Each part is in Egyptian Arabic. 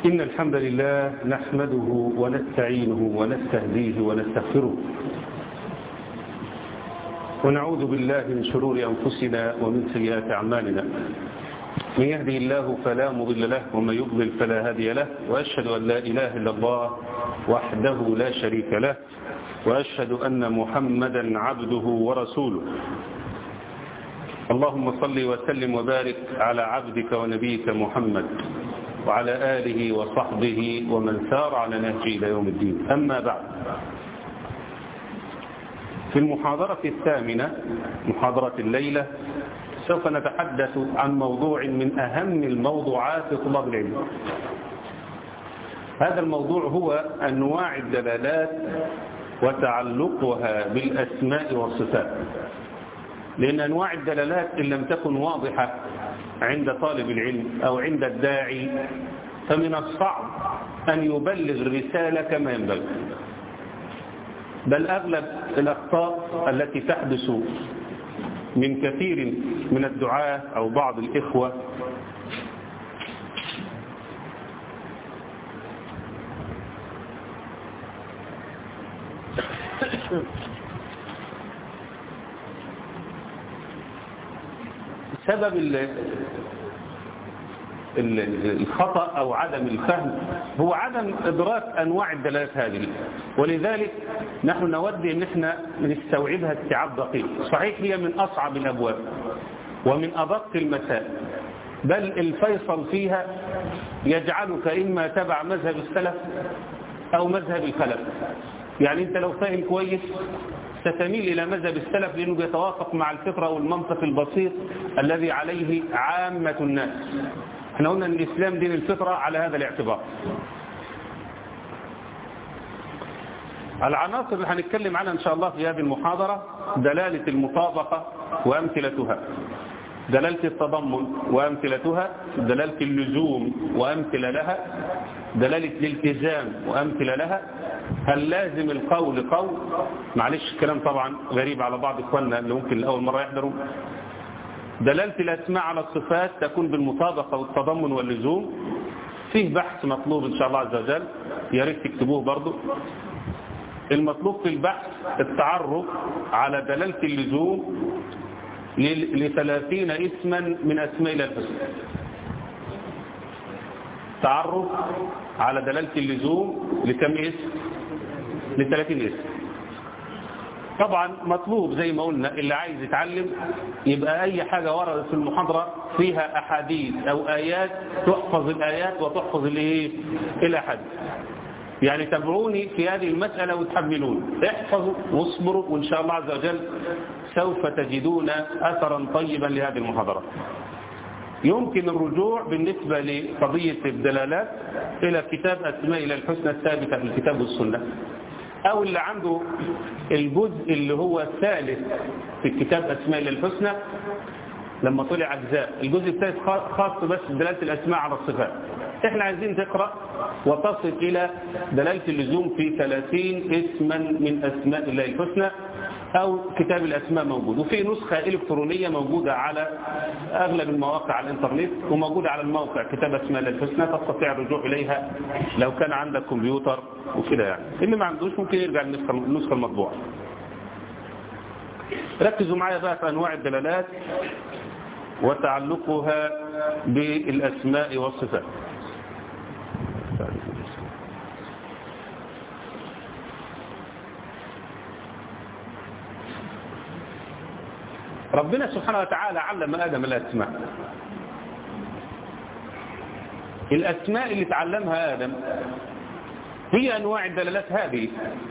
إن الحمد لله نحمده ونستعينه ونستهديه ونستغفره ونعوذ بالله من شرور أنفسنا ومن سيئات أعمالنا من يهدي الله فلا مضل له ومن يضلل فلا هادي له وأشهد أن لا إله إلا الله وحده لا شريك له وأشهد أن محمدا عبده ورسوله اللهم صل وسلم وبارك على عبدك ونبيك محمد وعلى آله وصحبه ومن سار على نهجه إلى يوم الدين أما بعد في المحاضرة الثامنة محاضرة الليلة سوف نتحدث عن موضوع من أهم الموضوعات في طلاب العلم هذا الموضوع هو أنواع الدلالات وتعلقها بالأسماء والصفات لأن أنواع الدلالات إن لم تكن واضحة عند طالب العلم أو عند الداعي فمن الصعب أن يبلغ الرسالة كما ينبغي بل أغلب الأخطاء التي تحدث من كثير من الدعاة أو بعض الإخوة سبب الخطأ أو عدم الفهم هو عدم إدراك أنواع الدلالات هذه ولذلك نحن نود أن احنا نستوعبها استيعاب دقيق صحيح هي من أصعب الأبواب ومن أدق المسائل بل الفيصل فيها يجعلك إما تبع مذهب السلف أو مذهب الخلف يعني أنت لو فاهم كويس ستميل إلى مذهب السلف لأنه يتوافق مع الفطرة والمنطق البسيط الذي عليه عامة الناس احنا قلنا ان الإسلام دين الفطرة على هذا الاعتبار العناصر اللي هنتكلم عنها إن شاء الله في هذه المحاضرة دلالة المطابقة وأمثلتها دلالة التضمن وأمثلتها دلالة اللزوم وأمثلة لها دلالة الالتزام وأمثلة لها هل لازم القول قول معلش الكلام طبعا غريب على بعض إخواننا اللي ممكن لأول مرة يحضروا دلالة الأسماء على الصفات تكون بالمطابقة والتضمن واللزوم فيه بحث مطلوب إن شاء الله عز وجل يا ريت تكتبوه برضو المطلوب في البحث التعرف على دلالة اللزوم لثلاثين اسما من أسماء الله الحسنى تعرف على دلالة اللزوم لكم اسم لثلاثين اسم طبعا مطلوب زي ما قلنا اللي عايز يتعلم يبقى أي حاجة وردت في المحاضرة فيها أحاديث أو آيات تحفظ الآيات وتحفظ الايه الأحاديث يعني تابعوني في هذه المسألة وتحملون احفظوا واصبروا وإن شاء الله عز وجل سوف تجدون أثرا طيبا لهذه المحاضرة يمكن الرجوع بالنسبة لقضية الدلالات إلى كتاب أسماء إلى الحسنى الثابتة في الكتاب والسنة أو اللي عنده الجزء اللي هو الثالث في الكتاب أسماء إلى الحسنى لما طلع أجزاء الجزء الثالث خاص بس بدلالة الأسماء على الصفات احنا عايزين تقرأ وتصل إلى دلالة اللزوم في 30 اسما من أسماء الله الحسنى أو كتاب الأسماء موجود وفي نسخة إلكترونية موجودة على أغلب المواقع على الإنترنت وموجودة على الموقع كتاب أسماء الله الحسنى تستطيع الرجوع إليها لو كان عندك كمبيوتر وكده يعني اللي ما عندوش ممكن يرجع للنسخة المطبوعة ركزوا معايا بقى في أنواع الدلالات وتعلقها بالأسماء والصفات ربنا سبحانه وتعالى علم آدم الأسماء الأسماء اللي تعلمها آدم هي أنواع الدلالات هذه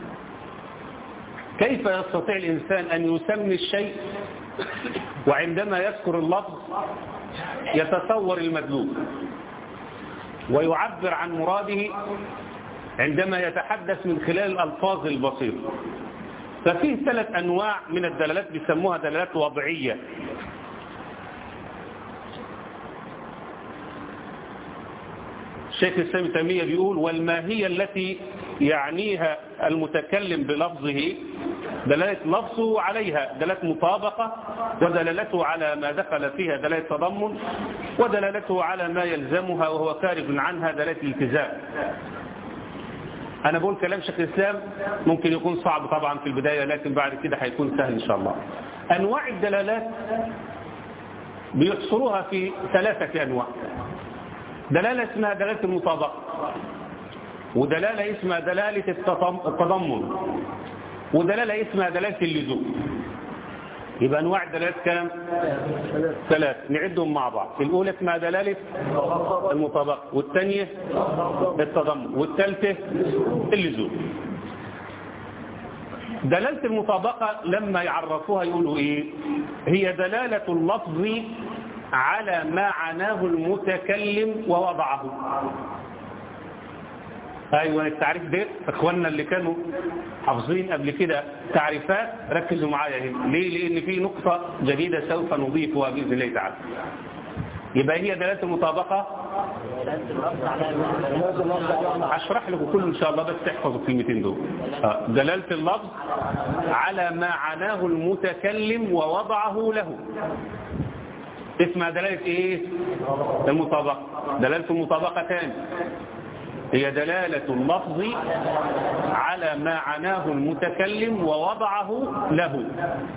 كيف يستطيع الإنسان أن يسمي الشيء وعندما يذكر اللفظ يتصور المدلول ويعبر عن مراده عندما يتحدث من خلال الألفاظ البسيطة ففيه ثلاث أنواع من الدلالات بيسموها دلالات وضعية الشيخ السامي تيمية بيقول والماهية التي يعنيها المتكلم بلفظه دلالة لفظه عليها دلالة مطابقة ودلالته على ما دخل فيها دلالة تضمن ودلالته على ما يلزمها وهو خارج عنها دلالة الالتزام أنا بقول كلام شيخ الإسلام ممكن يكون صعب طبعا في البداية لكن بعد كده هيكون سهل إن شاء الله أنواع الدلالات بيحصروها في ثلاثة أنواع دلالة اسمها دلالة المطابقة ودلالة اسمها دلالة التضمن ودلالة اسمها دلالة اللزوم يبقى أنواع الدلالات كام؟ ثلاث نعدهم مع بعض الأولى اسمها دلالة المطابقة والثانية التضمن والثالثة اللزوم دلالة المطابقة لما يعرفوها يقولوا إيه هي دلالة اللفظ على ما عناه المتكلم ووضعه ايوه التعريف ده اخواننا اللي كانوا حافظين قبل كده تعريفات ركزوا معايا هنا ليه لان في نقطه جديده سوف نضيفها باذن الله تعالى يبقى هي دلاله المطابقه هشرح لكم كله ان شاء الله بس تحفظوا الكلمتين دول دلاله اللفظ على ما عناه المتكلم ووضعه له اسمها دلاله ايه المطابقه دلاله المطابقه تاني هي دلالة اللفظ على ما عناه المتكلم ووضعه له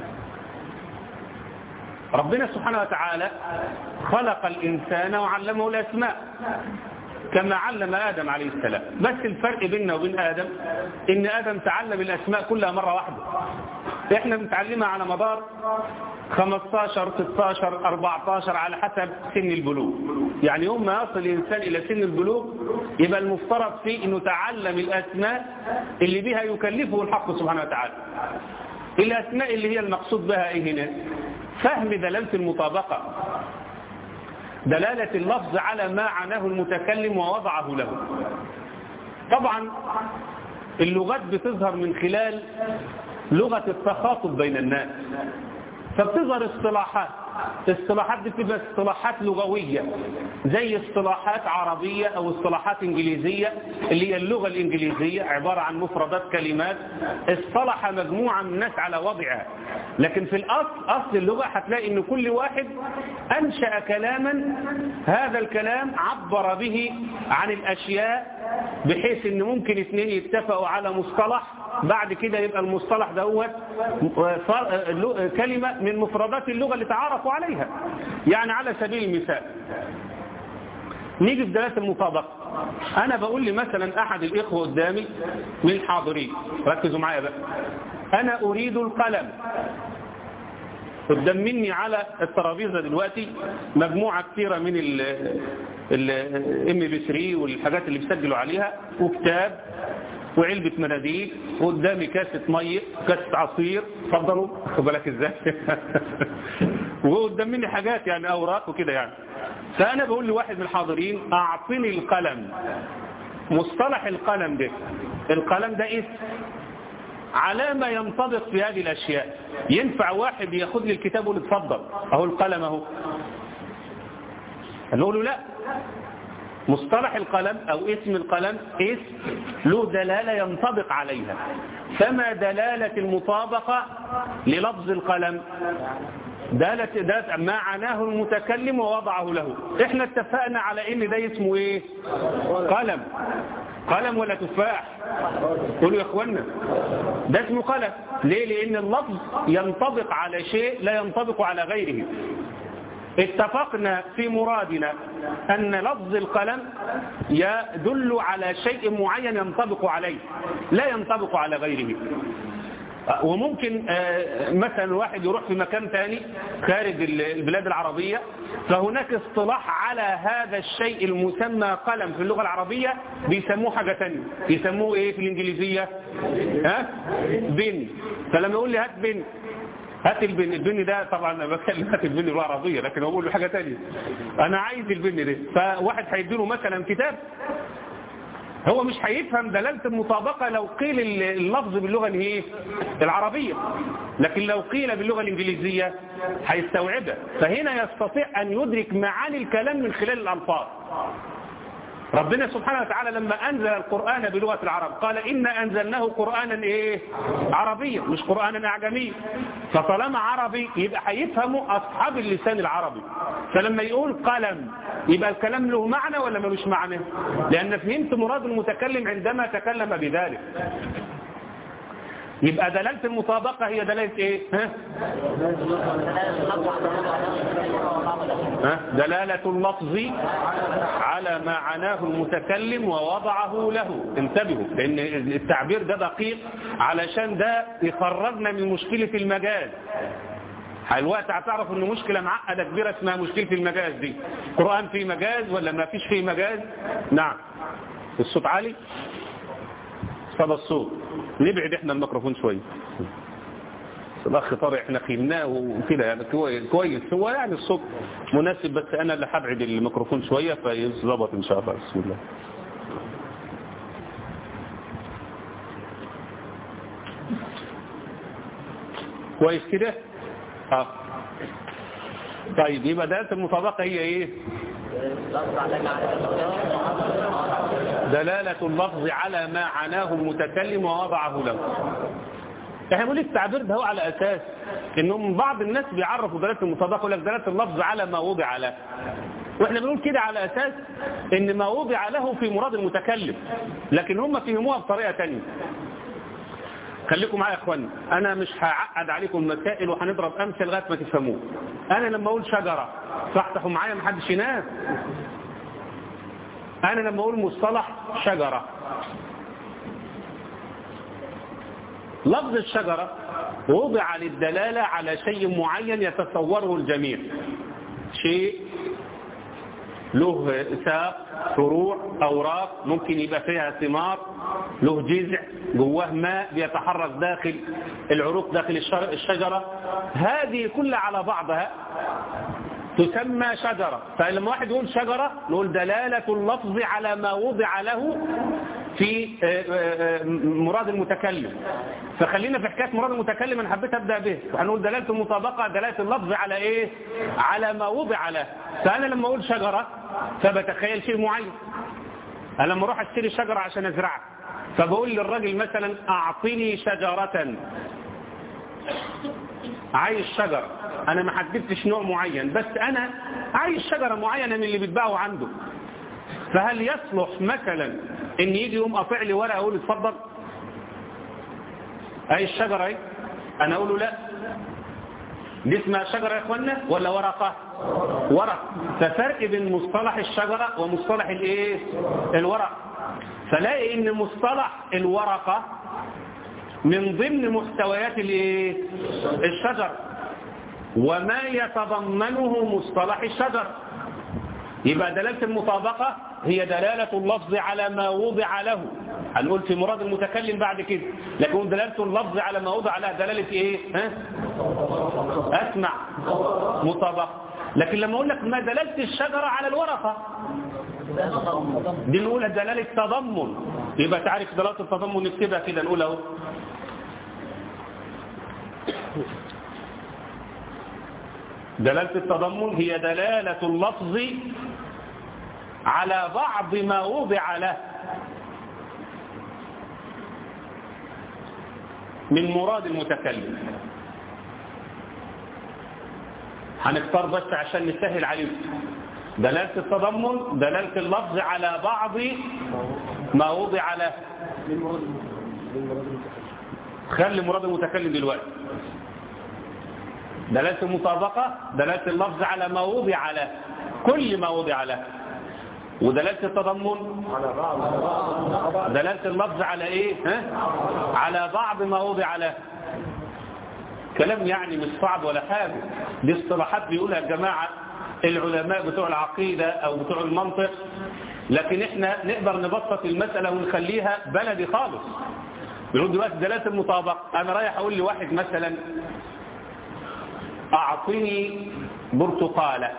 ربنا سبحانه وتعالى خلق الإنسان وعلمه الأسماء كما علم آدم عليه السلام بس الفرق بيننا وبين آدم إن آدم تعلم الأسماء كلها مرة واحدة إحنا بنتعلمها على مدار 15 16 14 على حسب سن البلوغ يعني يوم ما يصل الإنسان إلى سن البلوغ يبقى المفترض فيه أنه تعلم الأسماء اللي بها يكلفه الحق سبحانه وتعالى الأسماء اللي هي المقصود بها إيه هنا فهم دلالة المطابقة دلالة اللفظ على ما عناه المتكلم ووضعه له طبعا اللغات بتظهر من خلال لغة التخاطب بين الناس فبتظهر اصطلاحات الاصطلاحات دي بتبقى اصطلاحات لغوية زي اصطلاحات عربية او اصطلاحات انجليزية اللي هي اللغة الانجليزية عبارة عن مفردات كلمات اصطلح مجموعة من الناس على وضعها لكن في الاصل اصل اللغة هتلاقي ان كل واحد انشأ كلاما هذا الكلام عبر به عن الاشياء بحيث ان ممكن اثنين يتفقوا على مصطلح بعد كده يبقى المصطلح دوت كلمة من مفردات اللغة اللي تعارفوا عليها يعني على سبيل المثال نيجي في دلالة المطابقة أنا بقول لي مثلا أحد الإخوة قدامي من الحاضرين ركزوا معايا بقى أنا أريد القلم قدام مني على الترابيزة دلوقتي مجموعة كثيرة من الام بي 3 والحاجات اللي بيسجلوا عليها وكتاب وعلبة مناديل وقدامي كاسة مية كاسة عصير اتفضلوا خد بالك ازاي وقدام مني حاجات يعني اوراق وكده يعني فانا بقول لواحد من الحاضرين اعطني القلم مصطلح القلم ده القلم ده اسم على ما ينطبق في هذه الاشياء ينفع واحد ياخد لي الكتاب ويقول اتفضل اهو القلم اهو نقول له لا مصطلح القلم أو اسم القلم اسم له دلالة ينطبق عليها فما دلالة المطابقة للفظ القلم دالة دالة ما عناه المتكلم ووضعه له احنا اتفقنا على ان ده اسمه ايه قلم قلم ولا تفاح قولوا يا اخوانا ده اسمه قلم ليه لان اللفظ ينطبق على شيء لا ينطبق على غيره اتفقنا في مرادنا أن لفظ القلم يدل على شيء معين ينطبق عليه لا ينطبق على غيره وممكن مثلا واحد يروح في مكان ثاني خارج البلاد العربية فهناك اصطلاح على هذا الشيء المسمى قلم في اللغة العربية بيسموه حاجة ثانيه يسموه ايه في الانجليزية ها بن فلما يقول لي هات بن هات البن البن ده طبعا انا بتكلم هات البن اللغه عربيه لكن هو بقول له حاجه ثانيه انا عايز البن ده فواحد هيديله مثلا كتاب هو مش هيفهم دلالة المطابقة لو قيل اللفظ باللغة الايه العربية لكن لو قيل باللغة الإنجليزية هيستوعبها فهنا يستطيع أن يدرك معاني الكلام من خلال الألفاظ ربنا سبحانه وتعالى لما أنزل القرآن بلغة العرب قال إنا أنزلناه قرآنا إيه عربيا مش قرآنا أعجميا فطالما عربي يبقى هيفهموا أصحاب اللسان العربي فلما يقول قلم يبقى الكلام له معنى ولا ملوش معنى لأن فهمت مراد المتكلم عندما تكلم بذلك يبقى دلالة المطابقة هي دلالة ايه ها؟ ها؟ دلالة اللفظ على ما عناه المتكلم ووضعه له انتبهوا لان التعبير ده دقيق علشان ده يخرجنا من مشكلة المجاز الوقت هتعرف ان مشكلة معقدة كبيرة اسمها مشكلة المجاز دي قرآن فيه مجاز ولا ما فيش فيه مجاز نعم الصوت عالي صدى الصوت نبعد احنا الميكروفون شويه الاخ طارق احنا خيلناه وكده يعني كويس هو يعني الصوت مناسب بس انا اللي هبعد الميكروفون شويه فيظبط ان شاء الله بسم الله كويس كده اه طيب يبقى دلاله المطابقه هي ايه دلالة اللفظ على ما عناه المتكلم ووضعه له احنا بنقول التعبير ده هو على اساس انهم بعض الناس بيعرفوا دلالة المطابقة يقول لك دلالة اللفظ على ما وضع له واحنا بنقول كده على اساس ان ما وضع له في مراد المتكلم لكن هم فهموها بطريقة تانية خليكم معايا يا اخوانا انا مش هعقد عليكم المسائل وهنضرب امثله لغايه ما تفهموه انا لما اقول شجره صحتكم معايا ما حدش ينام انا لما اقول مصطلح شجره لفظ الشجره وضع للدلاله على شيء معين يتصوره الجميع شيء له ساق فروع أوراق ممكن يبقى فيها ثمار له جذع جواه ماء بيتحرك داخل العروق داخل الشجرة هذه كلها على بعضها تسمى شجرة فلما واحد يقول شجرة نقول دلالة اللفظ على ما وضع له في مراد المتكلم فخلينا في حكاية مراد المتكلم انا حبيت ابدا به هنقول دلالة المطابقة دلالة اللفظ على ايه على ما وضع له فانا لما اقول شجرة فبتخيل شيء معين انا لما اروح اشتري شجرة عشان ازرعها فبقول للراجل مثلا اعطني شجرة عايز شجرة انا ما حددتش نوع معين بس انا عايز شجرة معينة من اللي بيتباعوا عنده فهل يصلح مثلا ان يجي يوم قاطع لي ورقه اقول اتفضل اي الشجره اهي انا اقول له لا دي اسمها شجره يا اخوانا ولا ورقه ورق ففرق بين مصطلح الشجره ومصطلح الايه الورق فلاقي ان مصطلح الورقه من ضمن محتويات الايه الشجر وما يتضمنه مصطلح الشجر يبقى دلالة المطابقة هي دلالة اللفظ على ما وضع له هنقول في مراد المتكلم بعد كده لكن دلالة اللفظ على ما وضع له دلالة ايه ها؟ اسمع مطابقة لكن لما اقول لك ما دلالة الشجرة على الورقة دي نقولها دلالة تضمن يبقى تعرف دلالة التضمن نكتبها كده نقول اهو دلالة التضمن هي دلالة اللفظ على بعض ما وضع له من مراد المتكلم هنختار بس عشان نسهل عليكم دلالة التضمن دلالة اللفظ على بعض ما وضع له خلي مراد المتكلم دلوقتي دلالة المطابقة دلالة اللفظ على ما وضع له كل ما وضع له ودلالة التضمن دلالة اللفظ على ايه ها؟ على بعض ما وضع له كلام يعني مش صعب ولا حاجة دي اصطلاحات بيقولها الجماعة العلماء بتوع العقيدة او بتوع المنطق لكن احنا نقدر نبسط المسألة ونخليها بلدي خالص بيقول دلوقتي دلالة المطابقة انا رايح اقول لواحد مثلا اعطني برتقالة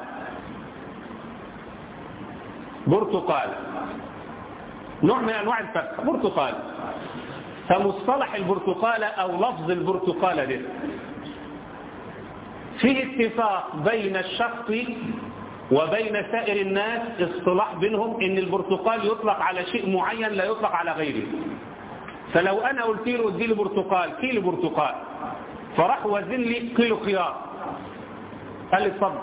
برتقالة نوع من انواع الفاكهه برتقال فمصطلح البرتقالة او لفظ البرتقالة ده فيه اتفاق بين الشخص وبين سائر الناس اصطلاح بينهم ان البرتقال يطلق على شيء معين لا يطلق على غيره فلو انا قلت له ادي لي برتقال كيلو برتقال فراح وزن لي كيلو خيار قال لي اتفضل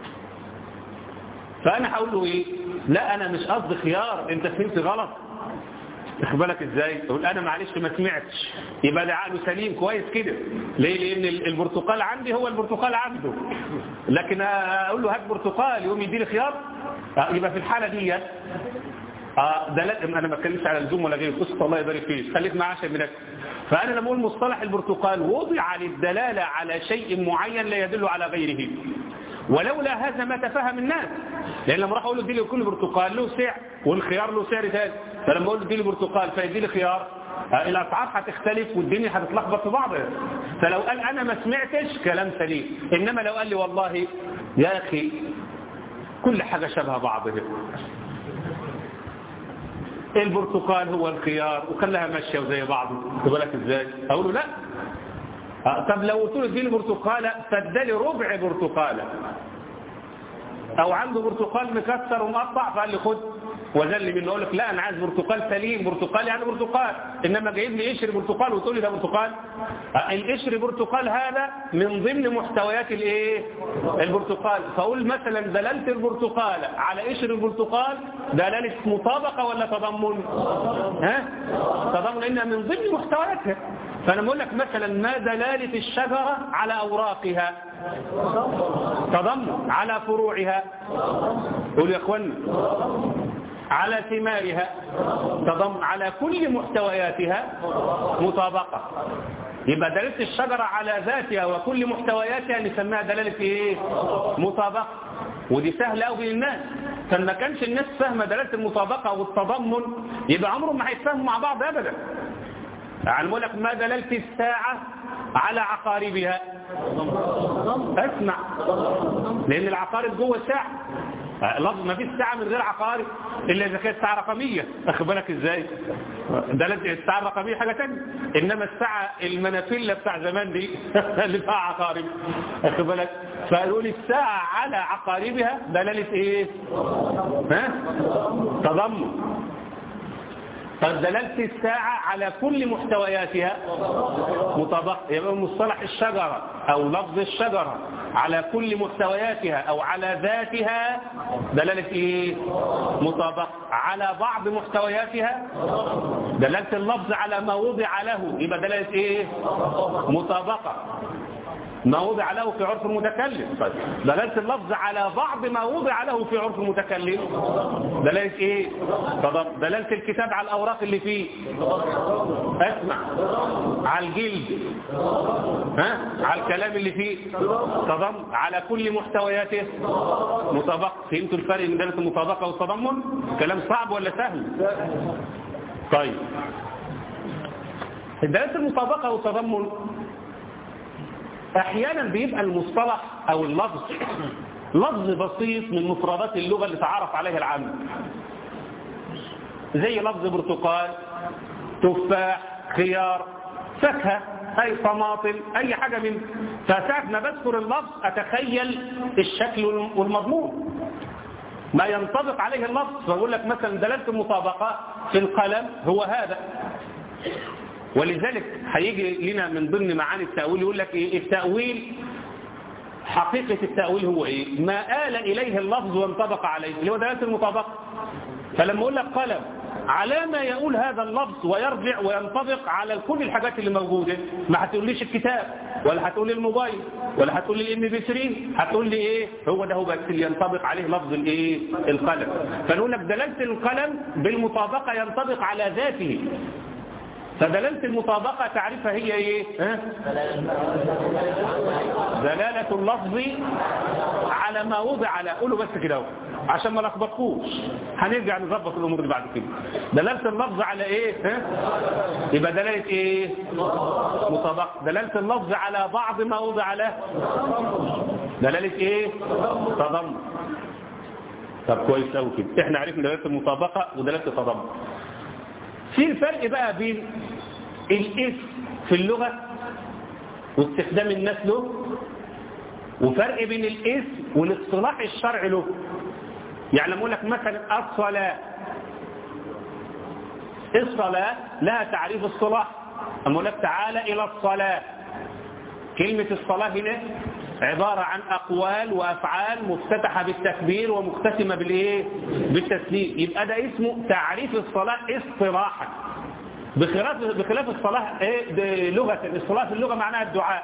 فانا هقول له ايه لا انا مش قصدي خيار انت فهمت غلط واخد بالك ازاي يقول انا معلش ما سمعتش يبقى ده عقله سليم كويس كده ليه لان البرتقال عندي هو البرتقال عنده لكن اقول له هات برتقال يقوم يديني خيار يبقى في الحاله دي اه ده لازم انا ما اتكلمش على اللزوم ولا غيره قصه الله يبارك فيك خليك معاه عشان منك فانا لما اقول مصطلح البرتقال وضع للدلاله على شيء معين لا يدل على غيره ولولا هذا ما تفهم الناس لان لما راح اقول له ادي لي كل برتقال له سعر والخيار له سعر ثاني فلما اقول له ادي لي برتقال فيدي لي خيار آه الاسعار هتختلف والدنيا هتتلخبط في بعضها فلو قال انا ما سمعتش كلام سليم انما لو قال لي والله يا اخي كل حاجه شبه بعضها البرتقال هو الخيار وخلاها ماشيه وزي بعض بالك ازاي اقول له لا طب لو قلت له اديني برتقاله فادالي ربع برتقاله او عنده برتقال مكسر ومقطع فقال لي خد وزل منه اقول لك لا انا عايز برتقال سليم برتقال يعني برتقال انما جايب لي قشر برتقال وتقول لي ده برتقال القشر برتقال هذا من ضمن محتويات الايه البرتقال فاقول مثلا دلاله البرتقال على قشر البرتقال دلاله مطابقه ولا تضمن ها تضمن انها من ضمن محتوياتها فانا بقول لك مثلا ما دلاله الشجره على اوراقها تضمن على فروعها قول يا اخوانا على ثمارها تضم على كل محتوياتها مطابقة يبقى دلالة الشجرة على ذاتها وكل محتوياتها نسميها دلالة ايه مطابقة ودي سهلة قوي بين الناس فما كانش الناس فاهمة دلالة المطابقة والتضمن يبقى عمرهم ما هيتفاهموا مع بعض ابدا يعني بقول لك ما دلالة الساعة على عقاربها اسمع لان العقارب جوه الساعة لفظ ما فيش ساعة من غير عقارب إلا إذا كانت ساعة رقمية أخد بالك إزاي ده الساعة الرقمية حاجة تانية إنما الساعة المنافلة بتاع زمان دي اللي فيها عقارب أخد بالك فيقول الساعة على عقاربها دلالة إيه ها تضمن فدلالة الساعة على كل محتوياتها مطابقة يبقى مصطلح الشجرة أو لفظ الشجرة على كل محتوياتها أو على ذاتها دلالة إيه؟ مطابقة على بعض محتوياتها دلالة اللفظ على ما وضع له يبقى دلالة إيه؟ مطابقة ما وضع له في عرف المتكلم طيب دلالة اللفظ على بعض ما وضع له في عرف المتكلم دلالة ايه تضم دلالة الكتاب على الاوراق اللي فيه اسمع على الجلد ها على الكلام اللي فيه تضم على كل محتوياته مطابقة فهمتوا الفرق بين دلالة المطابقة والتضمن كلام صعب ولا سهل طيب دلالة المطابقة والتضمن احيانا بيبقى المصطلح او اللفظ لفظ بسيط من مفردات اللغة اللي تعرف عليها العام زي لفظ برتقال تفاح خيار فاكهة اي طماطم اي حاجة من فساعة ما بذكر اللفظ اتخيل الشكل والمضمون ما ينطبق عليه اللفظ فأقول لك مثلا دلالة المطابقة في القلم هو هذا ولذلك هيجي لنا من ضمن معاني التأويل يقول لك إيه التأويل حقيقة التأويل هو إيه ما آل إليه اللفظ وانطبق عليه اللي هو دلالة المطابقة فلما أقول لك قلم على ما يقول هذا اللفظ ويرجع وينطبق على كل الحاجات اللي موجودة ما هتقوليش الكتاب ولا هتقول لي الموبايل ولا هتقول لي الام بي 3 هتقول لي ايه هو ده هو بس اللي ينطبق عليه لفظ الايه القلم فنقول لك دلالة القلم بالمطابقة ينطبق على ذاته فدلالة المطابقة تعرفها هي ايه ها؟ دلالة اللفظ على ما وضع له قولوا بس كده عشان ما نخبطكوش هنرجع نظبط الامور دي بعد كده دلالة اللفظ على ايه ها؟ يبقى دلالة ايه مطابقة دلالة اللفظ على بعض ما وضع له دلالة ايه تضمن طب كويس قوي كده احنا عرفنا دلالة المطابقة ودلالة التضمن في الفرق بقى بين الاسم في اللغة واستخدام الناس له وفرق بين الاسم والاصطلاح الشرعي له يعني لما اقول لك مثلا الصلاة الصلاة لها تعريف اصطلاح أما أقول لك تعالى إلى الصلاة كلمة الصلاة هنا عبارة عن أقوال وأفعال مفتتحة بالتكبير ومختتمة بالإيه؟ بالتسليم يبقى ده اسمه تعريف الصلاة اصطلاحا بخلاف بخلاف الصلاة إيه لغة الصلاة في اللغة معناها الدعاء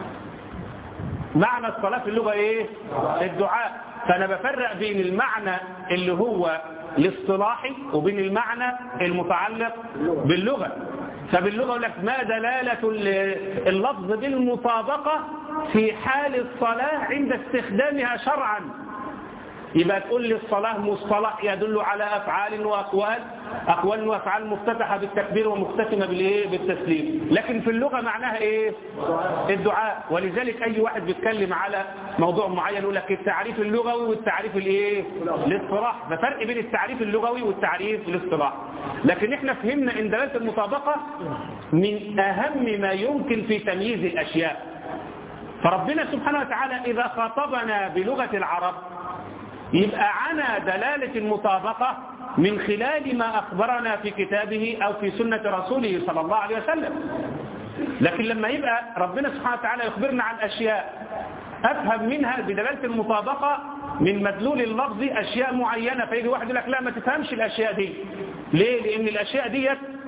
معنى الصلاة في اللغة إيه؟ الدعاء فأنا بفرق بين المعنى اللي هو الاصطلاحي وبين المعنى المتعلق باللغة فباللغة يقول لك ما دلالة اللفظ بالمطابقة في حال الصلاة عند استخدامها شرعا يبقى تقول لي الصلاة مصطلح يدل على أفعال وأقوال أقوال وأفعال مفتتحة بالتكبير ومختتمة بالإيه بالتسليم لكن في اللغة معناها إيه الدعاء ولذلك أي واحد بيتكلم على موضوع معين يقول لك التعريف اللغوي والتعريف الإيه الاصطلاح ففرق بين التعريف اللغوي والتعريف الاصطلاح لكن احنا فهمنا ان دلالة المطابقة من أهم ما يمكن في تمييز الأشياء فربنا سبحانه وتعالى إذا خاطبنا بلغة العرب يبقى عنا دلالة المطابقة من خلال ما أخبرنا في كتابه أو في سنة رسوله صلى الله عليه وسلم لكن لما يبقى ربنا سبحانه وتعالى يخبرنا عن أشياء أفهم منها بدلالة المطابقة من مدلول اللفظ أشياء معينة فيجي واحد يقول لك لا ما تفهمش الأشياء دي ليه؟ لأن الأشياء دي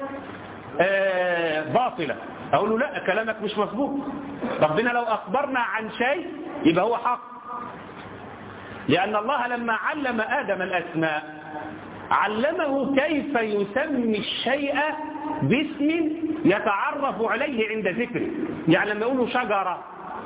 آه باطلة أقول له لا كلامك مش مظبوط ربنا لو أخبرنا عن شيء يبقى هو حق لأن الله لما علم آدم الأسماء علمه كيف يسمي الشيء باسم يتعرف عليه عند ذكره يعني لما يقولوا شجرة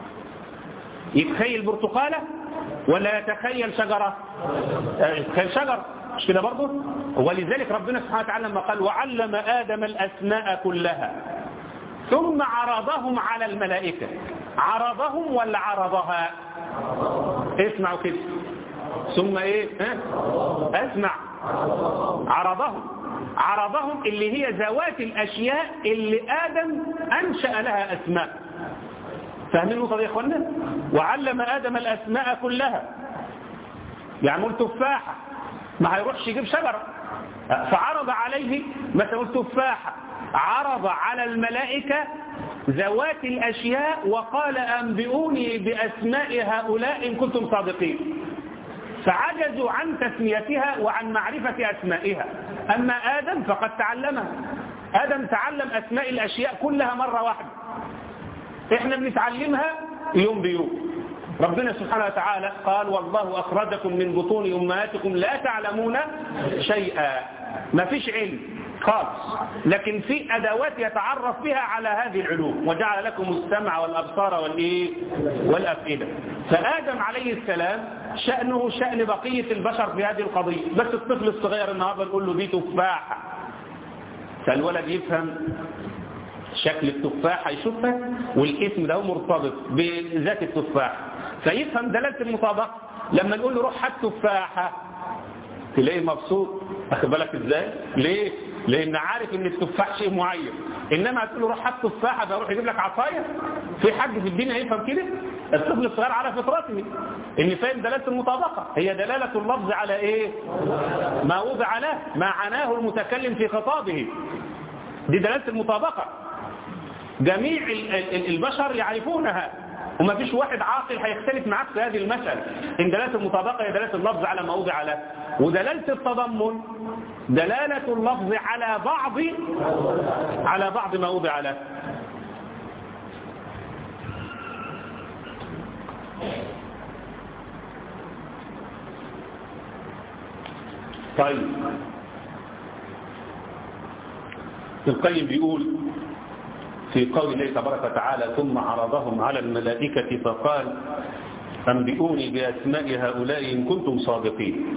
يتخيل برتقالة ولا يتخيل شجرة يتخيل شجرة مش كده برضه ولذلك ربنا سبحانه وتعالى لما قال وعلم آدم الأسماء كلها ثم عرضهم على الملائكة عرضهم ولا عرضها اسمعوا كده ثم ايه ها؟ اسمع عرضهم عرضهم اللي هي ذوات الاشياء اللي ادم انشا لها اسماء فاهمين النقطه دي يا اخوانا وعلم ادم الاسماء كلها يعني تفاحه ما هيروحش يجيب شجره فعرض عليه مثلا تفاحه عرض على الملائكه ذوات الاشياء وقال انبئوني باسماء هؤلاء ان كنتم صادقين فعجزوا عن تسميتها وعن معرفة أسمائها أما آدم فقد تعلمها آدم تعلم أسماء الأشياء كلها مرة واحدة إحنا بنتعلمها يوم بيوم ربنا سبحانه وتعالى قال والله أخرجكم من بطون أمهاتكم لا تعلمون شيئا ما فيش علم خالص لكن في أدوات يتعرف بها على هذه العلوم وجعل لكم السمع والأبصار والإيه والأفئدة فآدم عليه السلام شأنه شأن بقية البشر في هذه القضية بس الطفل الصغير النهارده نقول له دي تفاحة فالولد يفهم شكل التفاحة يشوفها والاسم ده مرتبط بذات التفاحة فيفهم دلالة المطابقة لما نقول له روح هات تفاحة تلاقيه مبسوط اخد بالك ازاي ليه لان عارف ان التفاح شيء معين انما هتقول له روح هات تفاحه ده يروح يجيب لك عصايه في حد في الدنيا يفهم كده الطفل الصغير على فطرته ان فاهم دلاله المطابقه هي دلاله اللفظ على ايه ما وضع له ما عناه المتكلم في خطابه دي دلاله المطابقه جميع البشر يعرفونها وما فيش واحد عاقل هيختلف معاك في هذه المسألة إن دلالة المطابقة هي دلالة اللفظ على ما وضع له ودلالة التضمن دلالة اللفظ على بعض على بعض ما وضع له طيب القيم بيقول في قول الله تبارك وتعالى ثم عرضهم على الملائكة فقال أنبئوني بأسماء هؤلاء إن كنتم صادقين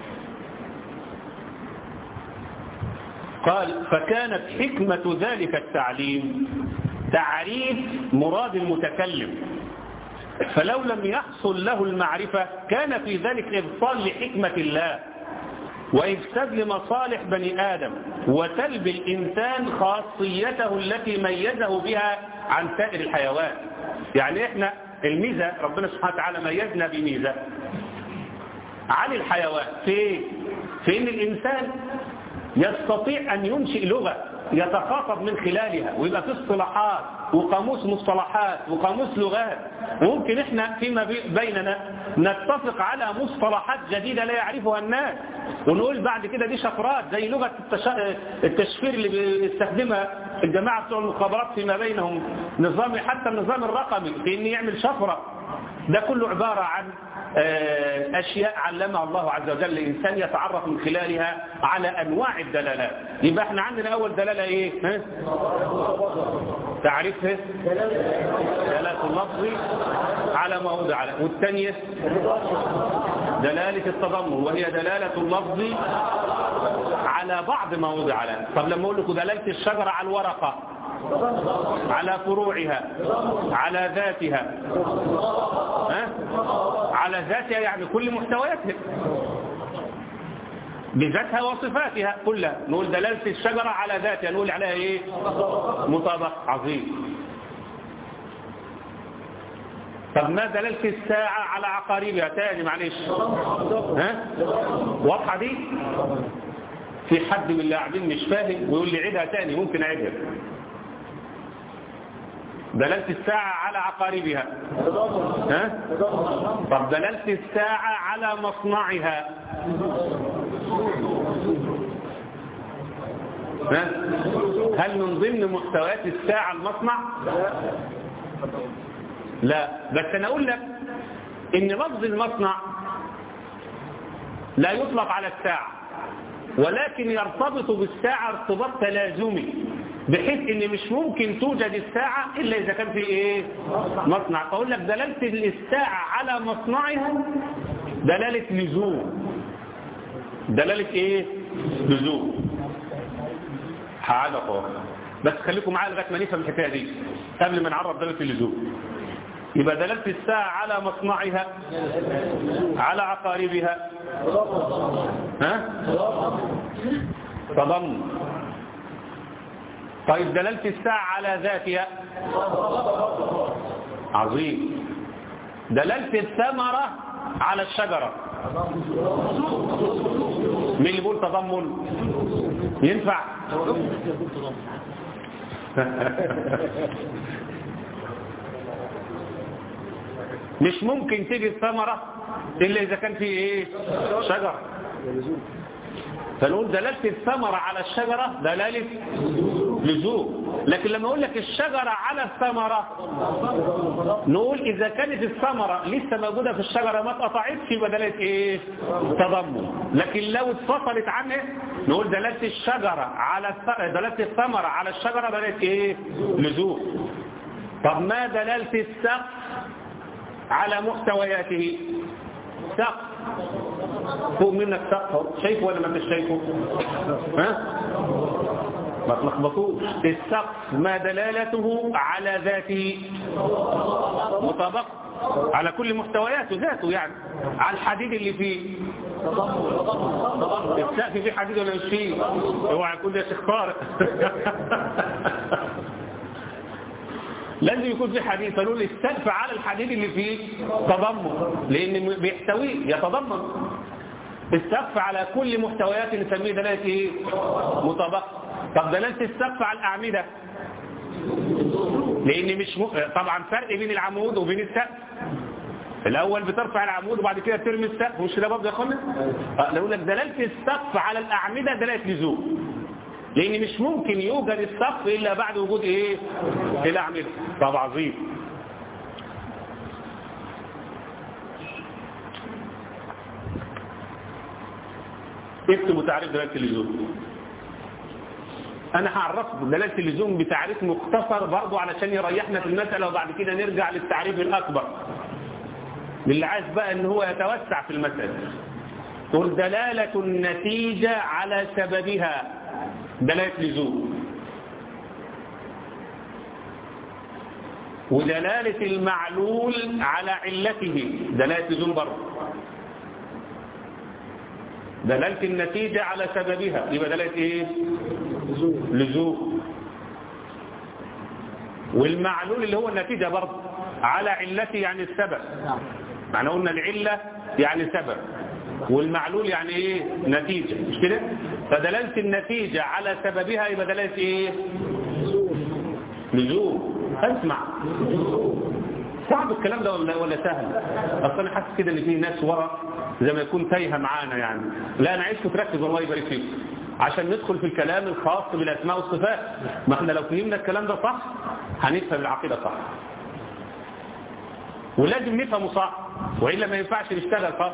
قال فكانت حكمة ذلك التعليم تعريف مراد المتكلم فلو لم يحصل له المعرفة كان في ذلك إبطال لحكمة الله وإفساد لمصالح بني آدم وسلب الإنسان خاصيته التي ميزه بها عن سائر الحيوان يعني إحنا الميزة ربنا سبحانه وتعالى ميزنا بميزة عن الحيوان في في ان الانسان يستطيع ان ينشئ لغة يتخاطب من خلالها ويبقى في اصطلاحات وقاموس مصطلحات وقاموس لغات وممكن احنا فيما بيننا نتفق على مصطلحات جديدة لا يعرفها الناس ونقول بعد كده دي شفرات زي لغة التشفير اللي بيستخدمها الجماعة بتوع المخابرات فيما بينهم نظام حتى النظام الرقمي في ان يعمل شفرة ده كله عبارة عن أشياء علمها الله عز وجل الإنسان يتعرف من خلالها على أنواع الدلالات يبقى احنا عندنا أول دلالة إيه ها؟ تعريفها دلالة اللفظ على ما وضع على والثانية دلالة التضمن وهي دلالة اللفظ على بعض ما وضع على طب لما أقول لكم دلالة الشجرة على الورقة على فروعها على ذاتها ها؟ على ذاتها يعني كل محتوياتها بذاتها وصفاتها كلها نقول دلالة الشجرة على ذاتها نقول عليها ايه مطابق عظيم طب ما دلالة الساعة على عقاربها تاني معلش ها واضحة دي في حد من اللي قاعدين مش فاهم ويقول لي عيدها تاني ممكن اعيدها دلالة الساعة على عقاربها ها؟ طب دلالة الساعة على مصنعها ها؟ هل من ضمن محتويات الساعة المصنع لا بس انا اقول لك ان لفظ المصنع لا يطلق على الساعة ولكن يرتبط بالساعة ارتباط تلازمي بحيث ان مش ممكن توجد الساعة الا اذا كان في ايه مصنع فاقول لك دلالة الساعة على مصنعها دلالة لزوم دلالة ايه لزوم حاجة خالص بس خليكم معايا لغايه ما نفهم الحكايه دي قبل ما نعرف دلالة اللزوم يبقى دلالة الساعة على مصنعها على عقاربها ها تضمن طيب دلالة الساعة على ذاتها عظيم دلالة الثمرة على الشجرة مين اللي بيقول تضمن ينفع مش ممكن تيجي الثمرة إلا إذا كان في إيه شجر فنقول دلالة الثمرة على الشجرة دلالة لزوم لكن لما أقول لك الشجرة على الثمرة نقول إذا كانت الثمرة لسه موجودة في الشجرة ما اتقطعتش يبقى دلالة إيه تضمن لكن لو اتفصلت عنها نقول دلالة الشجرة على الث... دلالة الثمرة على الشجرة دلالة إيه لزوم طب ما دلالة السقف على محتوياته سقف فوق منك سقف شايفه ولا ما انتش شايفه ها ما تلخبطوش السقف ما دلالته على ذاته مطابق على كل محتوياته ذاته يعني على الحديد اللي فيه السقف فيه حديد ولا مش فيه اوعى يكون ده شيخ طارق لازم يكون في حديد فنقول السقف على الحديد اللي فيه تضمن لان بيحتويه يتضمن السقف على كل محتويات نسميه دلاله ايه مطابقه طب دلاله السقف على الاعمده لان مش م... طبعا فرق بين العمود وبين السقف الاول بترفع العمود وبعد كده ترمي السقف مش كده برضه يا اخوانا نقول لك دلاله السقف على الاعمده دلاله لزوم لان مش ممكن يوجد السقف الا بعد وجود ايه الاعمده طب عظيم اكتبوا تعريف دلاله اللزوم انا هعرفكم دلاله اللزوم بتعريف مختصر برضه علشان يريحنا في المساله وبعد كده نرجع للتعريف الاكبر للي عايز بقى ان هو يتوسع في المساله تقول دلاله النتيجه على سببها دلاله لزوم ودلالة المعلول على علته دلالة لزوم برضه دلالة النتيجة على سببها يبقى دلالة ايه لزوم والمعلول اللي هو النتيجة برضه على علته يعني السبب معنى قلنا العلة يعني سبب والمعلول يعني ايه نتيجة مش كده فدلالة النتيجة على سببها يبقى دلالة ايه لزوم اسمع صعب الكلام ده ولا ولا سهل اصل انا حاسس كده ان في ناس ورا زي ما يكون تايهه معانا يعني لا انا عايزكم تركزوا الله يبارك فيكم عشان ندخل في الكلام الخاص بالاسماء والصفات ما احنا لو فهمنا الكلام ده صح هنفهم العقيده صح ولازم نفهمه صح والا ما ينفعش نشتغل صح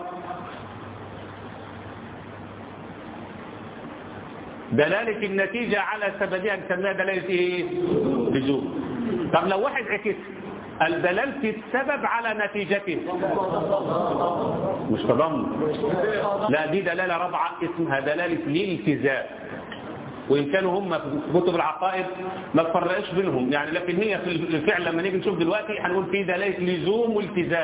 دلالة النتيجة على سببها نسميها دلالة ايه؟ لزوم طب لو واحد عكس الدلالة السبب على نتيجته مش تضمن لا دي دلالة رابعة اسمها دلالة الالتزام وإن كانوا هم في كتب العقائد ما تفرقش بينهم يعني لكن هي في الفعل لما نيجي نشوف دلوقتي هنقول في دلالة لزوم والتزام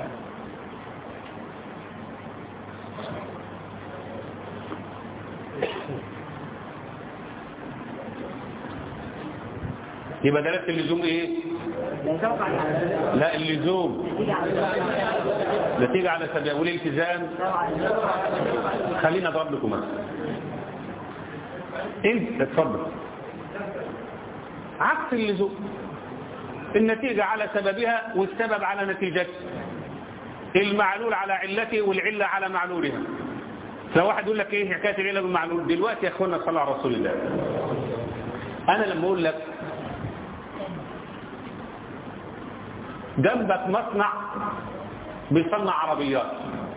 يبقى دلالة اللزوم ايه لا اللزوم نتيجة على سبيل والالتزام خلينا اضرب لكم مثلا انت اتفضل عكس اللزوم النتيجة على سببها والسبب على نتيجته المعلول على علته والعلة على معلولها فواحد يقول لك ايه حكاية العلة بالمعلول دلوقتي يا اخوانا صلى على رسول الله انا لما اقول لك جنبك مصنع بيصنع عربيات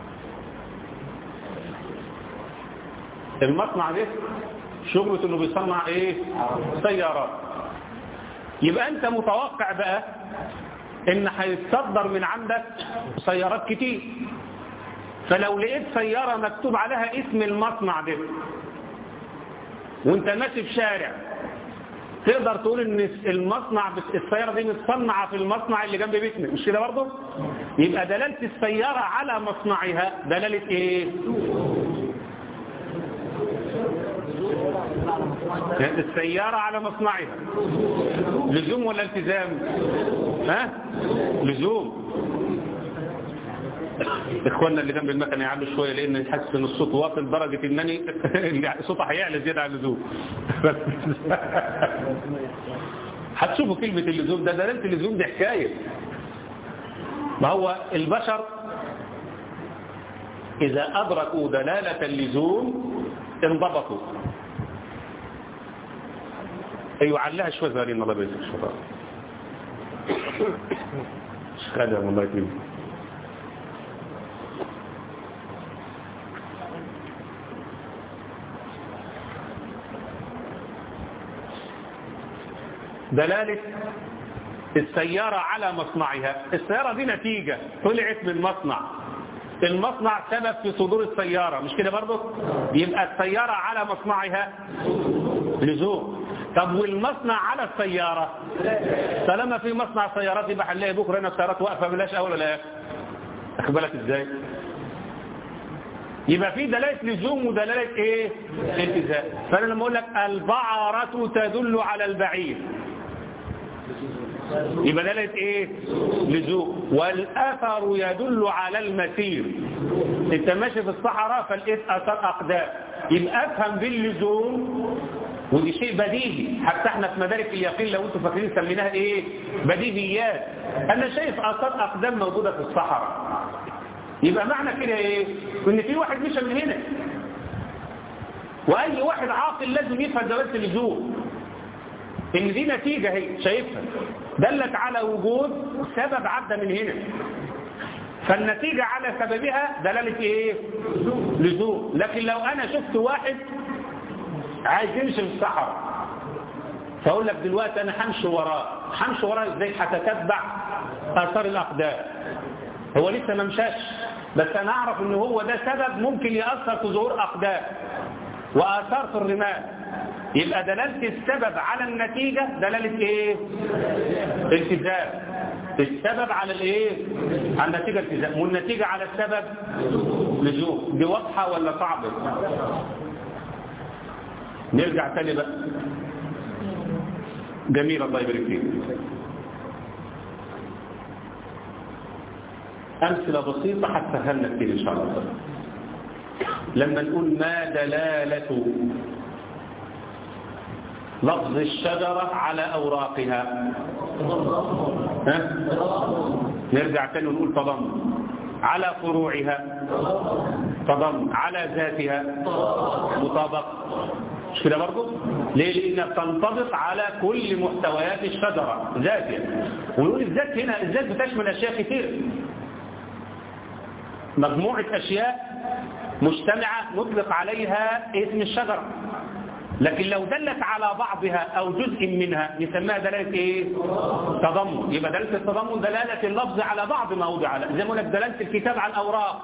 المصنع ده شغلته انه بيصنع ايه سيارات يبقى انت متوقع بقى ان هيتصدر من عندك سيارات كتير فلو لقيت سيارة مكتوب عليها اسم المصنع ده وانت ماشي في شارع تقدر تقول ان المصنع السيارة دي متصنعة في المصنع اللي جنب بيتنا مش كده برضه يبقى دلالة السيارة على مصنعها دلالة ايه السيارة على مصنعها لزوم ولا التزام ها لزوم اخواننا اللي جنب المكنه يعلوا شويه لان حاسس ان الصوت واصل لدرجه انني صوتها هيعلى زياده عن اللزوم هتشوفوا كلمه اللزوم ده دلاله اللزوم دي حكايه ما هو البشر اذا ادركوا دلاله اللزوم انضبطوا ايوه علها شويه صغيرين الله يبارك فيك خادم الله يكرمك دلالة السيارة على مصنعها السيارة دي نتيجة طلعت من مصنع المصنع سبب في صدور السيارة مش كده برضه يبقى السيارة على مصنعها لزوم طب والمصنع على السيارة طالما في مصنع سيارات يبقى هنلاقي بكره هنا السيارات واقفة بلاش أول ولا لا أخد بالك ازاي يبقى في دلالة لزوم ودلالة ايه التزام فانا لما اقول لك البعرة تدل على البعير يبقى دلالة ايه لزوم والاثر يدل على المسير انت ماشي في الصحراء فلقيت اثر اقدام يبقى افهم باللزوم ودي شيء بديهي حتى احنا في مدارك اليقين لو انتم فاكرين سميناها ايه بديهيات انا شايف اثار اقدام موجودة في الصحراء يبقى معنى كده ايه ان في واحد مشى من هنا واي واحد عاقل لازم يفهم دلالة اللزوم ان دي نتيجة هي شايفها دلت على وجود سبب عدى من هنا فالنتيجة على سببها دلالة ايه لزوم لكن لو انا شفت واحد عايز يمشي في الصحراء فاقول لك دلوقتي انا همشي وراه همشي وراه ازاي هتتبع اثار الاقدام هو لسه ما مشاش بس انا اعرف ان هو ده سبب ممكن يأثر في ظهور اقدام واثار في الرمال يبقى دلالة السبب على النتيجة دلالة ايه التزام السبب على الايه على النتيجة التزام والنتيجة على السبب لزوم دي واضحة ولا صعبة نرجع تاني بقى جميل الله يبارك فيك أمثلة بسيطة حتى فهمنا كتير إن شاء الله لما نقول ما دلالة لفظ الشجرة على أوراقها ها؟ نرجع تاني ونقول تضمن على فروعها تضمن على ذاتها مطابق مش كده برضه ليه لانها تنطبق على كل محتويات الشجره ذاتها ونقول الذات هنا الذات بتشمل اشياء كثيره مجموعه اشياء مجتمعه نطلق عليها اسم الشجره لكن لو دلت على بعضها او جزء منها نسميها دلاله ايه تضمن يبقى دلاله التضمن دلاله اللفظ على بعض ما وضع على زي ما قلنا دلاله الكتاب على الاوراق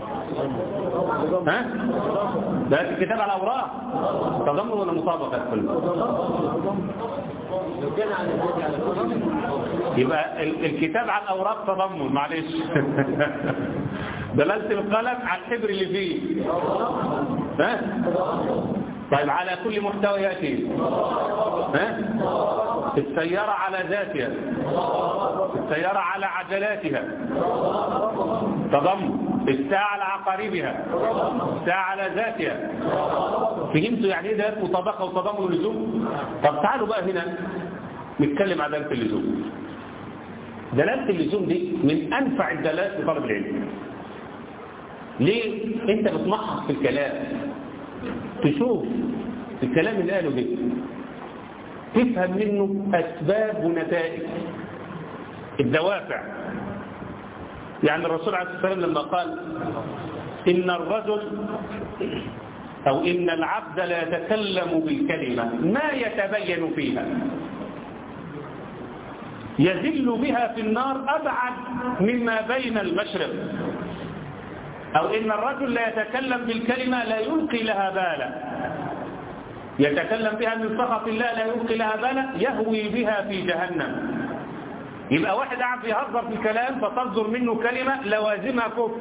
ها دلاله الكتاب على الاوراق تضمن ولا مطابقه يبقى الكتاب على الاوراق تضمن معلش دلاله القلم على الحبر اللي فيه ها طيب على كل محتوياته ها السيارة على ذاتها السيارة على عجلاتها تضم الساعة على عقاربها الساعة على ذاتها فهمتوا يعني ايه ده مطابقة وتضمن اللزوم طب تعالوا بقى هنا نتكلم عن دلالة اللزوم دلالة اللزوم دي من أنفع الدلالات لطالب العلم ليه انت بتمحص في الكلام تشوف الكلام اللي قاله ده تفهم منه أسباب ونتائج الدوافع يعني الرسول عليه الصلاة والسلام لما قال إن الرجل أو إن العبد لا يتكلم بالكلمة ما يتبين فيها يزل بها في النار أبعد مما بين المشرق أو إن الرجل لا يتكلم بالكلمة لا يلقي لها بالا يتكلم بها من سخط الله لا يلقي لها بالا يهوي بها في جهنم يبقى واحد قاعد يهزر في الكلام فتصدر منه كلمة لوازمها كفر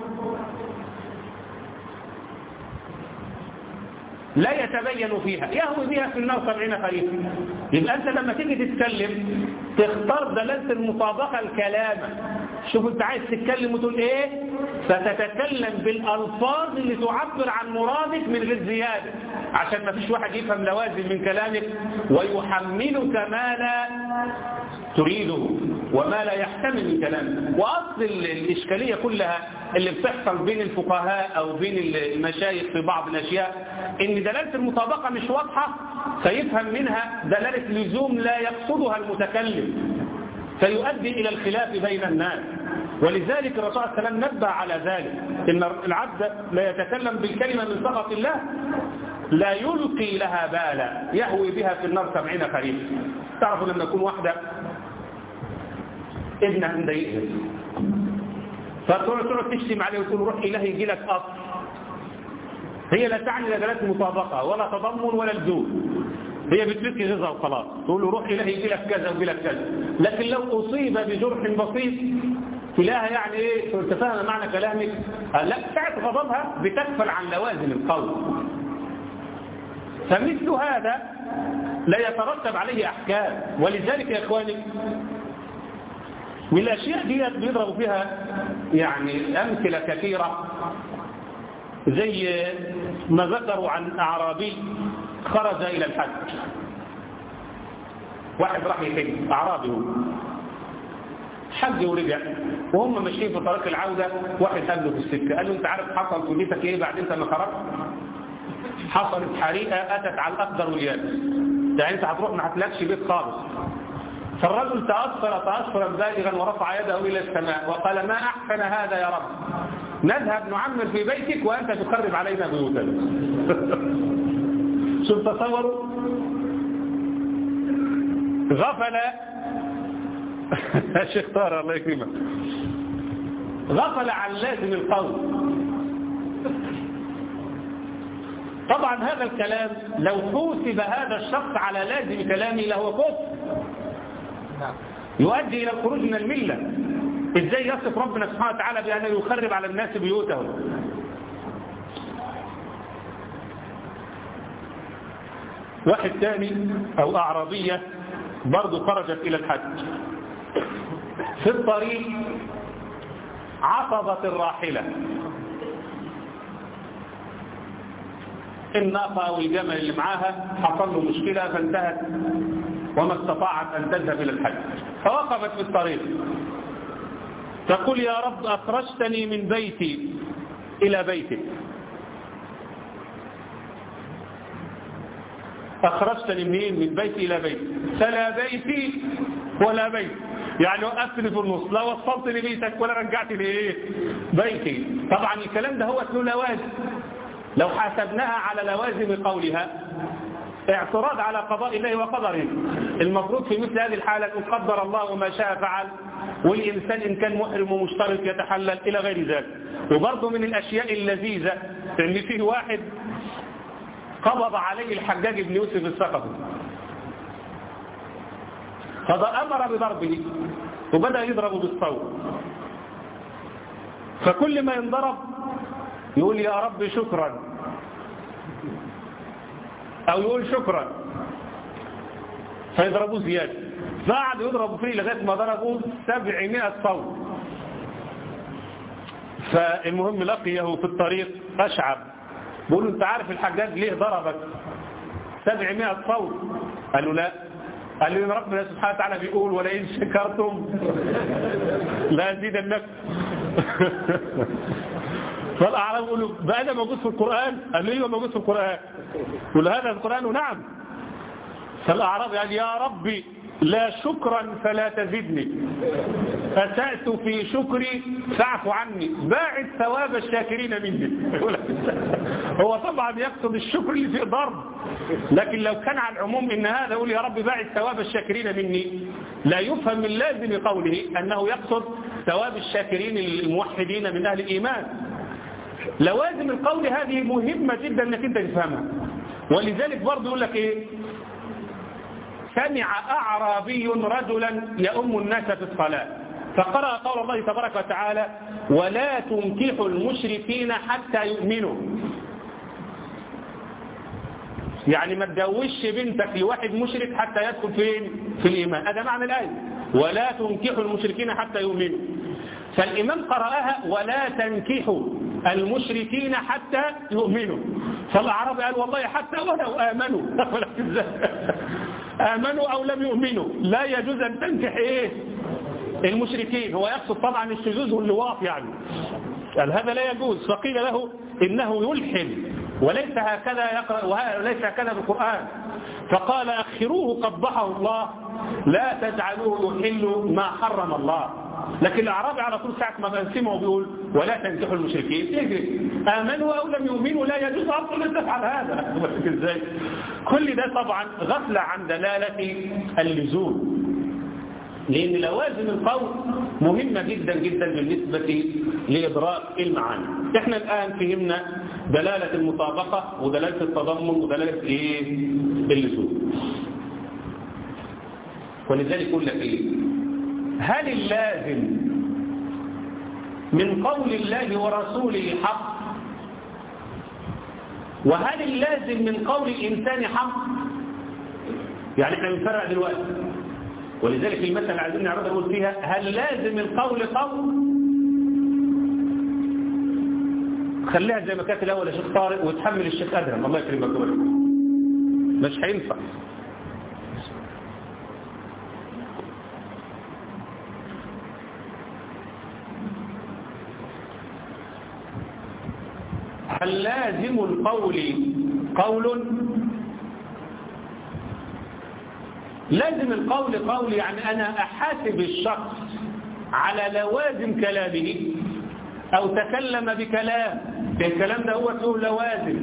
لا يتبين فيها يهوي بها في النار سبعين خريفا يبقى أنت لما تيجي تتكلم تختار دلالة المطابقة الكلامة شوف انت عايز تتكلم وتقول ايه فتتكلم بالالفاظ اللي تعبر عن مرادك من غير زيادة عشان ما فيش واحد يفهم لوازم من كلامك ويحملك ما لا تريده وما لا يحتمل من كلامك واصل الاشكالية كلها اللي بتحصل بين الفقهاء او بين المشايخ في بعض الاشياء ان دلالة المطابقة مش واضحة فيفهم منها دلالة لزوم لا يقصدها المتكلم فيؤدي إلى الخلاف بين الناس ولذلك الرسول صلى الله عليه وسلم نبه على ذلك إن العبد لا يتكلم بالكلمة من سخط الله لا يلقي لها بالا يهوي بها في النار سبعين خريف تعرفوا لما يكون واحدة ابنها مضايقها فتقعد تقعد تشتم عليه وتقول روح إله يجي لك أصل هي لا تعني لا دلالة مطابقة ولا تضمن ولا لزوم هي بتلقي غذاء وخلاص تقول له روح إلهي يجي لك كذا ويجي لك كذا لكن لو أصيب بجرح بسيط تلاقيها يعني ايه انت فاهم معنى كلامك لا ساعة غضبها بتكفل عن لوازم القول فمثل هذا لا يترتب عليه أحكام ولذلك يا إخواني من الأشياء دي بيضربوا فيها يعني أمثلة كثيرة زي ما ذكروا عن أعرابي خرج إلى الحج واحد راح يحج أعرابي هو حج ورجع وهم ماشيين في طريق العودة واحد قال له في السكة قال له انت عارف حصل كليتك ايه بعد انت ما خرجت حصلت حريقة اتت على الاخضر واليابس يعني انت هتروح ما هتلاقيش بيت خالص فالرجل تأثر تأثرا بالغا ورفع يده إلى السماء وقال ما أحسن هذا يا رب نذهب نعمر في بيتك وأنت تخرب علينا بيوتنا شوف تصوروا غفل الشيخ طارق الله يكرمك غفل عن لازم القول طبعا هذا الكلام لو حوسب هذا الشخص على لازم كلامه لهو كفر يؤدي إلى الخروج من الملة إزاي يصف ربنا سبحانه وتعالى بأنه يخرب على الناس بيوتهم واحد ثاني أو أعرابية برضو خرجت إلى الحج في الطريق عصبت الراحلة الناقة أو الجمل اللي معاها حصل له مشكلة فانتهت وما استطاعت أن تذهب إلى الحج فوقفت في الطريق تقول يا رب أخرجتني من بيتي إلى بيتك أخرجتني منين من بيتي إلى بيتي فلا بيتي ولا بيت يعني وقفتني في النص لا وصلتني بيتك ولا رجعتني إيه بيتي طبعا الكلام ده هو له لوازم لو حاسبناها على لوازم قولها اعتراض على قضاء الله وقدره المفروض في مثل هذه الحالة أن قدر الله ما شاء فعل والإنسان إن كان محرم ومشترك يتحلل إلى غير ذلك وبرضه من الأشياء اللذيذة أن فيه واحد قبض عليه الحجاج بن يوسف الثقفي فأمر بضربه وبدأ يضرب بالصوت فكل ما ينضرب يقول يا رب شكرا أو يقول شكرا فيضربوه زيادة فقعد يضربوا فيه لغاية ما ضربوا 700 صوت فالمهم لقيه في الطريق أشعب بقول له انت عارف الحجاج ليه ضربك 700 صوت قال له لا قال له ان ربنا سبحانه وتعالى بيقول ولئن شكرتم لا ازيدنكم فالاعراب يقول له بقى ده موجود في القران قال له ايوه موجود في القران قال له هذا القران نعم فالاعراب قال يا ربي لا شكرا فلا تزدني أسأت في شكري فاعف عني باعد ثواب الشاكرين مني هو طبعا يقصد الشكر اللي فيه ضرب لكن لو كان على العموم إن هذا يقول يا رب باعد ثواب الشاكرين مني لا يفهم من لازم قوله أنه يقصد ثواب الشاكرين الموحدين من أهل الإيمان لوازم القول هذه مهمة جدا أنك أنت تفهمها ولذلك برضه يقول لك إيه سمع أعرابي رجلا يؤم الناس في الصلاة فقرأ قول الله تبارك وتعالى ولا تنكحوا المشركين حتى يؤمنوا يعني ما تجوزش بنتك لواحد مشرك حتى يدخل فين في الإيمان هذا معنى الآية ولا تنكحوا المشركين حتى يؤمنوا فالإمام قرأها ولا تنكحوا المشركين حتى يؤمنوا فالأعراب قال والله حتى ولو آمنوا آمنوا أو لم يؤمنوا لا يجوز أن تنكح إيه المشركين هو يقصد طبعا الشذوذ واللواط يعني قال هذا لا يجوز فقيل له إنه يلحن وليس هكذا يقرأ وليس هكذا بالقرآن فقال أخروه قبحه الله لا تجعلوه يحل ما حرم الله لكن الأعرابي على طول ساعة ما بنسمعه بيقول ولا تنكحوا المشركين اجري آمنوا أو لم يؤمنوا لا يجوز أصلا أن تفعل هذا ازاي كل ده طبعا غفلة عن دلالة اللزوم لأن لوازم القول مهمة جدا جدا بالنسبة لإدراك المعاني احنا الآن فهمنا دلالة المطابقة ودلالة التضمن ودلالة ايه اللزوم ولذلك يقول لك ايه هل اللازم من قول الله ورسوله حق وهل اللازم من قول الإنسان حق يعني احنا بنفرق دلوقتي ولذلك المثل اللي عايزين نعرضها نقول فيها هل لازم القول قول خليها زي ما كانت الاول يا شيخ طارق وتحمل الشيخ ادهم الله يكرمك مش هينفع هل لازم القول قول لازم القول قول يعني أنا أحاسب الشخص على لوازم كلامه أو تكلم بكلام الكلام ده هو اسمه لوازم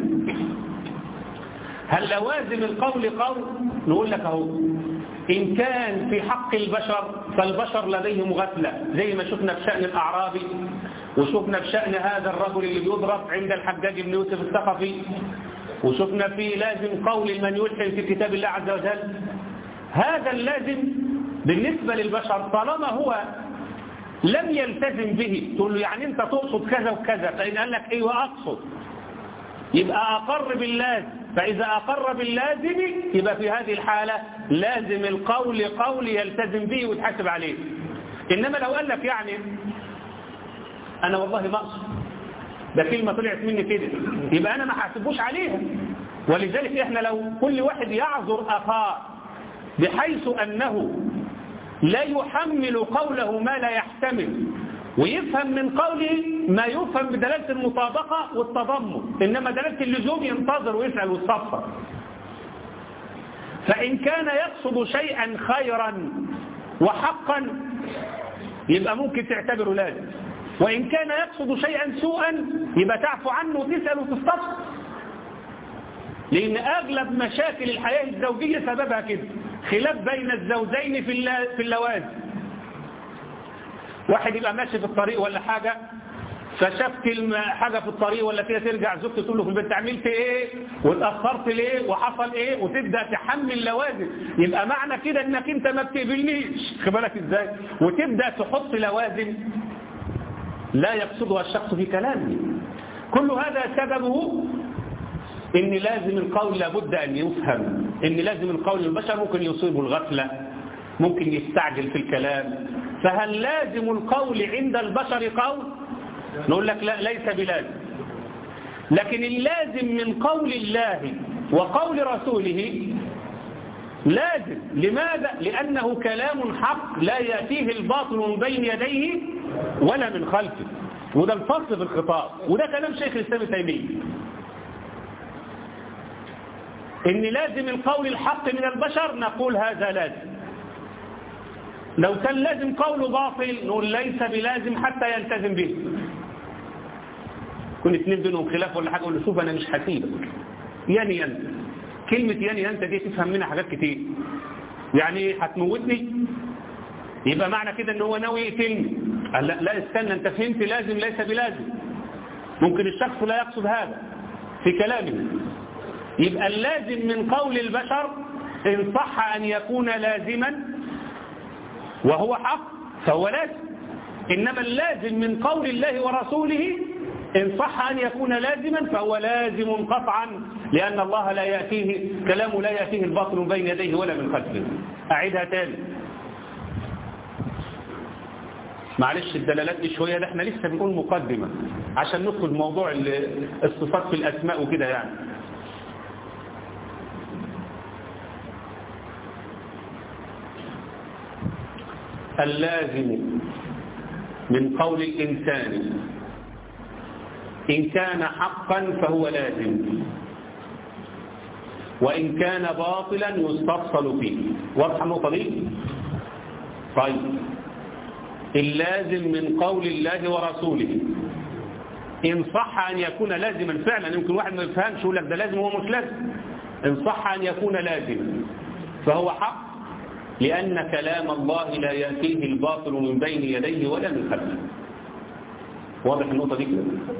هل لوازم القول قول نقول لك اهو إن كان في حق البشر فالبشر لديهم غفلة زي ما شفنا في شأن الأعرابي وشفنا في شأن هذا الرجل اللي بيضرب عند الحجاج بن يوسف الثقفي وشفنا في لازم قول من يلحن في كتاب الله عز وجل هذا اللازم بالنسبة للبشر طالما هو لم يلتزم به تقول له يعني انت تقصد كذا وكذا فإن قال لك ايوه اقصد يبقى اقر باللازم فإذا أقر باللازم يبقى في هذه الحالة لازم القول قول يلتزم به ويتحاسب عليه إنما لو قال لك يعني أنا والله ما أقصد ده كلمة طلعت مني كده يبقى أنا ما حاسبوش عليها ولذلك إحنا لو كل واحد يعذر أخاه بحيث أنه لا يحمل قوله ما لا يحتمل ويفهم من قوله ما يفهم بدلالة المطابقة والتضمن إنما دلالة اللزوم ينتظر ويسأل ويستفسر فإن كان يقصد شيئا خيرا وحقا يبقى ممكن تعتبره لازم وإن كان يقصد شيئا سوءا يبقى تعفو عنه وتسأل وتستفسر لأن أغلب مشاكل الحياة الزوجية سببها كده خلاف بين الزوجين في في اللوازم واحد يبقى ماشي في الطريق ولا حاجة فشاف كلمة حاجة في الطريق ولا كده ترجع زوجته تقول له في البيت عملت ايه واتأخرت ليه وحصل ايه وتبدأ تحمل لوازم يبقى معنى كده انك انت ما بتقبلنيش بالك ازاي وتبدأ تحط لوازم لا يقصدها الشخص في كلامه كل هذا سببه ان لازم القول لابد ان يفهم ان لازم القول البشر ممكن يصيبه الغفلة ممكن يستعجل في الكلام فهل لازم القول عند البشر قول نقول لك لا ليس بلازم لكن اللازم من قول الله وقول رسوله لازم لماذا؟ لأنه كلام حق لا يأتيه الباطل من بين يديه ولا من خلفه وده الفصل في الخطاب وده كلام شيخ الإسلام تيمية إن لازم القول الحق من البشر نقول هذا لازم لو كان لازم قول باطل نقول ليس بلازم حتى يلتزم به كل اثنين بينهم خلاف ولا حاجة يقول له شوف أنا مش هسيبك يعني أنت كلمة يعني أنت دي تفهم منها حاجات كتير يعني هتموتني يبقى معنى كده ان هو ناوي يقتلني قال لا لا استنى انت فهمت لازم ليس بلازم ممكن الشخص لا يقصد هذا في كلامه يبقى اللازم من قول البشر إن صح أن يكون لازما وهو حق فهو لازم إنما اللازم من قول الله ورسوله إن صح أن يكون لازما فهو لازم قطعا لأن الله لا يأتيه كلامه لا يأتيه الباطل من بين يديه ولا من خلفه أعيدها تاني معلش الدلالات دي شوية ده احنا لسه بنقول مقدمة عشان ندخل موضوع الصفات في الأسماء وكده يعني اللازم من قول الإنسان إن كان حقا فهو لازم وإن كان باطلا يستفصل فيه واضحة النقطة دي؟ طيب اللازم من قول الله ورسوله إن صح أن يكون لازما فعلا يمكن واحد ما يفهمش يقول لك ده لازم هو مش لازم إن صح أن يكون لازما فهو حق لأن كلام الله لا يأتيه الباطل من بين يديه ولا من خلفه واضح النقطة دي كده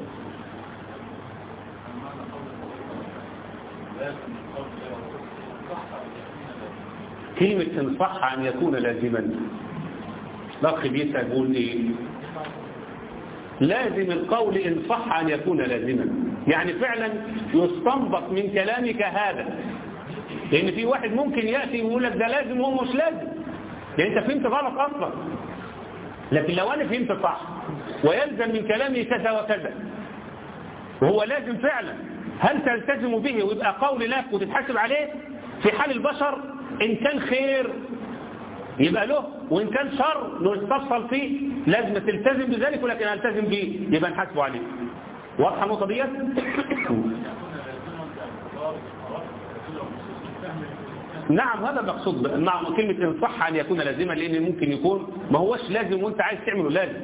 كلمة إن صح أن يكون لازما الأخ بيسأل يقول إيه لازم القول إن صح أن يكون لازما يعني فعلا يستنبط من كلامك هذا لأن في واحد ممكن يأتي ويقول لك ده لازم وهو مش لازم لأن أنت فهمت غلط أصلا لكن لو أنا فهمت صح ويلزم من كلامي كذا وكذا وهو لازم فعلا هل تلتزم به ويبقى قول لك وتتحاسب عليه في حال البشر إن كان خير يبقى له وإن كان شر نستفصل فيه لازم تلتزم بذلك ولكن ألتزم به يبقى نحاسبه عليه واضحة النقطة ديت نعم هذا مقصود نعم كلمة إن صح أن يكون لازما لأن ممكن يكون ما هوش لازم وانت عايز تعمله لازم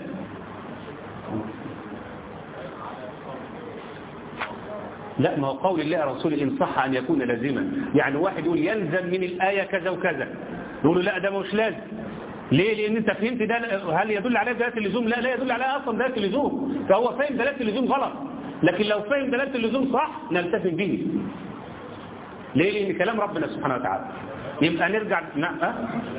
لا ما هو قول الله رسول إن صح أن يكون لازما يعني واحد يقول يلزم من الآية كذا وكذا يقول له لا ده مش لازم ليه لأن انت فهمت ده هل يدل عليه دلالة اللزوم لا لا يدل عليه أصلا دلالة اللزوم فهو فاهم دلالة اللزوم غلط لكن لو فهم دلالة اللزوم صح نلتزم به ليه لأن كلام ربنا سبحانه وتعالى يبقى نرجع نعم أه؟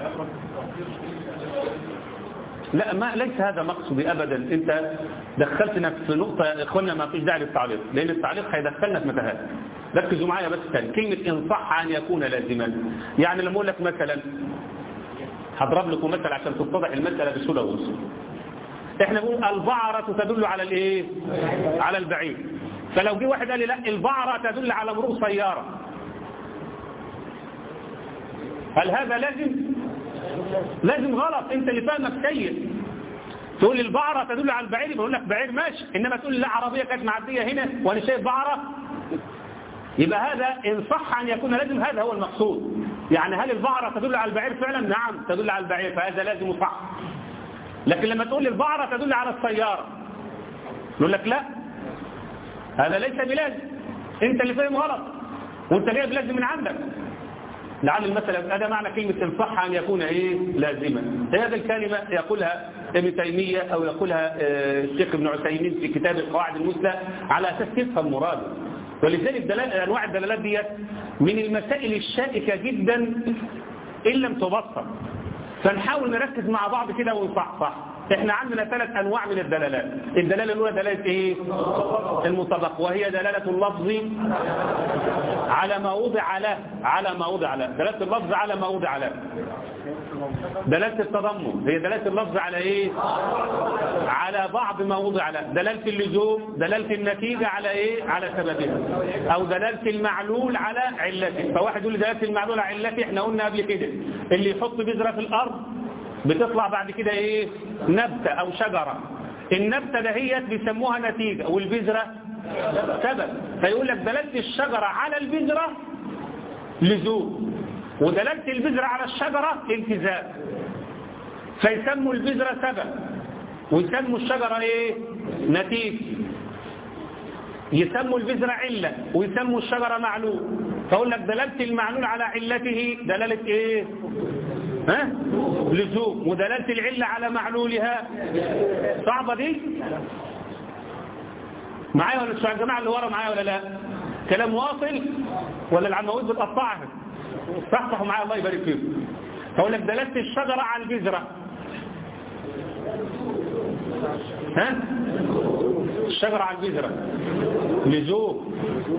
لا ما ليس هذا مقصدي أبدا أنت دخلتنا في نقطة يا إخواننا ما فيش داعي للتعليق لأن التعليق هيدخلنا في متاهات ركزوا معايا بس تاني كلمة إن صح أن يكون لازما يعني لما أقول لك مثلا هضرب لكم مثل عشان تتضح المسألة بسهولة وبسهولة احنا بنقول البعرة تدل على الايه على البعير فلو جه واحد قال لي لا البعرة تدل على مرور سيارة هل هذا لازم لازم غلط انت اللي فاهمك سيء تقول لي البعرة تدل على البعير بقول لك بعير ماشي انما تقول لي لا عربية كانت معدية هنا وانا شايف بعرة يبقى هذا إن صح أن يكون لازم هذا هو المقصود يعني هل البعرة تدل على البعير فعلا نعم تدل على البعير فهذا لازم صح لكن لما تقول البعرة تدل على السيارة نقول لك لا هذا ليس بلازم انت اللي فاهم غلط وانت جايب لازم من عندك لعل المثل هذا معنى كلمة الصح أن يكون إيه لازما هذه الكلمة يقولها ابن تيمية أو يقولها الشيخ ابن عثيمين في كتاب القواعد المثلى على أساس تفهم مراده ولذلك دلال أنواع الدلالات ديت من المسائل الشائكة جدا إن لم تبسط فنحاول نركز مع بعض كده ونصحصح احنا عندنا ثلاث انواع من الدلالات الدلاله الاولى دلاله ايه المطابقه وهي دلاله اللفظ على ما وضع له على ما وضع له دلاله اللفظ على ما وضع له دلاله التضمن هي دلاله اللفظ على ايه على بعض ما وضع له دلاله اللزوم دلاله النتيجه على ايه على سببها او دلاله المعلول على علته فواحد يقول دلاله المعلول على علته احنا قلنا قبل كده اللي يحط بذره في الارض بتطلع بعد كده ايه نبتة او شجرة النبتة دهيت بيسموها نتيجة والبذرة سبب فيقول لك دلالة الشجرة على البذرة لزوم ودلالة البذرة على الشجرة التزام فيسموا البذرة سبب ويسموا الشجرة ايه نتيجة يسموا البذرة علة ويسموا الشجرة معلول فأقول لك دلالة المعلول على علته دلالة ايه ها لزوم ودلالة العلة على معلولها صعبة دي معايا ولا مش الجماعة اللي ورا معايا ولا لا كلام واصل ولا العمويد بتقطعها صحصحوا معايا الله يبارك فيكم هقول لك دلالة الشجرة على البذرة ها الشجرة على البذرة لزوم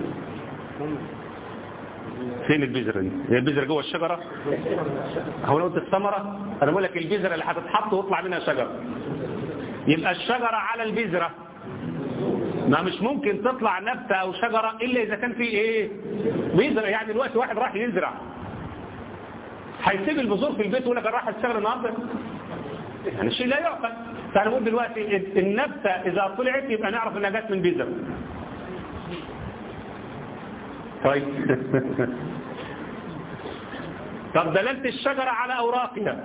فين البذرة دي هي البذرة جوه الشجرة هو لو الثمرة انا بقول لك البذرة اللي هتتحط ويطلع منها شجرة يبقى الشجرة على البذرة ما مش ممكن تطلع نبتة او شجرة الا اذا كان في ايه بذرة يعني دلوقتي واحد راح يزرع هيسيب البذور في البيت ويقول لك انا راح اشتغل النهارده يعني شيء لا يعقل فانا بقول دلوقتي النبتة اذا طلعت يبقى نعرف انها جت من بذرة طيب طب دلالة الشجرة على أوراقها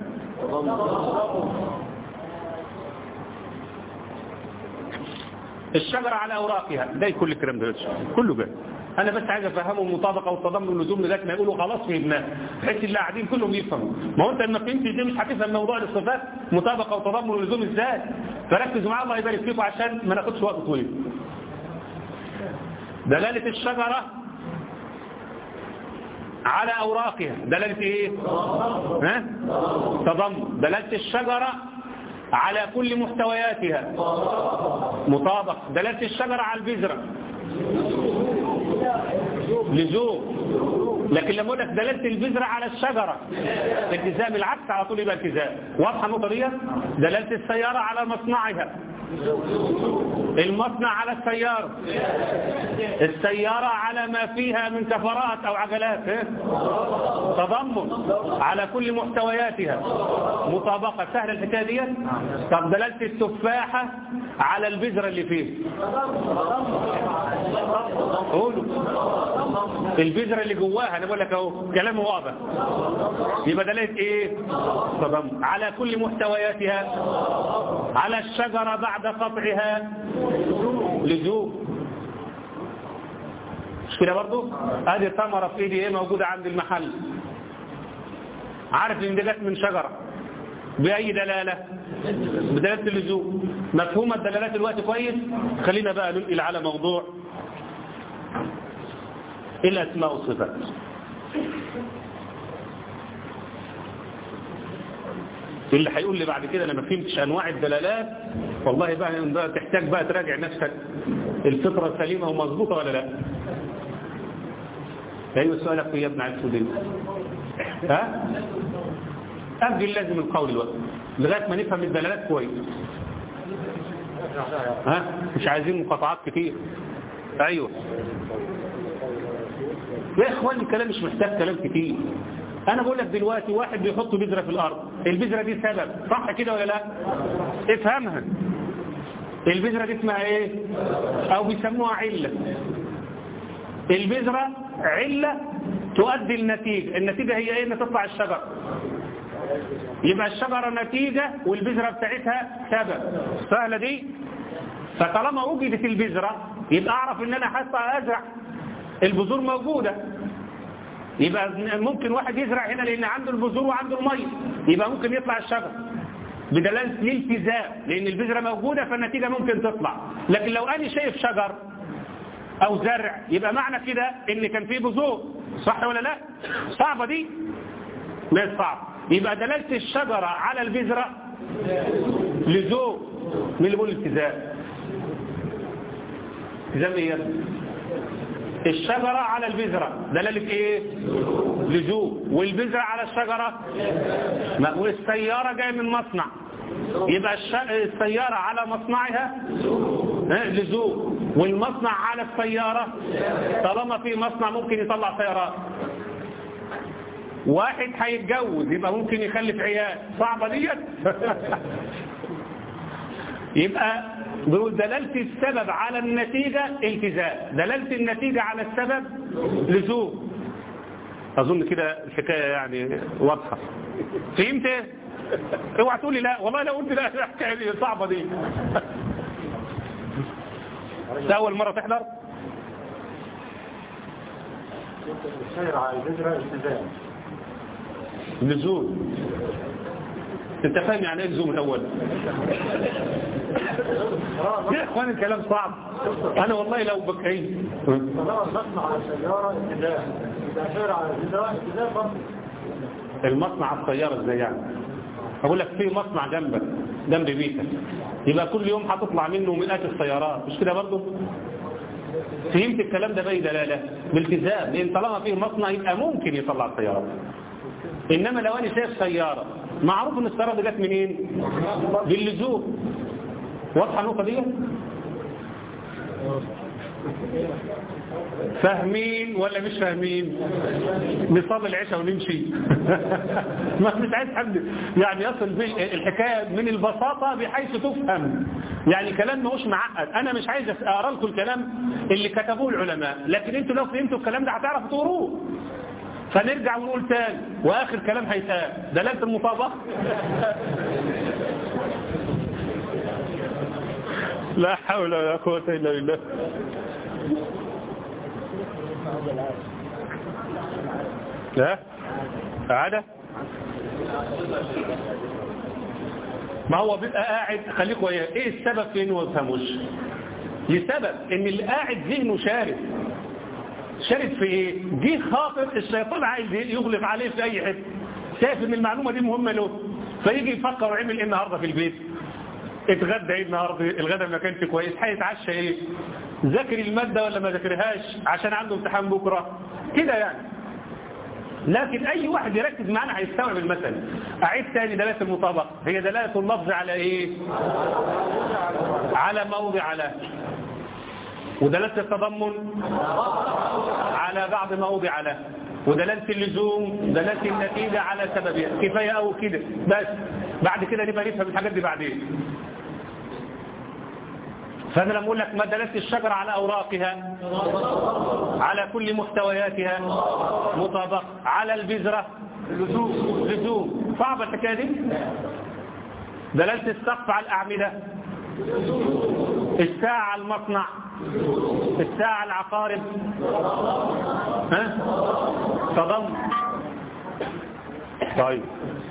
الشجرة على أوراقها ده كل الكلام ده كله جاي أنا بس عايز أفهمه المطابقة والتضمن واللزوم لذلك ما يقولوا خلاص فهمناه بحيث اللي قاعدين كلهم يفهموا ما هو أنت لما فهمت دي مش هتفهم موضوع الصفات مطابقة وتضمن واللزوم إزاي فركزوا معايا الله يبارك فيكم عشان ما ناخدش وقت طويل دلالة الشجرة على أوراقها دلالة إيه ها؟ تضم دلالة الشجرة على كل محتوياتها مطابق دلالة الشجرة على البذرة لزوم لكن لما اقول لك دلالة البذرة على الشجرة التزام العكس على طول يبقى التزام واضحة النقطة دي دلالة السيارة على مصنعها المصنع على السيارة السيارة على ما فيها من كفرات أو عجلات تضمن على كل محتوياتها مطابقة سهلة الحكاية دي طب دلالة التفاحة على البذرة اللي فيه قولوا البذرة اللي جواها انا بقول لك اهو كلام واضح يبقى دلالة ايه تضمن على كل محتوياتها على الشجرة بعد قطعها لزوم مش كده برضو ادي ثمرة في ايدي ايه موجودة عند المحل عارف ان دي جت من شجرة بأي دلالة بدلالة اللزوم مفهوم الدلالات الوقت كويس خلينا بقى ننقل على موضوع الأسماء والصفات اللي هيقول لي بعد كده انا ما فهمتش انواع الدلالات والله بقى تحتاج بقى تراجع نفسك الفطره سليمه ومظبوطه ولا لا ايوه سؤالك يا ابن السودان ها أجل لازم القول الوقت لغايه ما نفهم الدلالات كويس ها مش عايزين مقاطعات كتير ايوه يا اخواني الكلام مش محتاج كلام كتير انا بقول لك دلوقتي واحد بيحط بذره في الارض البذره دي سبب صح كده ولا لا افهمها البذره دي اسمها ايه او بيسموها عله البذره عله تؤدي النتيجه النتيجه هي ايه ان تطلع الشجر يبقى الشجره نتيجه والبذره بتاعتها سبب سهله دي فطالما وجدت البذره يبقى اعرف ان انا حتى ازرع البذور موجوده يبقى ممكن واحد يزرع هنا لان عنده البذور وعنده الميه يبقى ممكن يطلع الشجر بدلالة الالتزام لان البذرة موجودة فالنتيجة ممكن تطلع لكن لو انا شايف شجر او زرع يبقى معنى كده ان كان فيه بذور صح ولا لا صعبة دي مش صعب يبقى دلالة الشجرة على البذرة لزوم من اللي بيقول التزام التزام ايه الشجرة على البذرة دلالة ايه لزوم والبذرة على الشجرة والسيارة جاية من مصنع يبقى السيارة على مصنعها لزوم والمصنع على السيارة طالما في مصنع ممكن يطلع سيارات واحد هيتجوز يبقى ممكن يخلف عيال صعبة ديت يبقى دلالة السبب على النتيجة التزام دلالة النتيجة على السبب لزوم أظن كده الحكاية يعني واضحة فهمت ايه؟ اوعى تقول لي لا والله لو قلت لا الحكاية دي صعبة دي ده أول مرة تحضر السير على البذرة التزام لزوم انت فاهم يعني ايه لزوم الاول يا اخوان الكلام صعب انا والله لو بكيت طالما المصنع على السيارة التزام إذا سير على البذرة التزام برضه المصنع على السيارة ازاي يعني اقول لك في مصنع جنبك جنب بيتك يبقى كل يوم هتطلع منه مئات السيارات مش كده برضه فهمت الكلام ده باي دلاله بالتزام لان طالما فيه مصنع يبقى ممكن يطلع سيارات انما لو انا شايف سياره معروف ان السياره دي جت منين باللزوم واضحه النقطه دي فاهمين ولا مش فاهمين نصلي العشاء ونمشي ما مش عايز حد يعني يصل بي الحكايه من البساطه بحيث تفهم يعني كلام مش معقد انا مش عايز اقرا لكم الكلام اللي كتبوه العلماء لكن انتوا لو فهمتوا الكلام ده هتعرفوا تقروه فنرجع ونقول تاني واخر كلام هيتقال دلاله المطابقه لا حول ولا قوه الا بالله لا عادة ما هو بيبقى قاعد خليك وياه ايه السبب فين ما تفهموش لسبب ان اللي قاعد ذهنه شارد شارد في ايه جه خاطر الشيطان عايز يغلق عليه في اي حته شايف ان المعلومه دي مهمه له فيجي يفكر ويعمل ايه النهارده في البيت اتغدى ايه النهارده الغدا ما كانش كويس هيتعشى ايه ذاكر الماده ولا ما ذاكرهاش عشان عنده امتحان بكره كده يعني لكن اي واحد يركز معنا هيستوعب المثل اعيد تاني دلاله المطابقه هي دلاله اللفظ على ايه على موضع له ودلاله التضمن على بعض موضع له ودلالة اللزوم دلالة النتيجة على سببها كفاية أو كده بس بعد كده نبقى نفهم الحاجات دي بعدين فأنا لما أقول لك ما دلالة الشجرة على أوراقها على كل محتوياتها مطابقة على البذرة لزوم لزوم صعبة الحكاية دي دلالة السقف على الأعمدة الساعة على المصنع الساعة على العقارب ها تضم طيب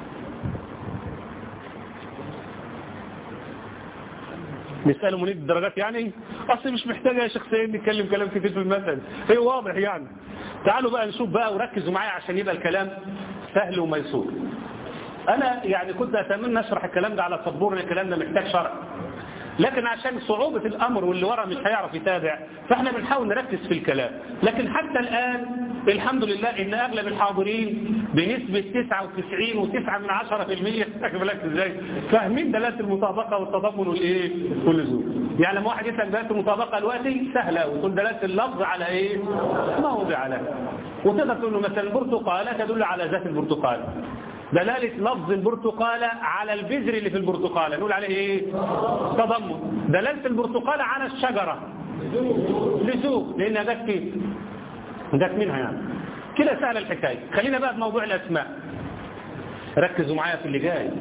نسأله منيد الدرجات يعني أصل مش محتاجة يا شيخ سيد نتكلم كلام كتير في المثل هي واضح يعني تعالوا بقى نشوف بقى وركزوا معايا عشان يبقى الكلام سهل وميسور أنا يعني كنت أتمنى أشرح الكلام ده على صبور الكلام ده محتاج شرح لكن عشان صعوبة الأمر واللي ورا مش هيعرف يتابع فاحنا بنحاول نركز في الكلام لكن حتى الآن الحمد لله ان اغلب الحاضرين بنسبة 99 و9 من 10% خد بالك ازاي فاهمين دلالة المطابقة والتضمن والايه واللزوم يعني لما واحد يسأل دلالة المطابقة دلوقتي سهلة وتقول دلالة اللفظ على ايه ما وضع له وتقدر تقول له مثلا البرتقالة تدل على ذات البرتقال دلالة لفظ البرتقالة على البذر اللي في البرتقالة نقول عليه ايه تضمن دلالة البرتقالة على الشجرة لزوم لانها جت فيه جت منها يعني كده سهل الحكاية خلينا بقى في موضوع الأسماء ركزوا معايا في اللي جاي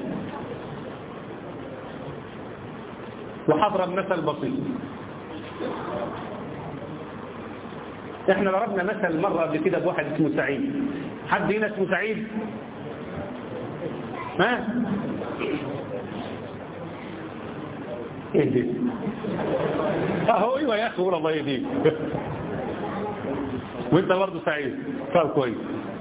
وحضرب مثل بسيط احنا ضربنا مثل مرة قبل كده بواحد اسمه سعيد حد هنا اسمه سعيد ها ايه دي اهو ايوه يا اخي الله يهديك وانت برضه سعيد طب كويس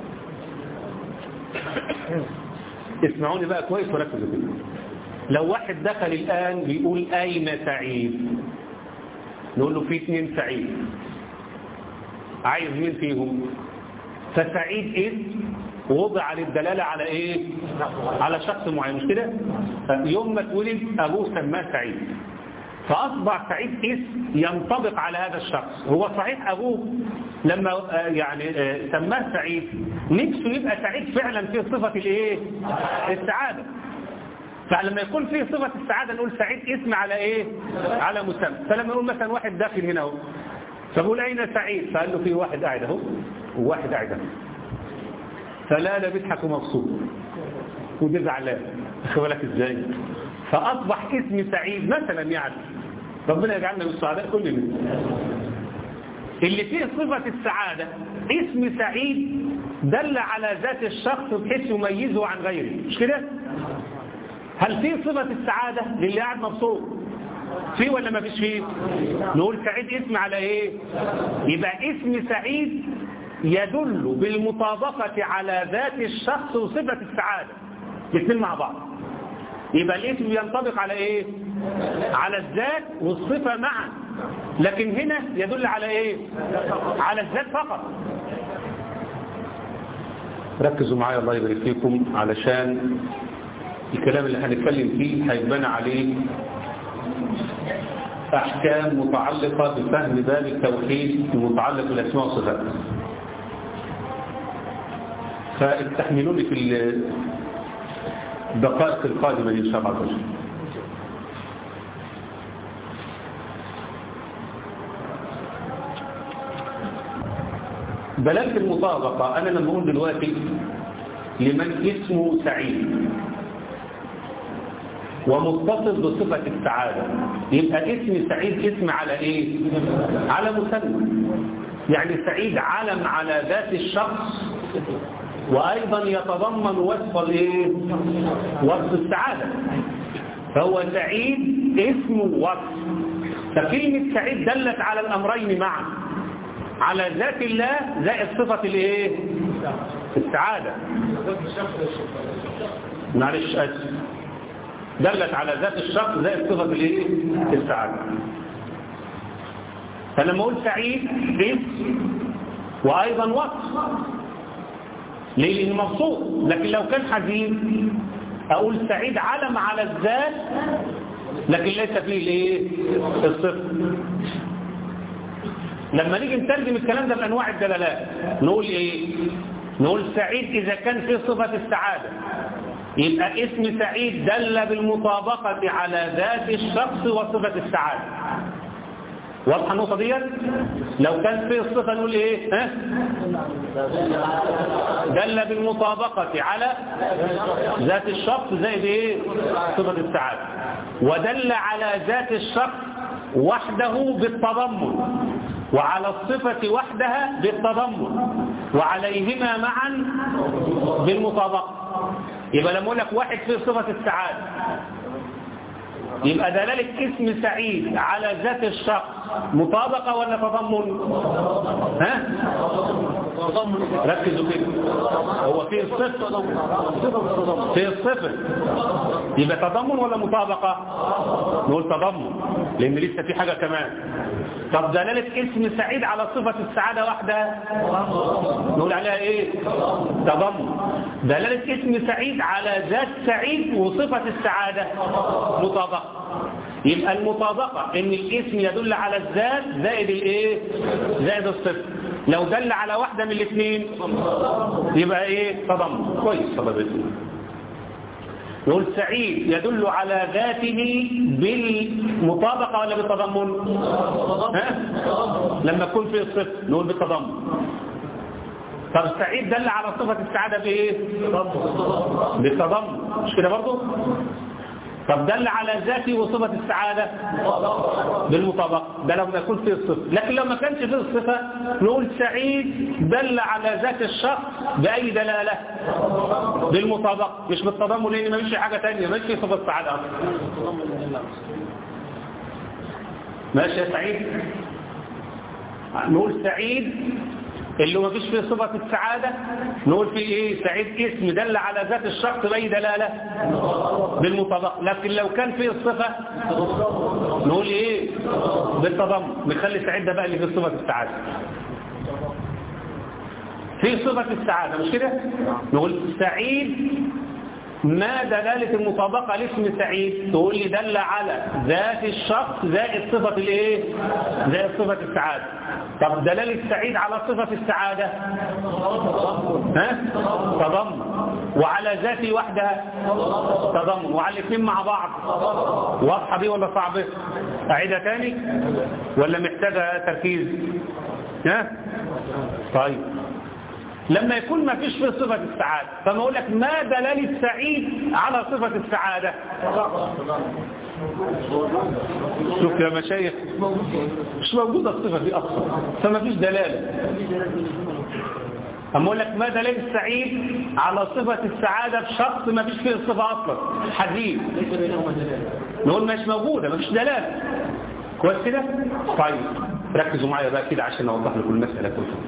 اسمعوني بقى كويس وركزوا كده لو واحد دخل الآن بيقول أين سعيد نقول له في اثنين سعيد عايز مين فيهم فسعيد اسم وضع للدلالة على ايه على شخص معين مش كده يوم ما اتولد ابوه سماه سعيد فأصبح سعيد اسم ينطبق على هذا الشخص هو صحيح أبوه لما يعني سماه سعيد نفسه يبقى سعيد فعلا فيه صفة الايه السعادة فلما يكون فيه صفة السعادة نقول سعيد اسم على ايه على مسمى فلما نقول مثلا واحد داخل هنا اهو فبقول اين سعيد فقال له في واحد قاعد اهو وواحد قاعد اهو فلا لا بيضحك ومبسوط ودي زعلان واخد بالك ازاي فاصبح اسم سعيد مثلا يعني ربنا يجعلنا من السعداء كلنا اللي فيه صفة السعادة اسم سعيد دل على ذات الشخص بحيث يميزه عن غيره مش كده هل فيه صفة السعادة للي قاعد مبسوط فيه ولا ما فيش فيه نقول سعيد اسم على ايه يبقى اسم سعيد يدل بالمطابقة على ذات الشخص وصفة السعادة الاثنين مع بعض يبقى الاسم ينطبق على ايه على الذات والصفة معا لكن هنا يدل على ايه على الذات فقط ركزوا معايا الله يبارك فيكم علشان الكلام اللي هنتكلم فيه هيتبنى عليه أحكام متعلقة بفهم باب التوحيد المتعلق بالأسماء والصفات فاستحملوني في الدقائق القادمة إن شاء الله عز وجل دلالة المطابقة أنا لما أقول دلوقتي لمن اسمه سعيد ومتصل بصفة السعادة يبقى اسم سعيد اسم على ايه على مسمى يعني سعيد علم على ذات الشخص وايضا يتضمن وصف الايه وصف السعادة فهو سعيد اسم وصف فكلمة سعيد دلت على الامرين معا على ذات الله زائد صفة الايه السعادة معلش اسف دلت على ذات الشخص زي صفة الايه السعادة فلما اقول سعيد اسم وايضا وصف ليه لانه مبسوط لكن لو كان حزين اقول سعيد علم على الذات لكن ليس فيه الايه الصفة لما نيجي نترجم الكلام ده بانواع الدلالات نقول ايه نقول سعيد اذا كان فيه صفة السعادة يبقى اسم سعيد دل بالمطابقة على ذات الشخص وصفة السعادة واضحة النقطة دي لو كان في الصفة نقول ايه ها؟ دل بالمطابقة على ذات الشخص زائد ايه صفة السعادة ودل على ذات الشخص وحده بالتضمن وعلى الصفة وحدها بالتضمن وعليهما معا بالمطابقة يبقى لما اقول لك واحد فيه صفة السعادة يبقى دلالة اسم سعيد على ذات الشخص مطابقة ولا تضمن ها ركزوا كده هو فيه الصفة فيه الصفة يبقى تضمن ولا مطابقة نقول تضمن لان لسه في حاجة كمان طب دلالة اسم سعيد على صفة السعادة واحدة نقول عليها ايه تضمن دلالة اسم سعيد على ذات سعيد وصفة السعادة مطابقة يبقى المطابقة ان الاسم يدل على الذات زائد الايه زائد الصفة لو دل على واحدة من الاثنين يبقى ايه تضمن كويس طب نقول سعيد يدل على ذاته بالمطابقة ولا بالتضمن ها؟ لما يكون في الصفة نقول بالتضمن طب سعيد دل على صفة السعادة بايه بالتضمن مش كده برضه طب دل على ذاته وصفة السعادة بالمطابقة ده لو ما يكون فيه الصفة لكن لو ما كانش فيه الصفة نقول سعيد دل على ذات الشخص بأي دلالة بالمطابقة مش بالتضمن لأن ما فيش حاجة تانية ما فيش صفة السعادة أصلا ماشي يا سعيد نقول سعيد اللي ما فيش فيه صفة السعادة نقول فيه ايه سعيد اسم دل على ذات الشخص بأي دلالة بالمطابقة لكن لو كان فيه الصفة نقول ايه بالتضمن نخلي سعيد ده بقى اللي فيه صفة السعادة في صفة السعادة مش كده نقول سعيد ما دلالة المطابقة لاسم سعيد تقول لي دل على ذات الشخص زائد صفة الايه زائد صفة السعادة طب دلالة سعيد على صفة السعادة ها تضمن وعلى ذاته وحدها تضمن وعلى الاثنين مع بعض واضحة دي ولا صعبة اعيدها تاني ولا محتاجة تركيز ها طيب لما يكون ما فيش فيه صفة السعادة فما أقول لك ما دلالة سعيد على صفة السعادة شوف يا مشايخ مش موجودة الصفة دي أصلا فما فيش دلالة أما أقول لك ما دلالة سعيد على صفة السعادة في شخص ما فيش فيه الصفة أصلا حديث نقول مش موجودة ما فيش دلالة كويس كده طيب ركزوا معايا بقى كده عشان أوضح لكم المسألة كلها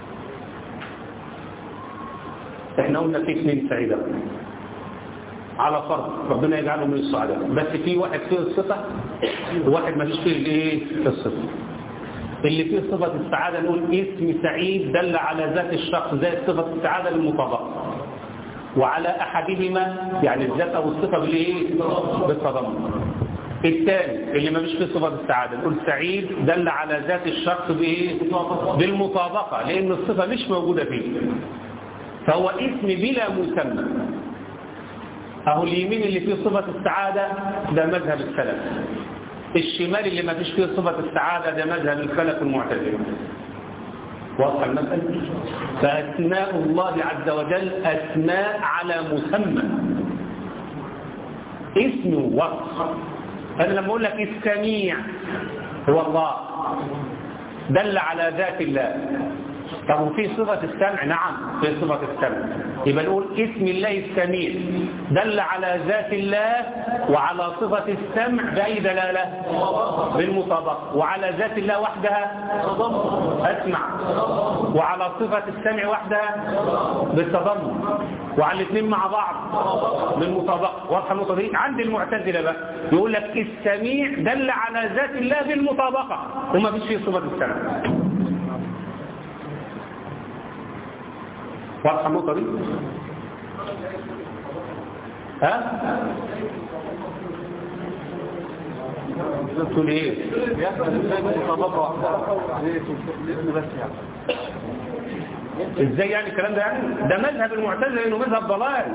احنا قلنا في اثنين سعيدة على فرض ربنا يجعله من السعداء بس في واحد فيه الصفة وواحد ما فيش فيه الايه الصفة اللي فيه صفة السعادة نقول اسم سعيد دل على ذات الشخص زي صفة السعادة للمطابقة وعلى أحدهما يعني الذات أو الصفة بالايه بالتضمن الثاني اللي ما فيش فيه صفة السعادة نقول سعيد دل على ذات الشخص بايه بالمطابقة لأن الصفة مش موجودة فيه فهو اسم بلا مسمى اهو اليمين اللي فيه صفة السعادة ده مذهب السلف الشمال اللي ما فيش فيه صفة السعادة ده مذهب الخلف المعتزله واضح المسألة فأسماء الله عز وجل أسماء على مسمى اسم وصف أنا لما أقول لك السميع هو الله دل على ذات الله طب وفي صفة السمع نعم في صفة السمع يبقى نقول اسم الله السميع دل على ذات الله وعلى صفة السمع بأي دلالة بالمطابقة وعلى ذات الله وحدها أسمع وعلى صفة السمع وحدها بالتضمن وعلى الاثنين مع بعض بالمطابقة واضحة النقطة دي عند المعتزلة بقى يقول لك السميع دل على ذات الله بالمطابقة وما فيش فيه صفة السمع واضحة النقطة دي ها تقول ايه ازاي يعني الكلام ده يعني ده مذهب المعتزله انه مذهب ضلال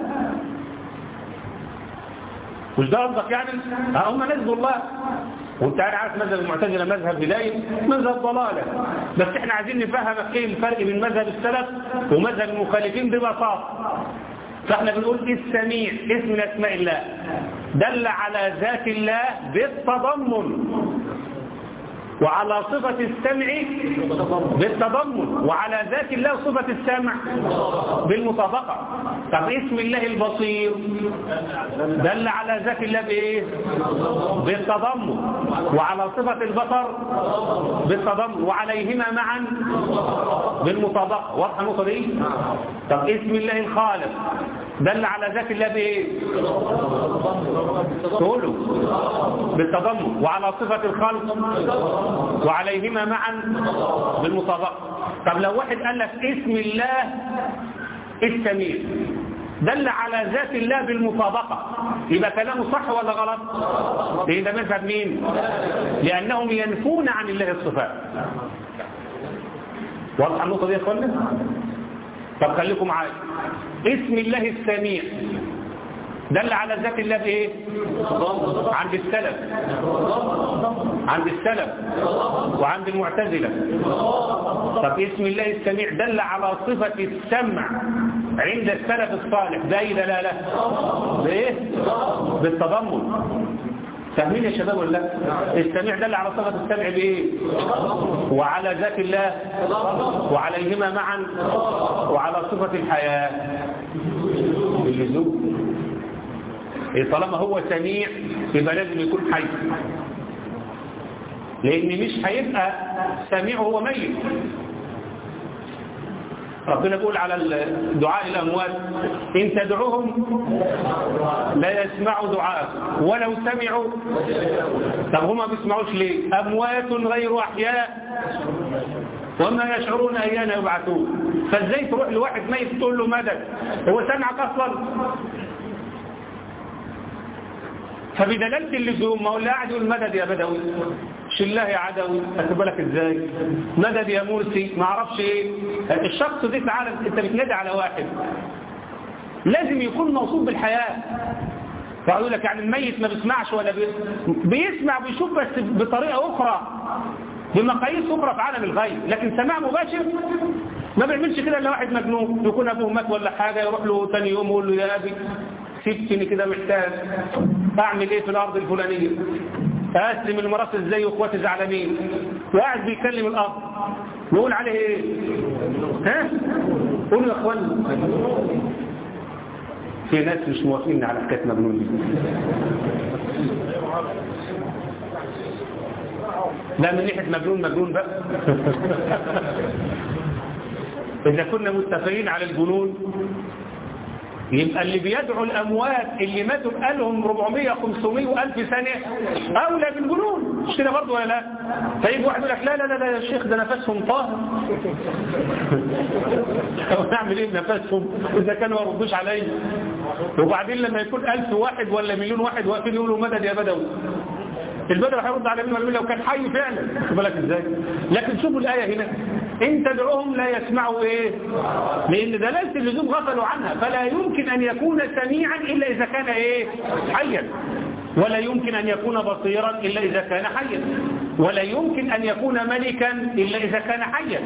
مش ده قصدك يعني ها هم نزلوا الله وانت عارف مذهب المعتزله مذهب هدايه مذهب ضلاله بس احنا عايزين نفهمك ايه الفرق بين مذهب السلف ومذهب المخالفين ببساطه فاحنا بنقول السميع اسم من اسماء الله دل على ذات الله بالتضمن وعلى صفة السمع بالتضمن وعلى ذات الله صفة السمع بالمطابقة طب اسم الله البصير دل على ذات الله بإيه بالتضمن وعلى صفة البصر بالتضمن وعليهما معا بالمطابقة واضحة النقطة دي طب اسم الله الخالق دل على ذات الله بإيه تقولوا بالتضمن وعلى صفة الخلق وعليهما معا بالمطابقة طب لو واحد قال لك اسم الله السميع دل على ذات الله بالمطابقة يبقى كلامه صح ولا غلط ليه ده مذهب مين لأنهم ينفون عن الله الصفات واضحة النقطة دي يا اخوانا طب خليكم معايا اسم الله السميع دل على ذات الله بايه عند السلف عند السلف وعند المعتزلة طب اسم الله السميع دل على صفة السمع عند السلف الصالح ده ايه دلالة بايه بالتضمن فاهمين يا شباب ولا لا السميع دل على صفة السمع بايه وعلى ذات الله وعليهما معا وعلى صفة الحياة باللزوم إيه طالما هو سميع يبقى لازم يكون حي لان مش هيبقى سميع وهو ميت ربنا يقول على دعاء الأموات إن تدعوهم لا يسمعوا دعاء ولو سمعوا طب هما بيسمعوش ليه أموات غير أحياء وما يشعرون أيان يبعثون فازاي تروح لواحد ميت تقول له مدد هو سمعك أصلا فبدلالة اللزوم ما هو اللي قاعد يقول مدد يا بدوي شله يا عدوي خد بالك ازاي مدد يا مرسي ما اعرفش ايه الشخص دي تعالى انت بتنادي على واحد لازم يكون موصوف بالحياة فأقول لك يعني الميت ما بيسمعش ولا بي... بيسمع بيشوف بس بطريقة أخرى بمقاييس أخرى في عالم الغيب لكن سماع مباشر ما بيعملش كده إلا واحد مجنون يكون أبوه مات ولا حاجة يروح له ثاني يوم يقول له يا أبي سبتني كده محتاج أعمل إيه في الأرض الفلانية أسلم المرأة ازاي واخواتي زعلانين وقاعد بيكلم الأرض نقول عليه إيه ها قولوا يا أخوان في ناس مش موافقين على حكاية مجنون دي لا من ناحية مجنون مجنون بقى إذا كنا متفقين على الجنون يبقى اللي بيدعو الأموات اللي ماتوا بقالهم 400 500 وألف سنة أولى بالجنون مش كده برضه ولا لا طيب واحد يقول لك لا لا لا لا يا شيخ ده نفسهم طاهر نعمل ايه بنفسهم إذا كانوا ما يردوش عليا وبعدين لما يكون ألف واحد ولا مليون واحد واقفين يقولوا مدد يا بدوي البدر هيرد على مين ولا لو كان حي فعلا خد بالك ازاي لكن شوفوا الآية هنا ان تدعوهم لا يسمعوا ايه لان دلالة اللزوم غفلوا عنها فلا يمكن ان يكون سميعا الا اذا كان ايه حيا ولا يمكن ان يكون بصيرا الا اذا كان حيا ولا يمكن ان يكون ملكا الا اذا كان حيا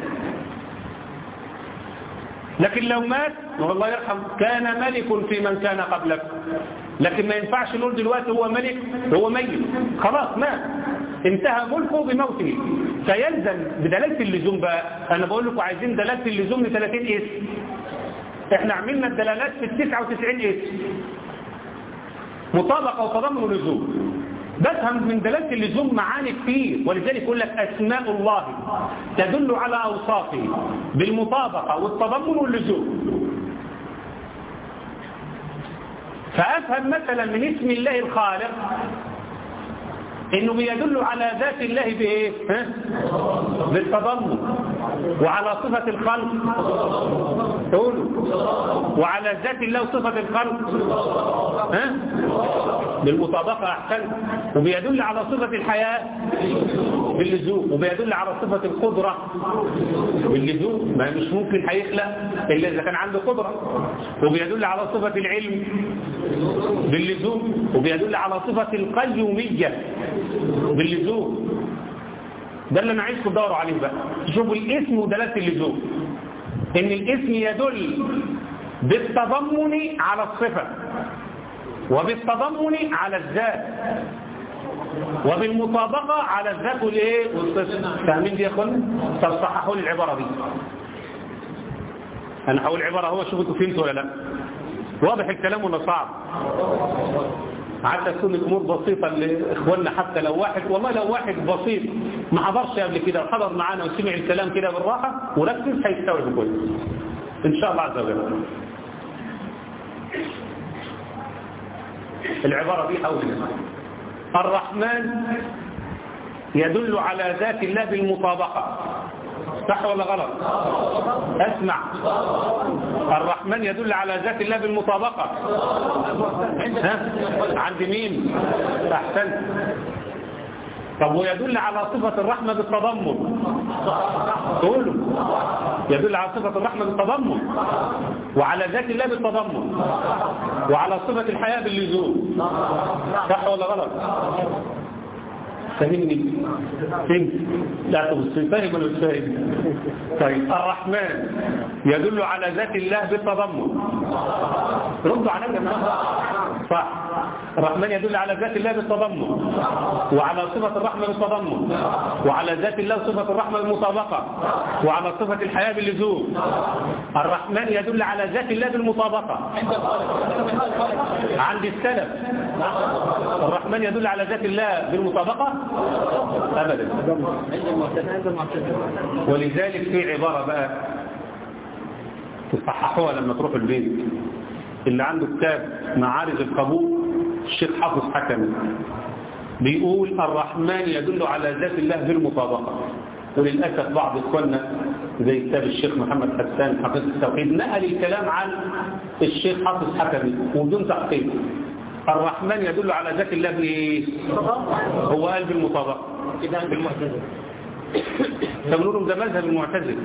لكن لو مات والله يرحم كان ملك في من كان قبلك لكن ما ينفعش نقول دلوقتي هو ملك هو ميت خلاص مات انتهى ملكه بموته فيلزم بدلالة اللزوم بقى انا بقول لكم عايزين دلالة اللزوم ل 30 اسم احنا عملنا الدلالات في ال 99 اسم مطابقة وتضمن ولزوم بفهم من دلالة اللزوم معاني كتير ولذلك يقول لك أسماء الله تدل على أوصافه بالمطابقة والتضمن واللزوم فأفهم مثلا من اسم الله الخالق انه بيدل على ذات الله بايه ها؟ بالتضمن وعلى صفة الخلق تقولوا وعلى ذات الله صفة الخلق ها بالمطابقة احسن وبيدل على صفة الحياة باللزوم وبيدل على صفة القدرة باللزوم ما مش ممكن هيخلق الا اذا كان عنده قدرة وبيدل على صفة العلم باللزوم وبيدل على صفة القيومية باللزوم ده اللي انا عايزكم تدوروا عليه بقى تشوفوا الاسم ودلاله اللزوم ان الاسم يدل بالتضمن على الصفه وبالتضمن على الذات وبالمطابقة على الذات والايه والصفة فاهمين دي يا اخوانا طب صححوا لي العبارة دي انا هقول عبارة هو شوفوا انتوا فهمتوا ولا لا واضح الكلام ولا صعب حتى تكون الامور بسيطة لاخواننا حتى لو واحد والله لو واحد بسيط ما حضرش قبل كده وحضر معانا وسمع الكلام كده بالراحة وركز هيستوعب كويس ان شاء الله عز وجل العبارة دي حولنا الرحمن يدل على ذات الله بالمطابقة صح ولا غلط اسمع الرحمن يدل على ذات الله بالمطابقة ها؟ عند مين احسنت طب ويدل على صفة الرحمة بالتضمن قولوا يدل على صفة الرحمة بالتضمن وعلى ذات الله بالتضمن وعلى صفة الحياة باللزوم صح ولا غلط فهمني فهمت لا تبصي فاهم ولا مش فاهم طيب الرحمن يدل على ذات الله بالتضمن ردوا عليا صح الرحمن يدل على ذات الله بالتضمن وعلى صفة الرحمة بالتضمن وعلى ذات الله صفة الرحمة بالمطابقة وعلى صفة الحياة باللزوم الرحمن يدل على ذات الله بالمطابقة عند السلف الرحمن يدل على ذات الله بالمطابقة أبدا ولذلك في عبارة بقى تصححوها لما تروحوا البيت اللي عنده كتاب معارج القبول الشيخ حافظ حكمي بيقول الرحمن يدل على ذات الله بالمطابقة وللأسف بعض إخواننا زي كتاب الشيخ محمد حسان حافظ التوحيد نقل الكلام عن الشيخ حافظ حكمي وبدون تحقيق الرحمن يدل على ذات الله بايه هو قال بالمطابقة بالمعتزلة فبنقول ده مذهب المعتزله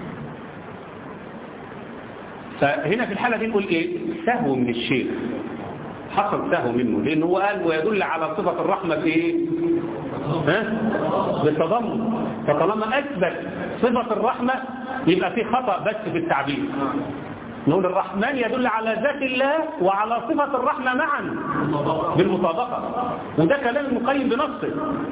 فهنا في الحالة دي نقول ايه سهو من الشيخ حصل سهو منه لانه هو قال ويدل على صفة الرحمة في ايه ها بالتضمن فطالما اثبت صفة الرحمة يبقى في خطأ بس في التعبير نقول الرحمن يدل على ذات الله وعلى صفة الرحمة معا بالمطابقة وده كلام المقيم بنصه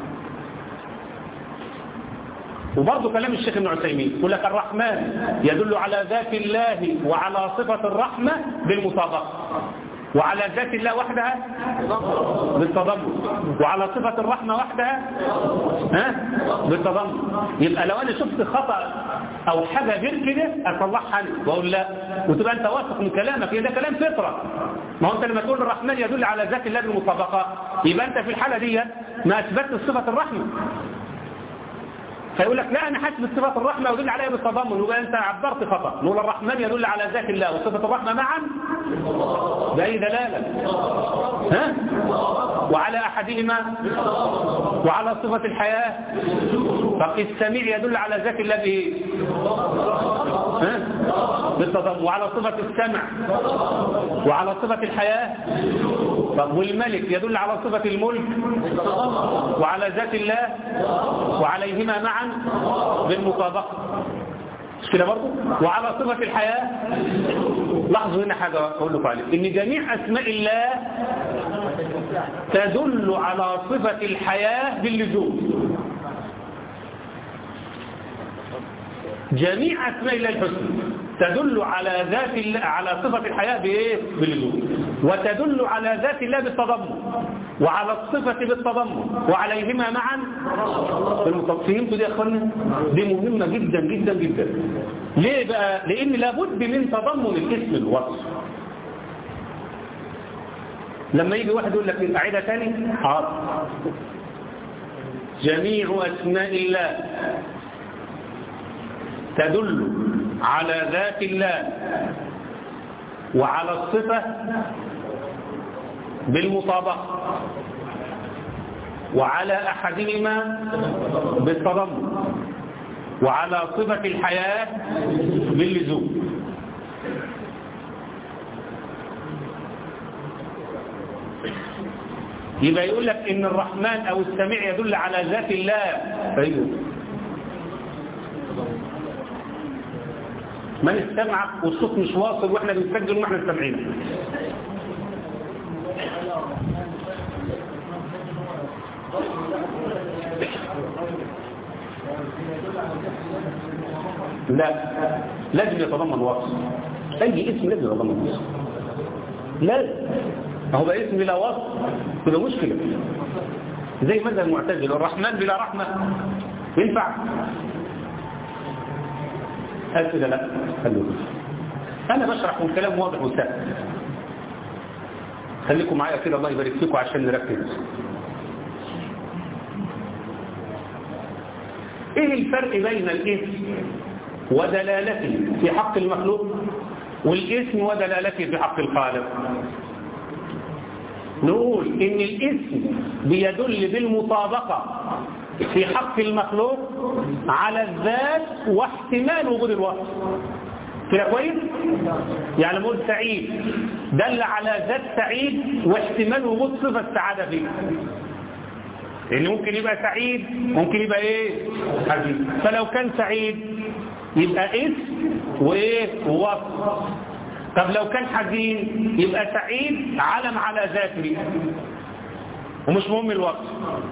وبرضه كلام الشيخ ابن عثيمين يقول لك الرحمن يدل على ذات الله وعلى صفة الرحمة بالمطابقة وعلى ذات الله وحدها بالتضمن وعلى صفة الرحمة وحدها ها بالتضمن يبقى لو انا شفت خطأ او حاجة غير كده اصلحها انا واقول لا وتبقى انت واثق من كلامك ده كلام فطرة ما هو انت لما تقول الرحمن يدل على ذات الله بالمطابقة يبقى انت في الحالة دي ما اثبتت صفة الرحمة فيقول لك لا انا حاسب صفات الرحمه ويدل عليها بالتضمن يبقى انت عبرت خطا نقول الرحمن يدل على ذات الله وصفه الرحمه معا باي دلاله ها وعلى احدهما وعلى صفه الحياه فقد السميع يدل على ذات الله بايه ها بالتضمن وعلى صفه السمع وعلى صفه الحياه طب والملك يدل على صفه الملك وعلى ذات الله وعليهما معا بالمطابقة مش كده برضه وعلى صفة الحياة لاحظوا هنا حاجة أقول لكم عليه إن جميع أسماء الله تدل على صفة الحياة باللزوم جميع أسماء الله الحسنى تدل على ذات الله على صفة الحياة بإيه؟ باللزوم وتدل على ذات الله بالتضمن وعلى الصفة بالتضمن وعليهما معا بالمطابقة فهمتوا دي يا أخوانا؟ دي مهمة جدا جدا جدا ليه بقى؟ لأن لابد من تضمن الاسم الوصف لما يجي واحد يقول لك أعيدها تاني حاضر جميع أسماء الله تدل على ذات الله وعلى الصفة بالمطابقة وعلى أحدهما بالتضمن وعلى صفة الحياة باللزوم يبقى يقول لك إن الرحمن أو السميع يدل على ذات الله أيوه من استمع والصوت مش واصل واحنا بنسجل واحنا سامعين لا لازم يتضمن وصف اي اسم لازم يتضمن وصف لا ما هو بقى اسم بلا وصف تبقى مشكله زي مثلا المعتزله الرحمن بلا رحمه ينفع قال كده لا خلوه انا بشرح من كلام واضح وسهل خليكم معايا كده الله يبارك فيكم عشان نركز ايه الفرق بين الاسم ودلالته في حق المخلوق والاسم ودلالته في حق الخالق نقول ان الاسم بيدل بالمطابقة في حق المخلوق على الذات واحتمال وجود الوصف كده كويس يعني نقول سعيد دل على ذات سعيد واحتمال وجود صفة السعادة فيه لان ممكن يبقى سعيد ممكن يبقى ايه حزين فلو كان سعيد يبقى اسم وايه ووصف طب لو كان حزين يبقى سعيد علم على ذاته ومش مهم الوصف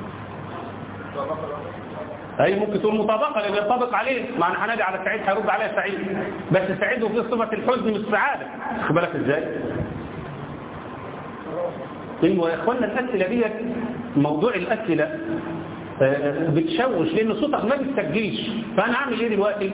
اي ممكن تقول مطابقه لان ينطبق عليه معنى هنادي على سعيد هيرد عليها سعيد بس سعيد وفيه صفه الحزن مش سعاده خد بالك ازاي ايوه يا اخوانا الاسئله ديت موضوع الاسئله بتشوش لان صوتك ما بتسجلش فانا اعمل ايه دلوقتي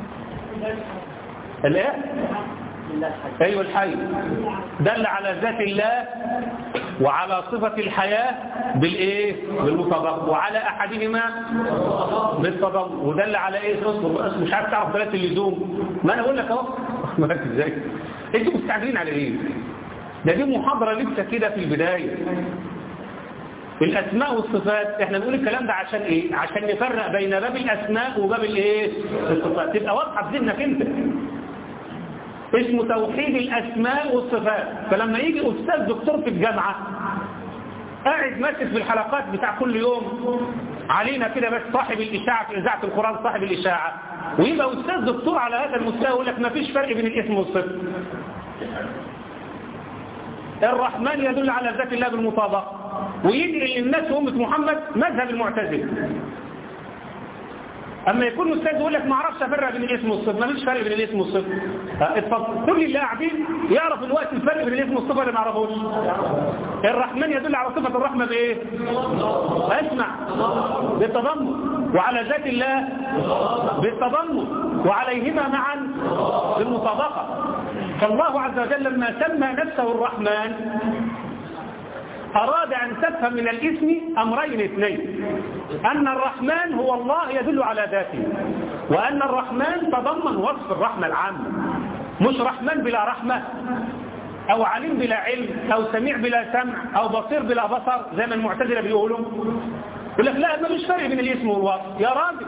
الايه ايوه الحي دل على ذات الله وعلى صفة الحياة بالايه بالمطابقة وعلى احدهما بالتضمن ودل على ايه اصبر مش عارف تعرف ثلاث اللزوم ما انا اقول لك اهو مالك ازاي انتوا مستعجلين على ايه ده دي محاضرة لسه كده في البداية الأسماء والصفات احنا بنقول الكلام ده عشان ايه عشان نفرق بين باب الأسماء وباب الايه الصفات تبقى واضحة في ذهنك انت اسمه توحيد الأسماء والصفات فلما يجي أستاذ دكتور في الجامعة قاعد ماسك في الحلقات بتاع كل يوم علينا كده بس صاحب الإشاعة في إذاعة القرآن صاحب الإشاعة ويبقى أستاذ دكتور على هذا المستوى يقول لك ما فيش فرق بين الاسم والصفة الرحمن يدل على ذات الله بالمطابقة ويجري للناس وأمة محمد مذهب المعتزله اما يكون استاذ يقول لك ما اعرفش افرق بين الاسم والصفه ما فيش فرق بين الاسم والصفه اتفضل كل اللي قاعدين يعرف الوقت الفرق بين الاسم والصفه اللي ما يعرفوش الرحمن يدل على صفه الرحمه بايه اسمع بالتضمن وعلى ذات الله بالتضمن وعليهما معا بالمطابقه فالله عز وجل لما سمى نفسه الرحمن أراد أن تفهم من الاسم أمرين اثنين أن الرحمن هو الله يدل على ذاته وأن الرحمن تضمن وصف الرحمة العامة مش رحمن بلا رحمة أو عليم بلا علم أو سميع بلا سمع أو بصير بلا بصر زي ما المعتزلة بيقولوا يقول لك لا ما مش فرق بين الاسم والوصف يا راجل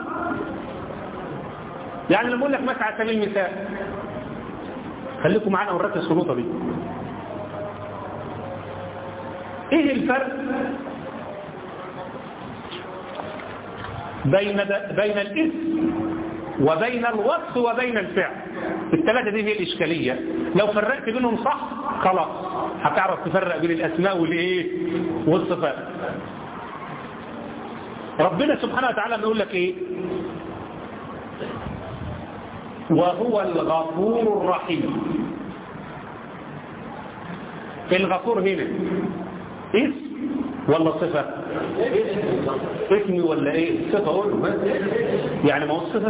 يعني لما أقول لك مثلا على سبيل المثال خليكم معانا ونركز في النقطة دي ايه الفرق بين بين الاسم وبين الوصف وبين الفعل الثلاثه دي هي الاشكاليه لو فرقت بينهم صح خلاص هتعرف تفرق بين الاسماء والايه والصفات ربنا سبحانه وتعالى بيقول لك ايه وهو الغفور الرحيم الغفور هنا اسم ولا صفة اسمي ولا ايه صفة اقول يعني ما هو الصفة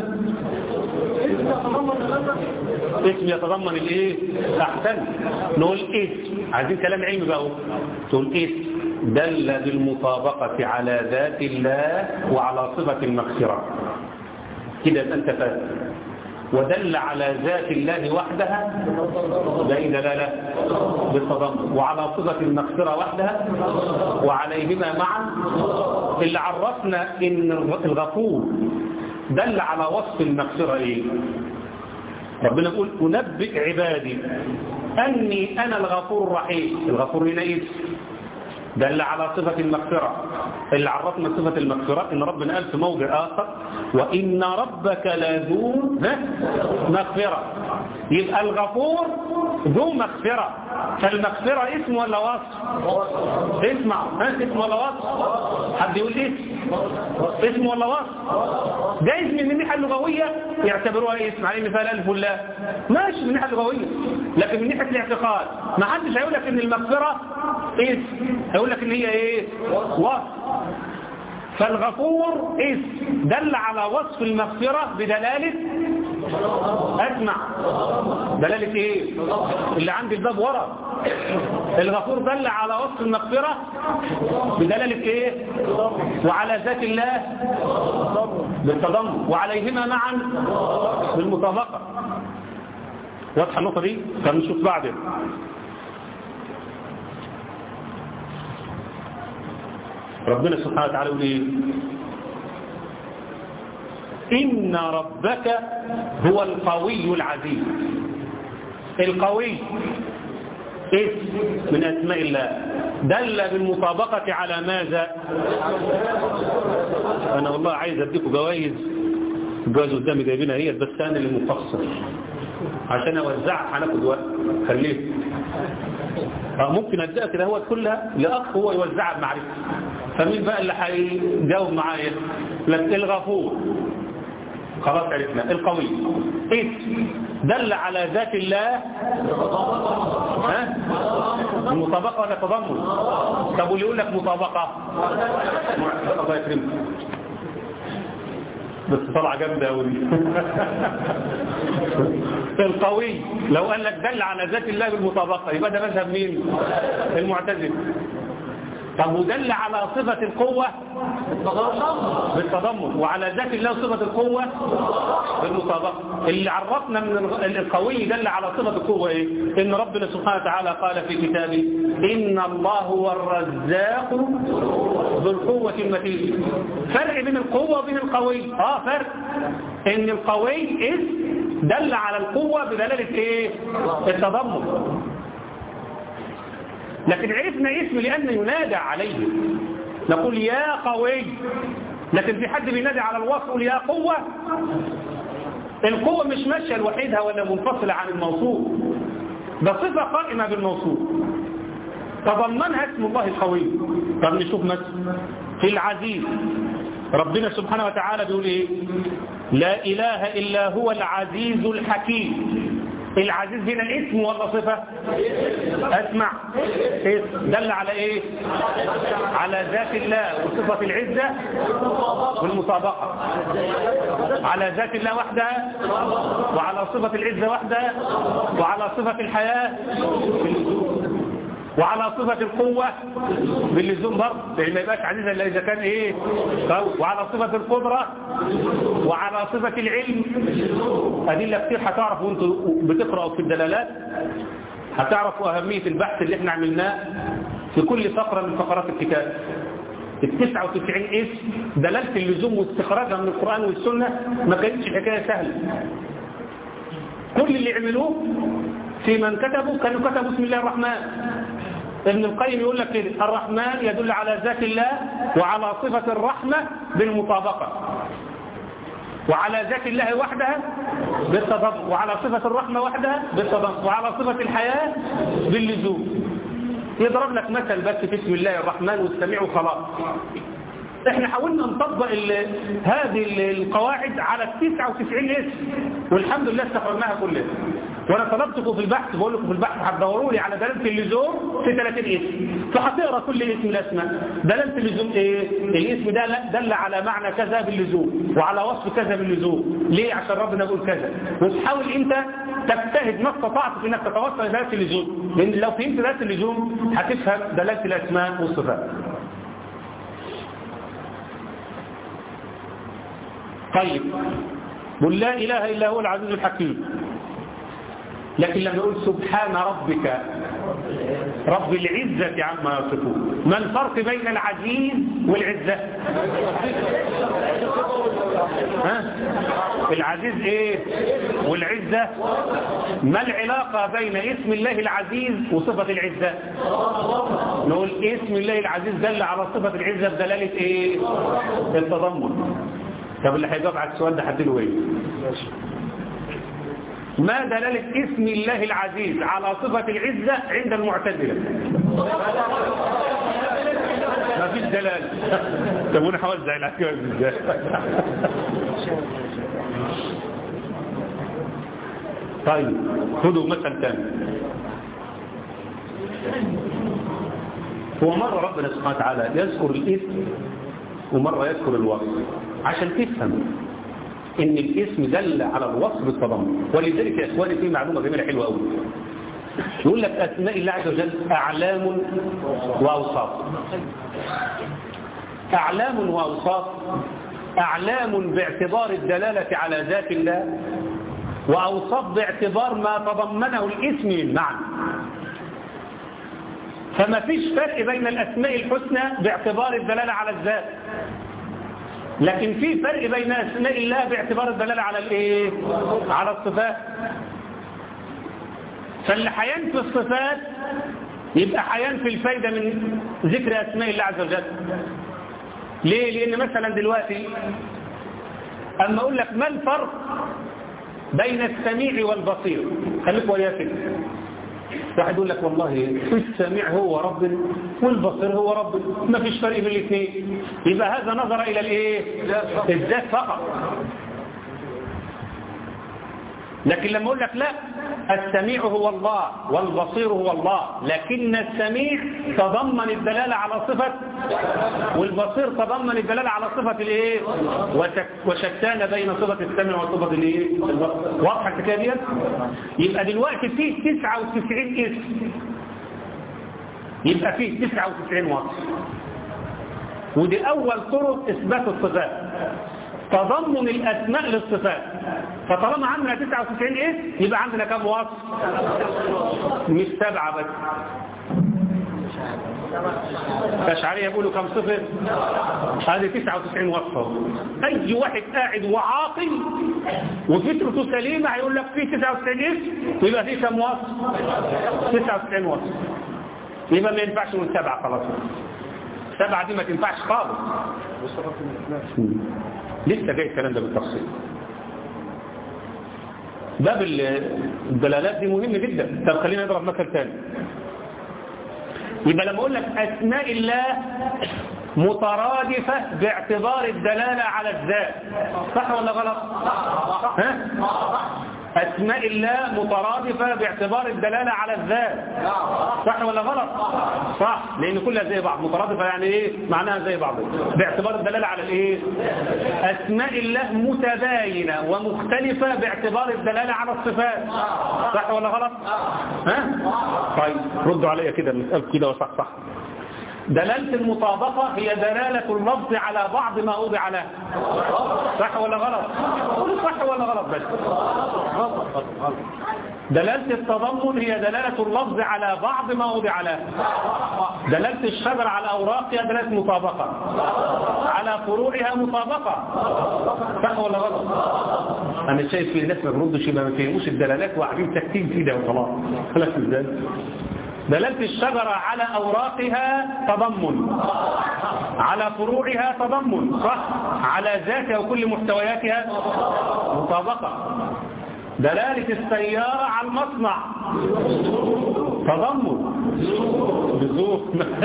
اسم يتضمن الايه احسن نقول اسم عايزين كلام علمي بقى تقول اسم دل بالمطابقة على ذات الله وعلى صفة المغفرة كده انت فاهم ودل على ذات الله وحدها بين دلالة بالتضمن وعلى صفة المغفرة وحدها وعليهما معا اللي عرفنا ان الغفور دل على وصف المغفرة ايه ربنا يقول أنبئ عبادي أني أنا الغفور الرحيم الغفور هنا إيه دل على صفة المغفرة اللي عرفنا صفة المغفرة إن ربنا قال في موضع آخر وإن ربك لذو ها؟ مغفرة يبقى الغفور ذو مغفرة فالمغفرة اسم ولا وصف اسمع ها اسم ولا وصف حد يقول اسم اسم ولا وصف ده اسم من الناحية اللغوية يعتبروها اسم عليه مثال ألف ولا ماشي من الناحية اللغوية لكن من ناحية الاعتقاد ما حدش هيقول لك ان المغفرة اسم هيقول لك ان هي ايه وصف فالغفور اسم دل على وصف المغفرة بدلالة اسمع دلالة ايه اللي عندي الباب ورا الغفور دل على وصف المغفرة بدلالة ايه وعلى ذات الله بالتضمن وعليهما معا بالمطابقة واضحة النقطة دي فنشوف بعدين ربنا سبحانه وتعالى يقول ايه إن ربك هو القوي العزيز القوي اسم من أسماء الله دل بالمطابقة على ماذا أنا والله عايز أديكم جوائز الجوائز قدامي جايبينها هي بس أنا اللي مفصل عشان أوزعها هناخد وقت خليه اه ممكن أديها كده هو كلها لأخ هو يوزعها بمعرفة فمين بقى اللي هيجاوب معايا لك الغفور خلاص عرفنا القوي اسم دل على ذات الله ها المطابقة ولا تضمن طب واللي يقول لك مطابقة الله يكرمك بس طلع جامدة أوي القوي لو قال لك دل على ذات الله بالمطابقة يبقى ده مذهب مين المعتزل طب ودل على صفة القوة بالتضمن وعلى ذات الله صفة القوة بالمطابقة اللي عرفنا من القوي دل على صفة القوة ايه ان ربنا سبحانه وتعالى قال في كتابه ان الله هو الرزاق ذو القوة المتين فرق بين القوة وبين القوي اه فرق ان القوي اسم دل على القوة بدلالة ايه التضمن لكن عرفنا اسم لأن ينادى عليه نقول يا قوي لكن في حد بينادي على الوصف يقول يا قوة القوة مش ماشية لوحدها ولا منفصلة عن الموصوف ده صفة قائمة بالموصوف تضمنها اسم الله القوي طب نشوف مثلا في العزيز ربنا سبحانه وتعالى بيقول ايه لا إله إلا هو العزيز الحكيم العزيز هنا اسم ولا صفة اسمع اسم دل على ايه على ذات الله وصفة العزة والمطابقة على ذات الله وحدها وعلى صفة العزة وحدها وعلى صفة الحياة وعلى صفة القوة باللزوم برضه لأن ما يبقاش عزيزا إلا إذا كان إيه وعلى صفة القدرة وعلى صفة العلم أدلة كتير هتعرفوا وانتوا بتقرأوا في الدلالات هتعرفوا أهمية البحث اللي احنا عملناه في كل فقرة من فقرات الكتاب التسعة وتسعين اسم دلالة اللزوم واستخراجها من القرآن والسنة ما كانتش حكاية سهلة كل اللي عملوه في من كتبوا كانوا كتبوا بسم الله الرحمن ابن القيم يقول لك كده الرحمن يدل على ذات الله وعلى صفة الرحمة بالمطابقة وعلى ذات الله وحدها بالتضمن وعلى صفة الرحمة وحدها بالتضمن وعلى صفة الحياة باللزوم يضرب لك مثل بس في اسم الله الرحمن والسميع وخلاص احنا حاولنا نطبق هذه القواعد على التسعة وتسعين اسم والحمد لله استخرجناها كلها وانا طلبتكم في البحث بقول لكم في البحث هتدوروا لي على دلاله اللزوم في 30 اسم فهتقرا كل اسم الاسماء دلاله اللزوم ايه الاسم ده دل على معنى كذا باللزوم وعلى وصف كذا باللزوم ليه عشان ربنا يقول كذا وتحاول انت تجتهد ما استطعت في انك تتوصل لدلاله اللزوم لان لو فهمت دلاله اللزوم هتفهم دلاله الاسماء والصفات طيب قل لا إله إلا هو العزيز الحكيم لكن لما يقول سبحان ربك رب العزة عما يصفون ما الفرق بين العزيز والعزة ها العزيز ايه والعزة ما العلاقة بين اسم الله العزيز وصفة العزة نقول اسم الله العزيز دل على صفة العزة بدلالة ايه التضمن طب اللي هيجاوب على السؤال ده هديله ايه ما دلالة اسم الله العزيز على صفة العزة عند المعتزلة ما فيش دلالة طب وانا هوزع الأحكام ازاي طيب خذوا مثل ثاني هو مرة ربنا سبحانه وتعالى يذكر الاسم ومرة يذكر الوصف عشان تفهم ان الاسم دل على الوصف بالتضمن ولذلك يا اخواني في معلومة جميلة حلوة قوي يقول لك اسماء الله عز وجل اعلام واوصاف اعلام واوصاف اعلام باعتبار الدلالة على ذات الله واوصاف باعتبار ما تضمنه الاسم من معنى فما فيش فرق بين الاسماء الحسنى باعتبار الدلالة على الذات لكن في فرق بين اسماء الله باعتبار الدلالة على الايه على الصفات فاللي هينفي الصفات يبقى هينفي الفايدة من ذكر اسماء الله عز وجل ليه لان مثلا دلوقتي اما اقول لك ما الفرق بين السميع والبصير خليك ويا كده واحد يقول لك والله السميع هو رب والبصير هو رب ما فيش فرق بين الاثنين يبقى هذا نظر الى الايه الذات فقط لكن لما اقول لك لا السميع هو الله والبصير هو الله لكن السميع تضمن الدلالة على صفة والبصير تضمن الدلالة على صفة الايه وشتان بين صفة السمع وصفة الايه واضحة الحكايه ديت يبقى دلوقتي فيه 99 اسم يبقى فيه 99 وصف ودي اول طرق اثبات الصفات تضمن الاسماء للصفات فطالما عندنا 99 اسم يبقى عندنا كم وصف مش سبعة بس الأشعرية يقولوا كم صفر هذه 99 وصفة أي واحد قاعد وعاقل وفكرته سليمة هيقول لك فيه 99 اسم ويبقى فيه كم وصف 99 وصف يبقى ما ينفعش من سبعة خلاص سبعة دي ما تنفعش خالص لسه جاي الكلام ده بالتفصيل باب الدلالات دي مهم جدا طب خلينا نضرب مثل ثاني يبقى لما اقول لك اسماء الله مترادفة باعتبار الدلالة على الذات صح ولا غلط ها أسماء الله مترادفة باعتبار الدلالة على الذات صح ولا غلط صح لأن كلها زي بعض مترادفة يعني إيه معناها زي بعض باعتبار الدلالة على الإيه أسماء الله متباينة ومختلفة باعتبار الدلالة على الصفات صح ولا غلط ها طيب ردوا عليا كده المسألة كده وصح صح دلالة المطابقة هي دلالة اللفظ على بعض ما وضع له صح ولا غلط صح ولا غلط بس دلالة التضمن هي دلالة اللفظ على بعض ما وضع له دلالة الشجر على أوراقها دلالة مطابقة على فروعها مطابقة صح ولا غلط أنا شايف في ناس ما بيردوا يبقى ما فهموش الدلالات وقاعدين ساكتين كده وخلاص خلاص ازاي دلالة الشجرة على أوراقها تضمن على فروعها تضمن صح على ذاتها وكل محتوياتها مطابقة دلالة السيارة على المصنع تضمن بزوف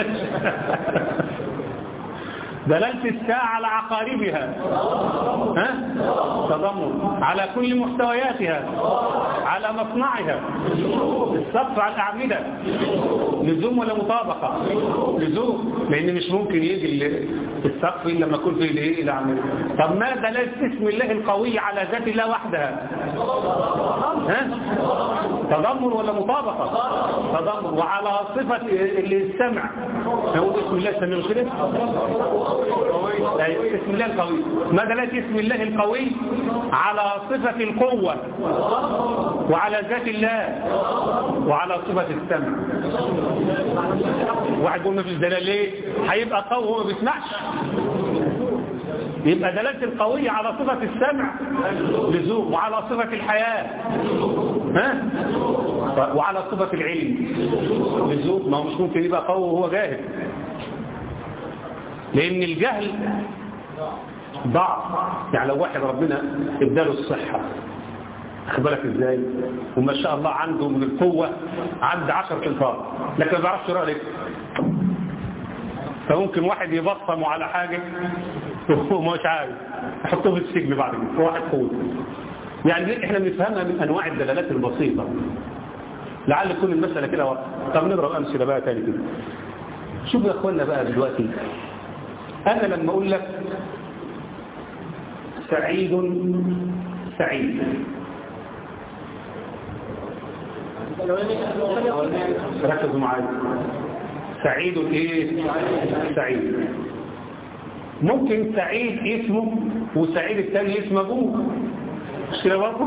دلالة الساعة على عقاربها ها؟ تضمن على كل محتوياتها على مصنعها السقف على الأعمدة لزوم ولا مطابقة لزوم لأن مش ممكن يجي السقف إلا لما يكون فيه الايه الأعمدة طب ما دلالة اسم الله القوي على ذات الله وحدها ها؟ تضمن ولا مطابقة تضمن وعلى صفة السمع نقول اسم الله السميع كده اسم الله القوي ما دلالة اسم الله القوي على صفة القوة وعلى ذات الله وعلى صفة السمع واحد يقول ما فيش دلالة ليه هيبقى قوي وما بيسمعش يبقى دلالة القوية على صفة السمع لزوم وعلى صفة الحياة ها وعلى صفة العلم لزوم ما هو مش ممكن يبقى قوي وهو جاهل لأن الجهل ضعف يعني لو واحد ربنا اداله الصحة واخد بالك ازاي وما شاء الله عنده من القوة عند 10 انفار لكن ما بيعرفش يقرا لك فممكن واحد يبصم على حاجة وهو مش عارف يحطوه في السجن بعد كده واحد قوي يعني احنا بنفهمها من انواع الدلالات البسيطة لعل تكون المسألة كده واضحة طب نضرب امثلة بقى تاني كده شوف يا اخوانا بقى دلوقتي انا لما اقول لك سعيد سعيد ركزوا معايا سعيد ايه سعيد ممكن سعيد اسمه وسعيد الثاني اسم ابوه مش كده برضه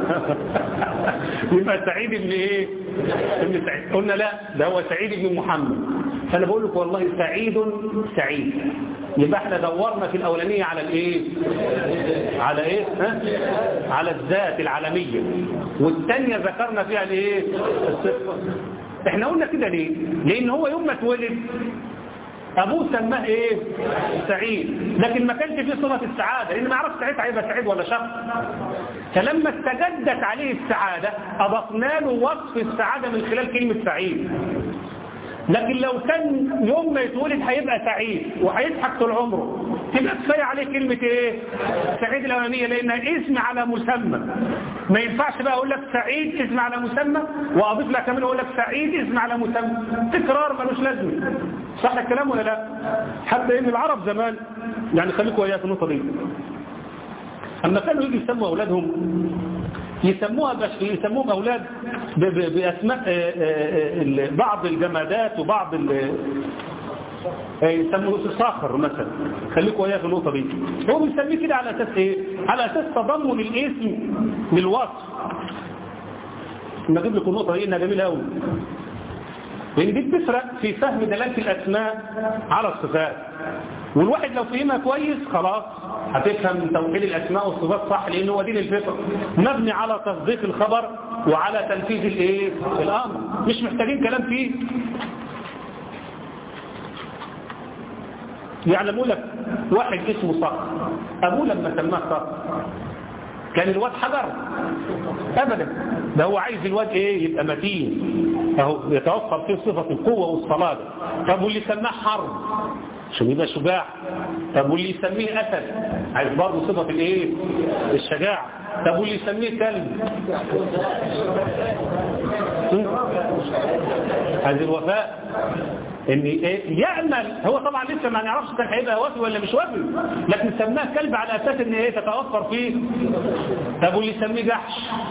يبقى سعيد ابن ايه ابن سعيد قلنا لا ده هو سعيد ابن محمد فانا بقول لك والله سعيد سعيد يبقى احنا دورنا في الاولانيه على الايه على ايه ها؟ على الذات العالميه والثانيه ذكرنا فيها الايه الصفه احنا قلنا كده ليه لان هو يوم ما اتولد ابوه سماه ايه سعيد لكن ما كانش فيه صفه السعاده لان ما يعرفش ساعتها هيبقى سعيد ولا شق فلما استجدت عليه السعاده اضفنا له وصف السعاده من خلال كلمه سعيد لكن لو كان يوم ما يتولد هيبقى سعيد وهيضحك طول عمره تبقى كفايه عليه كلمه ايه سعيد الاولانيه لانها اسم على مسمى ما ينفعش بقى اقول لك سعيد اسم على مسمى واضيف لك كمان اقول لك سعيد اسم على مسمى تكرار ملوش لازمه صح الكلام ولا لا حتى ان العرب زمان يعني خليكم وياك النقطه دي اما كانوا يجي يسموا اولادهم يسموها بس يسموهم أولاد ب- ب- بأسماء آه، آه، آه، بعض الجمادات وبعض ال- آه، يسموه صاخر مثلا خليكم وياه في النقطة دي هو بيسميه كده على أساس إيه؟ على أساس تضمن الاسم للوصف نجيب لكم النقطة دي إنها جميلة أوي لأن دي بتفرق في فهم دلالة الأسماء على الصفات والواحد لو فهمها كويس خلاص هتفهم توحيد الأسماء والصفات صح لأن هو دين الفطر مبني على تصديق الخبر وعلى تنفيذ الايه الأمر مش محتاجين كلام فيه يعلموا لك واحد اسمه صقر أبوه لما سماه صقر كان الواد حجر ابدا ده هو عايز الواد ايه يبقى متين اهو يتوفر فيه صفه القوه والصلابه طب واللي سماه حرب عشان يبقى شجاع طب واللي يسميه اسد عايز برضه صفه الايه الشجاعه طب واللي يسميه كلب هذه الوفاء ان إيه؟ يعمل هو طبعا لسه ما نعرفش كان هيبقى وفي ولا مش وفي لكن سماه كلب على اساس ان ايه تتوفر فيه طب واللي يسميه جحش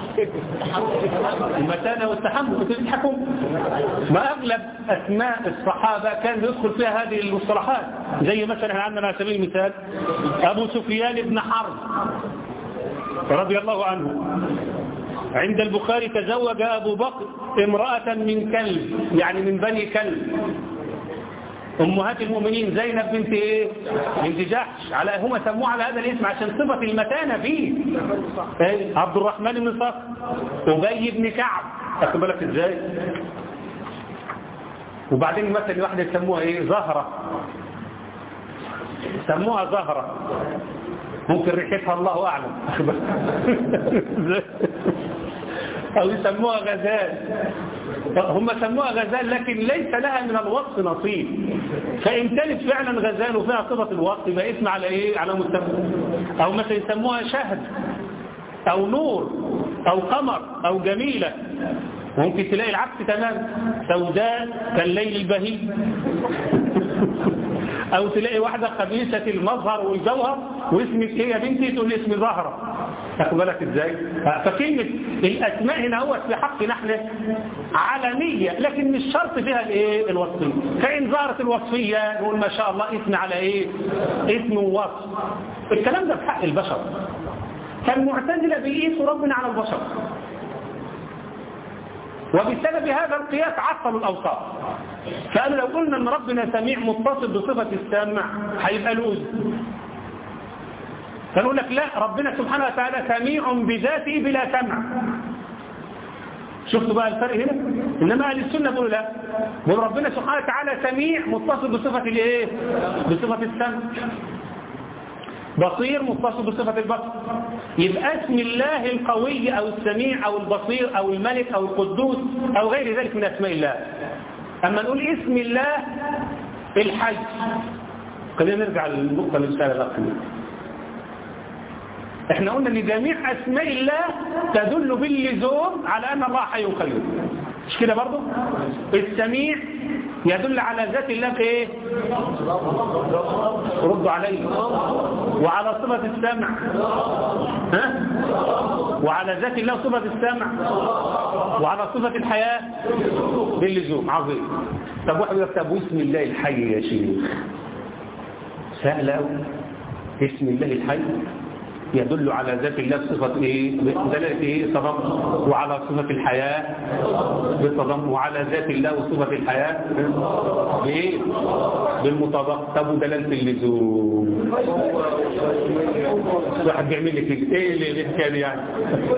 المتانه والتحمل بتضحكوا ما اغلب اسماء الصحابه كان يدخل فيها هذه المصطلحات زي مثلا احنا عندنا على سبيل المثال ابو سفيان بن حرب رضي الله عنه عند البخاري تزوج أبو بكر امرأة من كلب يعني من بني كلب أمهات المؤمنين زينب بنت إيه؟ بنت جحش على هم سموه على هذا الاسم عشان صفة المتانة فيه إيه؟ عبد الرحمن بن صخر أبي بن كعب أخد بالك إزاي وبعدين مثلا واحدة يسموها إيه زهرة سموها زهرة ممكن ريحتها الله أعلم أخد بالك؟ أو يسموها غزال هم سموها غزال لكن ليس لها من الوصف نصيب فإن كانت فعلا غزال وفيها صفة الوصف يبقى اسم على إيه على مستوى أو مثلا يسموها شهد أو نور أو قمر أو جميلة ممكن تلاقي العكس تمام سوداء كالليل البهيج او تلاقي واحدة خبيثة المظهر والجوهر واسمك ايه يا بنتي تقول لي اسمي زهرة تاخد بالك ازاي فكلمة الاسماء هنا هو في حق نحن عالمية لكن مش شرط فيها الايه الوصفية فان ظهرت الوصفية نقول ما شاء الله اسم على ايه اسم ووصف الكلام ده في حق البشر فالمعتزلة بيقيسوا ربنا على البشر وبسبب هذا القياس عطلوا الأوصاف فقالوا لو قلنا ان ربنا سميع متصل بصفة السمع هيبقى له اذن فنقول لك لا ربنا سبحانه وتعالى سميع بذاته بلا سمع شفتوا بقى الفرق هنا انما اهل السنه بيقولوا لا بيقول ربنا سبحانه وتعالى سميع متصل بصفه الايه بصفه السمع بصير متصل بصفه البصر يبقى اسم الله القوي او السميع او البصير او الملك او القدوس او غير ذلك من اسماء الله اما نقول اسم الله الحي خلينا نرجع للنقطه اللي بنسالها الاخ احنا قلنا ان جميع اسماء الله تدل باللزوم على ان الله حي قيوم مش كده برضه السميع يدل على ذات الله في ايه ردوا علي وعلى صفة السمع ها وعلى ذات الله صفة السمع وعلى صفة الحياة باللزوم عظيم طب واحد يقول طب واسم الله الحي يا شيخ سهل قوي اسم الله الحي يدل على ذات الله صفة ايه دلالة ايه تضم وعلى صفة الحياة بالتضم وعلى ذات الله وصفة الحياة بايه بالمطابقة طب ودلالة اللزوم واحد بيعمل لي كده ايه اللي الحكايه دي يعني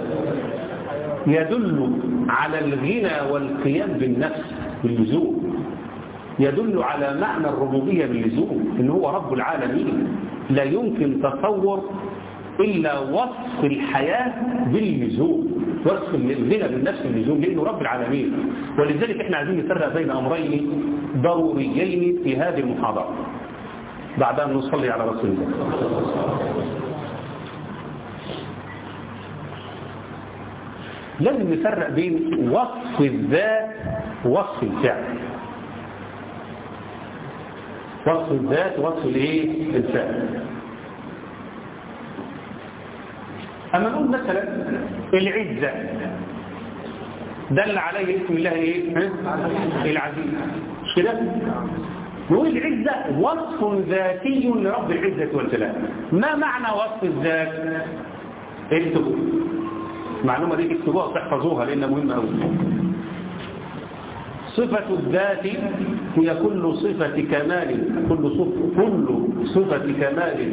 يدل على الغنى والقيام بالنفس باللزوم يدل على معنى الربوبية باللزوم ان هو رب العالمين لا يمكن تصور إلا وصف الحياة باللزوم وصف الغنى بالنفس باللزوم لأنه رب العالمين ولذلك احنا عايزين نفرق بين أمرين ضروريين في هذه المحاضرة بعد أن نصلي على رسول الله لازم نفرق بين وصف الذات ووصف الفعل وصف الذات ووصف الايه الفعل أما نقول مثلا العزة دل عليه اسم الله ايه العزيز مش كده نقول العزة وصف ذاتي لرب العزة والجلال ما معنى وصف الذات اكتبوا المعلومة دي اكتبوها وتحفظوها لأنها مهمة أوي صفة الذات هي كل صفة كمال كل صفة, كل صفة كمال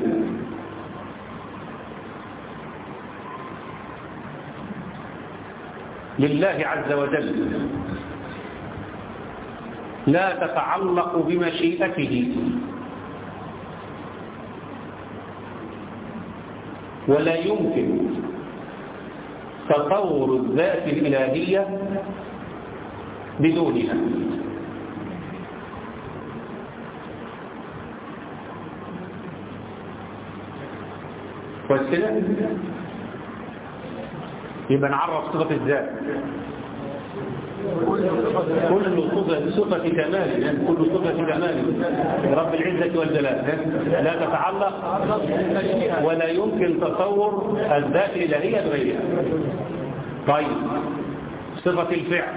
لله عز وجل لا تتعلق بمشيئته ولا يمكن تطور الذات الإلهية بدونها والسلام يبقى نعرف صفة الذات كل صفة صفة كمال يعني كل صفة كمال رب العزة والجلال لا تتعلق ولا يمكن تصور الذات الإلهية بغيرها طيب صفة الفعل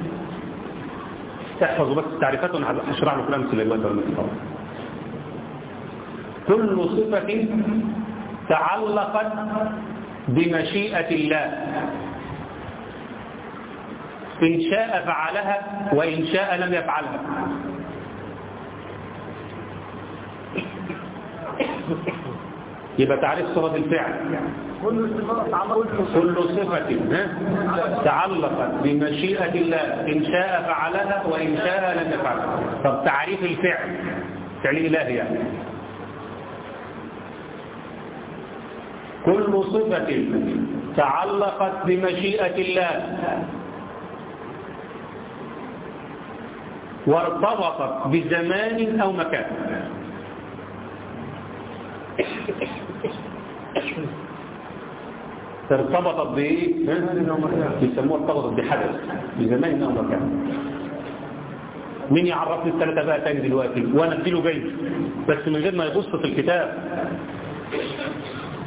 تحفظوا بس التعريفات وانا هشرح لكم الامثله دلوقتي كل صفة تعلقت بمشيئة الله إن شاء فعلها وإن شاء لم يفعلها يبقى تعريف صفة الفعل كل صفة كل صفة تعلقت بمشيئة الله إن شاء فعلها وإن شاء لم يفعلها طب تعريف الفعل فعل إلهي يعني كل صفة تعلقت بمشيئة الله وارتبطت بزمان أو مكان ارتبطت بإيه؟ بيسموها ارتبطت بحدث بزمان أو مكان مين يعرفني الثلاثة بقى تاني دلوقتي وانا اديله جاي بس من غير ما يبص في الكتاب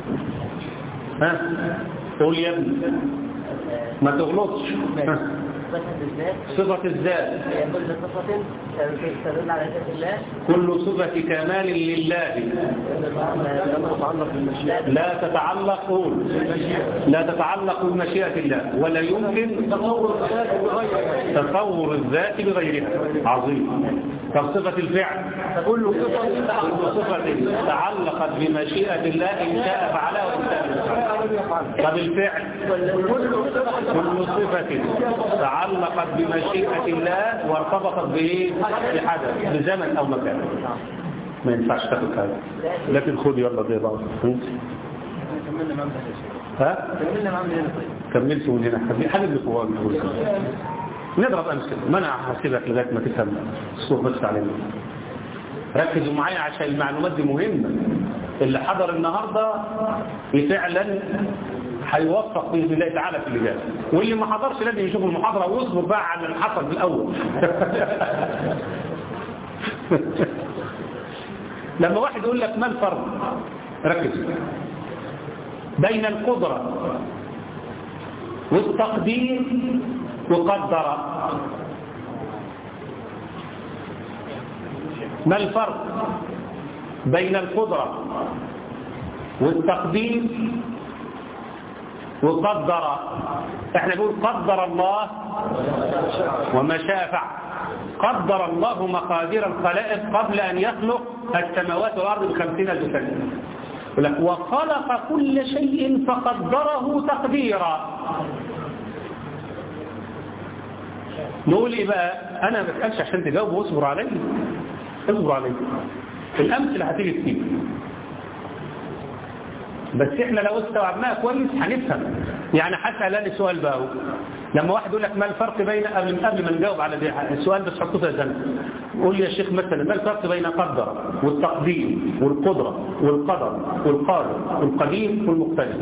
ها قول يا ابني ما تغلطش ها صفة الذات صفة الذات هي كل صفة تدل على ذات الله كل صفة كمال لله تتعلق بالمشيئة لا تتعلق قول لا تتعلق بمشيئة الله ولا يمكن تصور الذات بغير تصور الذات بغيرها عظيم طب صفة الفعل كل صفة كل صفة تعلقت بمشيئة الله إن شاء فعلها وإن شاء لم يفعل طب الفعل كل صفة تعلقت بمشيئة الله وارتبطت بإيه؟ بحدث بزمن أو مكان ما ينفعش تاخد هذا لكن خد يلا زي بعض كملنا معاهم ها كملنا معاهم هنا طيب كملت من هنا حبيبي حبيب القوام نضرب أمثلة ما أنا هسيبك لغاية ما تفهم الصور بس علينا ركزوا معايا عشان المعلومات دي مهمة اللي حضر النهاردة فعلا هيوفق بإذن الله تعالى في الإجابة واللي ما حضرش لازم يشوف المحاضرة ويصبر بقى على اللي حصل في الأول لما واحد يقول لك ما الفرق ركز بين القدرة والتقدير وقدر ما الفرق بين القدرة والتقدير وقدر احنا نقول قدر الله وما شاء فعل قدر الله مقادير الخلائق قبل أن يخلق السماوات والأرض بخمسين ألف سنة يقول لك وخلق كل شيء فقدره تقديرا نقول ايه بقى انا ما بسالش عشان تجاوب واصبر علي اصبر علي الامثله هتيجي كتير بس احنا لو استوعبناها كويس هنفهم يعني هسال انا سؤال بقى اهو. لما واحد يقول لك ما الفرق بين قبل قبل ما نجاوب على ده السؤال بس حطه في الزمن قول لي يا شيخ مثلا ما الفرق بين قدر والتقدير والقدره والقدر والقادر والقدير والمقتدر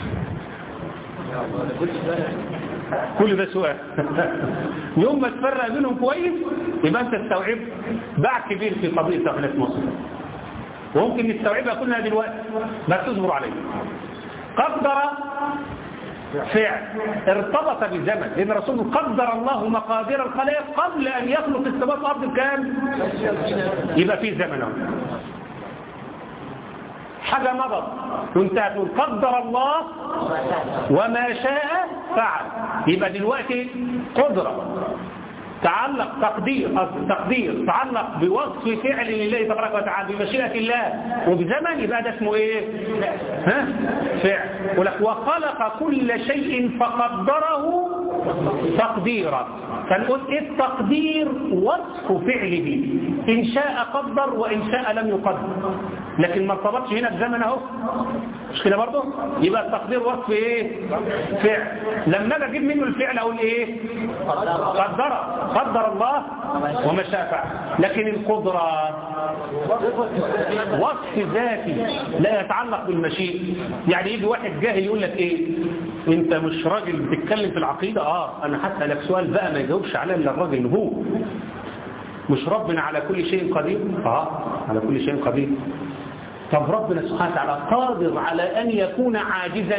كل ده سؤال يوم ما تفرق بينهم كويس يبقى انت استوعبت باع كبير في قضيه تقنيه مصر وممكن نستوعبها كلها دلوقتي بس تصبر عليه قدر فعل ارتبط بزمن لان الرسول قدر الله مقادير الخلائق قبل ان يخلق السماوات والارض بكام يبقى في زمن اهو حاجه مضت وانتهت تقول قدر الله وما شاء فعل يبقى دلوقتي قدره تعلق تقدير قصد تقدير تعلق بوصف فعل لله تبارك وتعالى بمشيئة الله وبزمن يبقى ده اسمه ايه ها فعل ولك وخلق كل شيء فقدره تقديرا فنقول التقدير وصف فعله إن شاء قدر وإن شاء لم يقدر لكن ما ارتبطش هنا بزمن اهو مش كده برضه يبقى التقدير وصف ايه فعل لما اجي اجيب منه الفعل اقول ايه قدر قدر الله وما شاء فعل لكن القدرة وصف ذاتي لا يتعلق بالمشيئة يعني يجي واحد جاهل يقول لك ايه انت مش راجل بتتكلم في العقيدة اه انا هسألك سؤال بقى ما يجاوبش عليه الا الراجل هو مش ربنا على كل شيء قدير اه على كل شيء قدير طب ربنا سبحانه وتعالى قادر على أن يكون عاجزا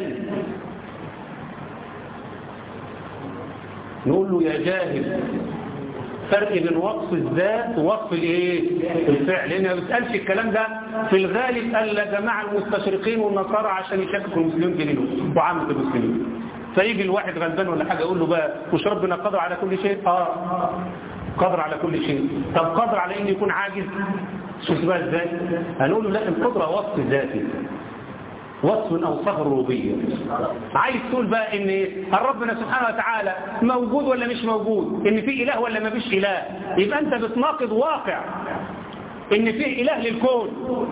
نقول له يا جاهل فرق بين وصف الذات ووصف الايه الفعل لان ما بتقالش الكلام ده في الغالب قال جماعه المستشرقين والنصارى عشان يشككوا المسلمين في دينهم وعامه المسلمين فيجي الواحد غلبان ولا حاجه يقول له بقى مش ربنا قادر على كل شيء اه قادر على كل شيء طب قادر على انه يكون عاجز شوف بقى ازاي هنقول له لا القدره وصف ذاتي وصف من اوصاف الربوبيه عايز تقول بقى ان هل ربنا سبحانه وتعالى موجود ولا مش موجود ان في اله ولا ما فيش اله يبقى انت بتناقض واقع ان في اله للكون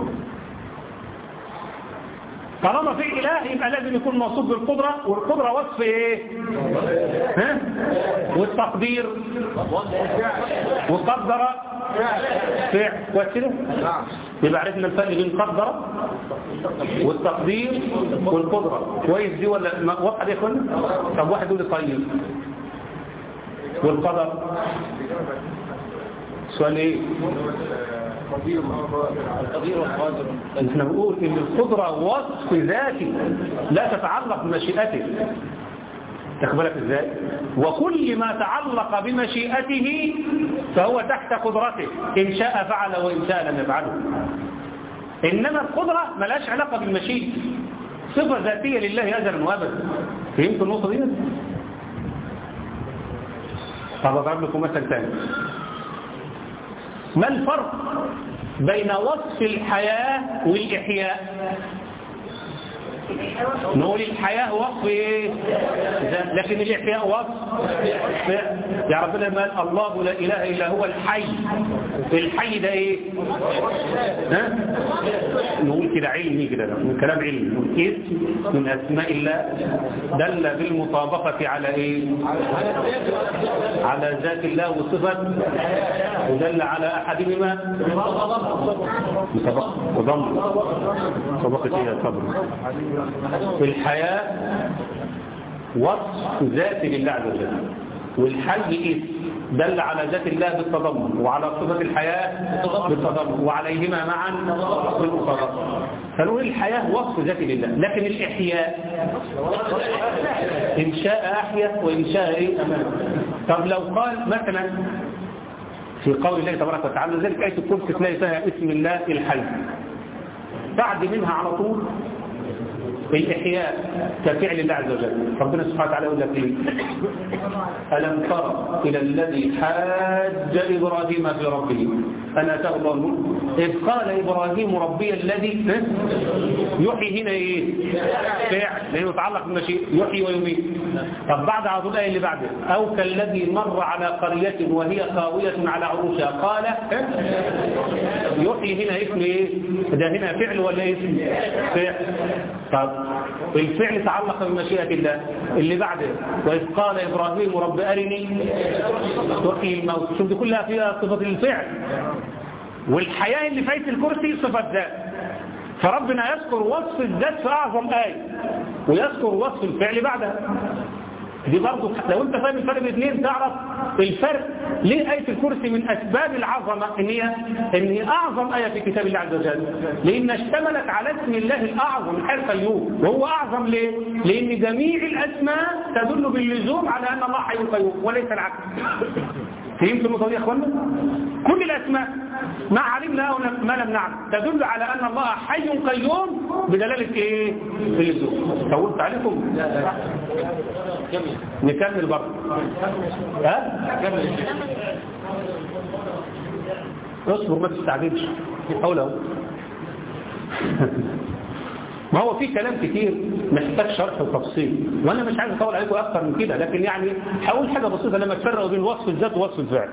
طالما في اله يبقى لازم يكون موصوف بالقدره والقدره وصف ايه ها والتقدير وقدر فعل كويس يبقى عرفنا الفرق بين قدر والتقدير والقدره كويس دي ولا ما- واضحه دي يا اخوانا طب واحد يقول لي طيب والقدر سؤال ايه احنا بنقول ان القدرة وصف ذاتي لا تتعلق بمشيئته تقبلك ازاي وكل ما تعلق بمشيئته فهو تحت قدرته إن شاء فعل وإن شاء لم يفعله إنما القدرة ملاش علاقة بالمشيئة صفة ذاتية لله أزلا وأبدا فهمت النقطة دي؟ طب أضرب لكم مثل ثاني ما الفرق بين وصف الحياة والإحياء نقول الحياة وصف ايه لكن الإحياء وصف يا ربنا ما الله لا إله إلا هو الحي الحي ده ايه ها نقول كده علمي كده من كلام علمي اسم من أسماء الله دل بالمطابقة على ايه على ذات الله وصفة ودل على أحدهما مطابقة وضم مطابقة ايه صبر في الحياة وصف ذات لله عز وجل والحي اسم دل على ذات الله بالتضمن وعلى صفة الحياة بالتضمن وعليهما معا بالمطابقة فنقول الحياة وصف ذات لله لكن الإحياء إن شاء أحيا وإن شاء إيه أمام طب لو قال مثلا في قول الله تبارك وتعالى ذلك آية الكرسي تلاقي فيها اسم الله الحي بعد منها على طول الإحياء كفعل الله عز وجل ربنا سبحانه وتعالى يقول لك إيه ألم تر إلى الذي حاج إبراهيم في ربه أن أتاه الله الملك إذ قال إبراهيم ربي الذي يحيي هنا إيه فعل لأنه يتعلق بالمشيء يحيي ويميت طب بعد على طول الآية اللي بعده أو كالذي مر على قرية وهي خاوية على عروشها قال يحيي هنا اسم إيه ده هنا فعل ولا اسم فعل طب الفعل تعلق بمشيئة الله اللي بعده وإذ قال إبراهيم رب أرني تحيي الموت شوف دي كلها فيها صفة الفعل والحياة اللي فايت الكرسي صفة ذات فربنا يذكر وصف الذات في أعظم آية ويذكر وصف الفعل بعدها دي برضه لو انت فاهم الفرق بين الاثنين تعرف الفرق ليه آية الكرسي من أسباب العظمة إن هي إن هي أعظم آية في كتاب الله عز وجل لأن اشتملت على اسم الله الأعظم الحي القيوم وهو أعظم ليه؟ لأن جميع الأسماء تدل باللزوم على أن الله حي القيوم وليس العكس فهمت النقطة دي يا اخوانا كل الاسماء ما علمنا او ما لم نعلم تدل على ان الله حي قيوم بدلالة ايه اللزوم طولت عليكم نكمل برضه ها اصبر ما تستعجلش حول اهو ما هو في كلام كتير محتاج شرح وتفصيل وانا مش عايز اطول عليكم اكتر من كده لكن يعني هقول حاجه بسيطه لما تفرقوا بين وصف الذات ووصف الفعل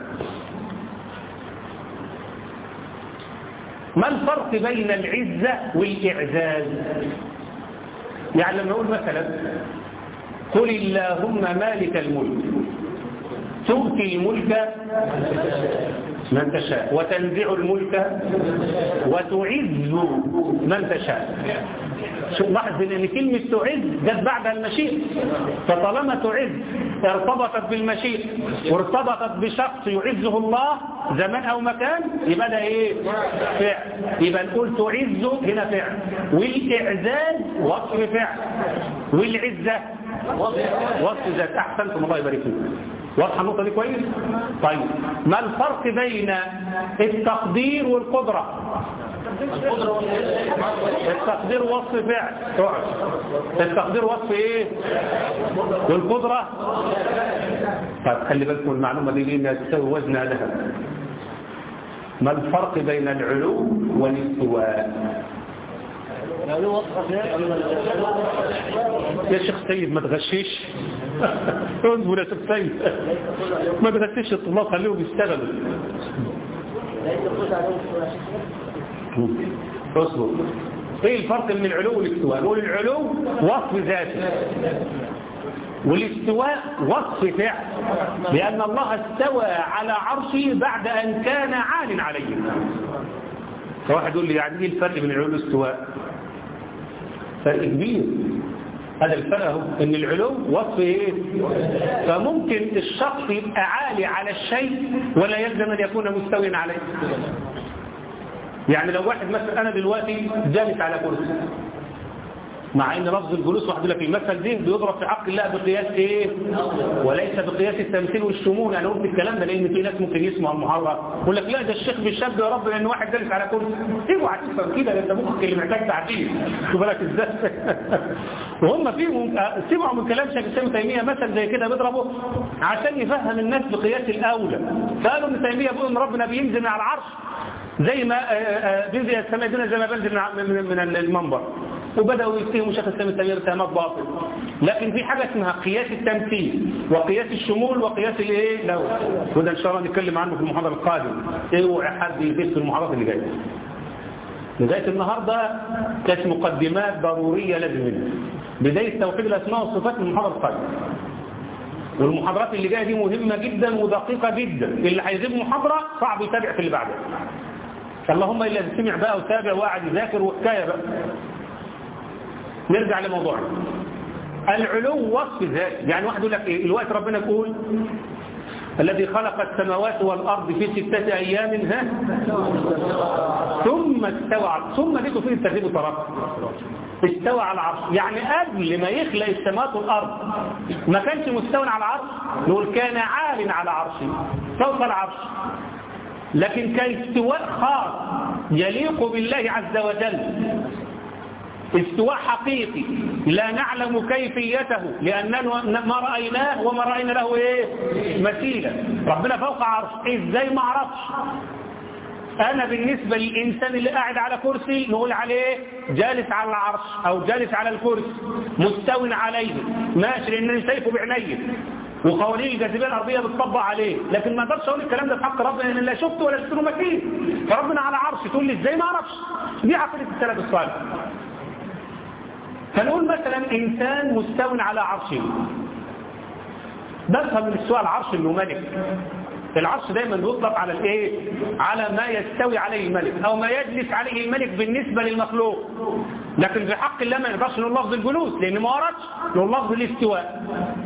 ما الفرق بين العزه والاعزاز يعني لما نقول مثلا قل اللهم مالك الملك تؤتي الملك من تشاء وتنزع الملك وتعز من تشاء شوف لاحظ ان كلمة تعز جت بعد المشيئة فطالما تعز ارتبطت بالمشيئة وارتبطت بشخص يعزه الله زمان او مكان يبقى ده ايه فعل يبقى نقول تعز هنا فعل والاعزاز وصف فعل والعزة وصف ذات احسنتم الله يبارك فيكم واضحه النقطه دي كويس طيب ما الفرق بين التقدير والقدره التقدير وصف فعل اقعد التقدير وصف ايه والقدره طيب خلي بالكم المعلومه دي لانها تساوي وزن ذهب ما الفرق بين العلو والاستواء يا شيخ سيد ما تغشيش اصبر يا شيخ سيد ما تغشيش الطلاب خليهم يشتغلوا اصبر ايه الفرق بين العلو والاستواء نقول العلو وصف ذاتي والاستواء وصف فعل لأن الله استوى على عرشه بعد أن كان عال عليه فواحد يقول لي يعني ايه الفرق بين العلو والاستواء فرق كبير هذا الفرق هو ان العلو وصف ايه فممكن الشخص يبقى عالي على الشيء ولا يلزم ان يكون مستويا عليه يعني لو واحد مثلا انا دلوقتي جالس على كرسي مع ان لفظ الجلوس واحد يقول لك المثل دي بيضرب في حق الله بقياس ايه وليس بقياس التمثيل والشمول انا قلت الكلام ده لان في ناس ممكن يسمعوا المحاضره يقول لك لا ده الشيخ بالشاب يا رب لان واحد جالس على كرسي اوعى تفهم كده ده انت مخك اللي محتاج تعديل خد بالك ازاي وهم فيهم سمعوا من كلام شيخ الاسلام تيميه مثل زي كده بيضربه عشان يفهم الناس بقياس الاولى قالوا ابن تيميه بيقول ان ربنا بينزل من على العرش زي ما بينزل السماء الدنيا زي ما بينزل من من المنبر وبدأوا يتهموا شيخ الاسلام التيميه اتهامات باطل لكن في حاجة اسمها قياس التمثيل وقياس الشمول وقياس الايه لو وده ان شاء الله نتكلم عنه في المحاضرة القادمة اوعى حد يزيد في المحاضرات اللي جايه لغايه النهارده كانت مقدمات ضرورية لازم منها بداية توحيد الاسماء والصفات في المحاضرة القادمة والمحاضرات اللي جايه دي مهمة جدا ودقيقة جدا اللي هيغيب محاضرة صعب يتابع في اللي بعدها اللهم الا سمع بقى وتابع وقعد يذاكر وحكايه بقى نرجع لموضوعنا العلو وصف ذات يعني واحد يقول لك ايه الوقت ربنا يقول الذي خلق السماوات والأرض في ستة أيام ها ثم استوى على ثم دي تفيد الترتيب الطرف استوى على العرش يعني قبل ما يخلق السماوات والأرض ما كانش مستوى على العرش نقول كان عال على عرشه فوق العرش لكن كان استواء خاص يليق بالله عز وجل استواء حقيقي لا نعلم كيفيته لأننا ما رأيناه وما رأينا له إيه مثيلا ربنا فوق عرش إزاي ما عرفش أنا بالنسبة للإنسان اللي قاعد على كرسي نقول عليه جالس على العرش أو جالس على الكرسي مستو عليه ماشي لأنني شايفه بعيني وقوانين الجاذبيه الارضيه بتطبق عليه لكن ما اقدرش اقول الكلام ده في حق ربنا لان لا شفته ولا شفته مكين فربنا على عرش تقول لي ازاي ما اعرفش دي عقيده السلف الصالح فنقول مثلا إنسان مستو على عرشه بفهم من استواء العرش انه ملك العرش دايما بيطلق على الايه على ما يستوي عليه الملك او ما يجلس عليه الملك بالنسبة للمخلوق لكن في حق الله ما نقدرش نقول لفظ الجلوس لان ما وردش نقول لفظ الاستواء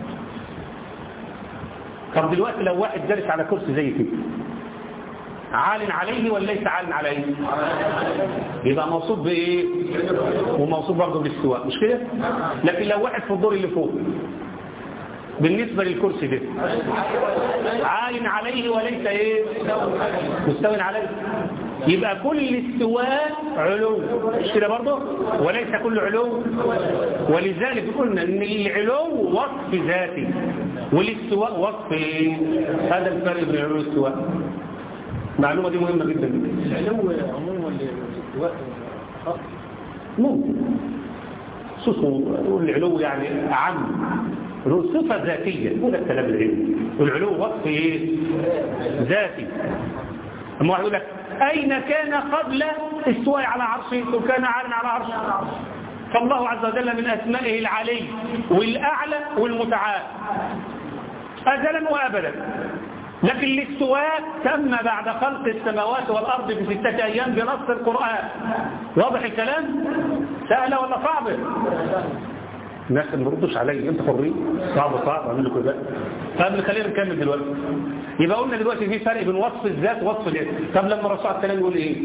طب دلوقتي لو واحد جالس على كرسي زي كده عال عليه ولا ليس عال عليه يبقى موصوف بايه وموصوف برضه بالاستواء مش كده لكن لو واحد في الدور اللي فوق بالنسبة للكرسي ده عال عليه وليس ايه مستوى عليه يبقى كل استواء علو مش كده برضه وليس كل علو ولذلك قلنا ان العلو وصف ذاتي والاستواء وصف ايه هذا الفرق بين العلو والاستواء المعلومة دي مهمة جدا العلو عموما للاستواء ممكن خصوصا العلو يعني أعم صفة ذاتية ولا الكلام العلمي والعلو وصف ايه ذاتي اما واحد يقول لك اين كان قبل استواء على عرشه وكان عالم على عرشه فالله عز وجل من اسمائه العلي والاعلى والمتعال ازلا وابدا لكن الاستواء تم بعد خلق السماوات والأرض في ستة أيام بنص القرآن واضح الكلام سهلة ولا صعبة الناس ما بردوش علي انت حرين صعب صعب اعمل لكم ده طب خلينا نكمل دلوقتي يبقى قلنا دلوقتي في فرق بين وصف الذات ووصف الاسم طب لما الرسول عليه السلام يقول ايه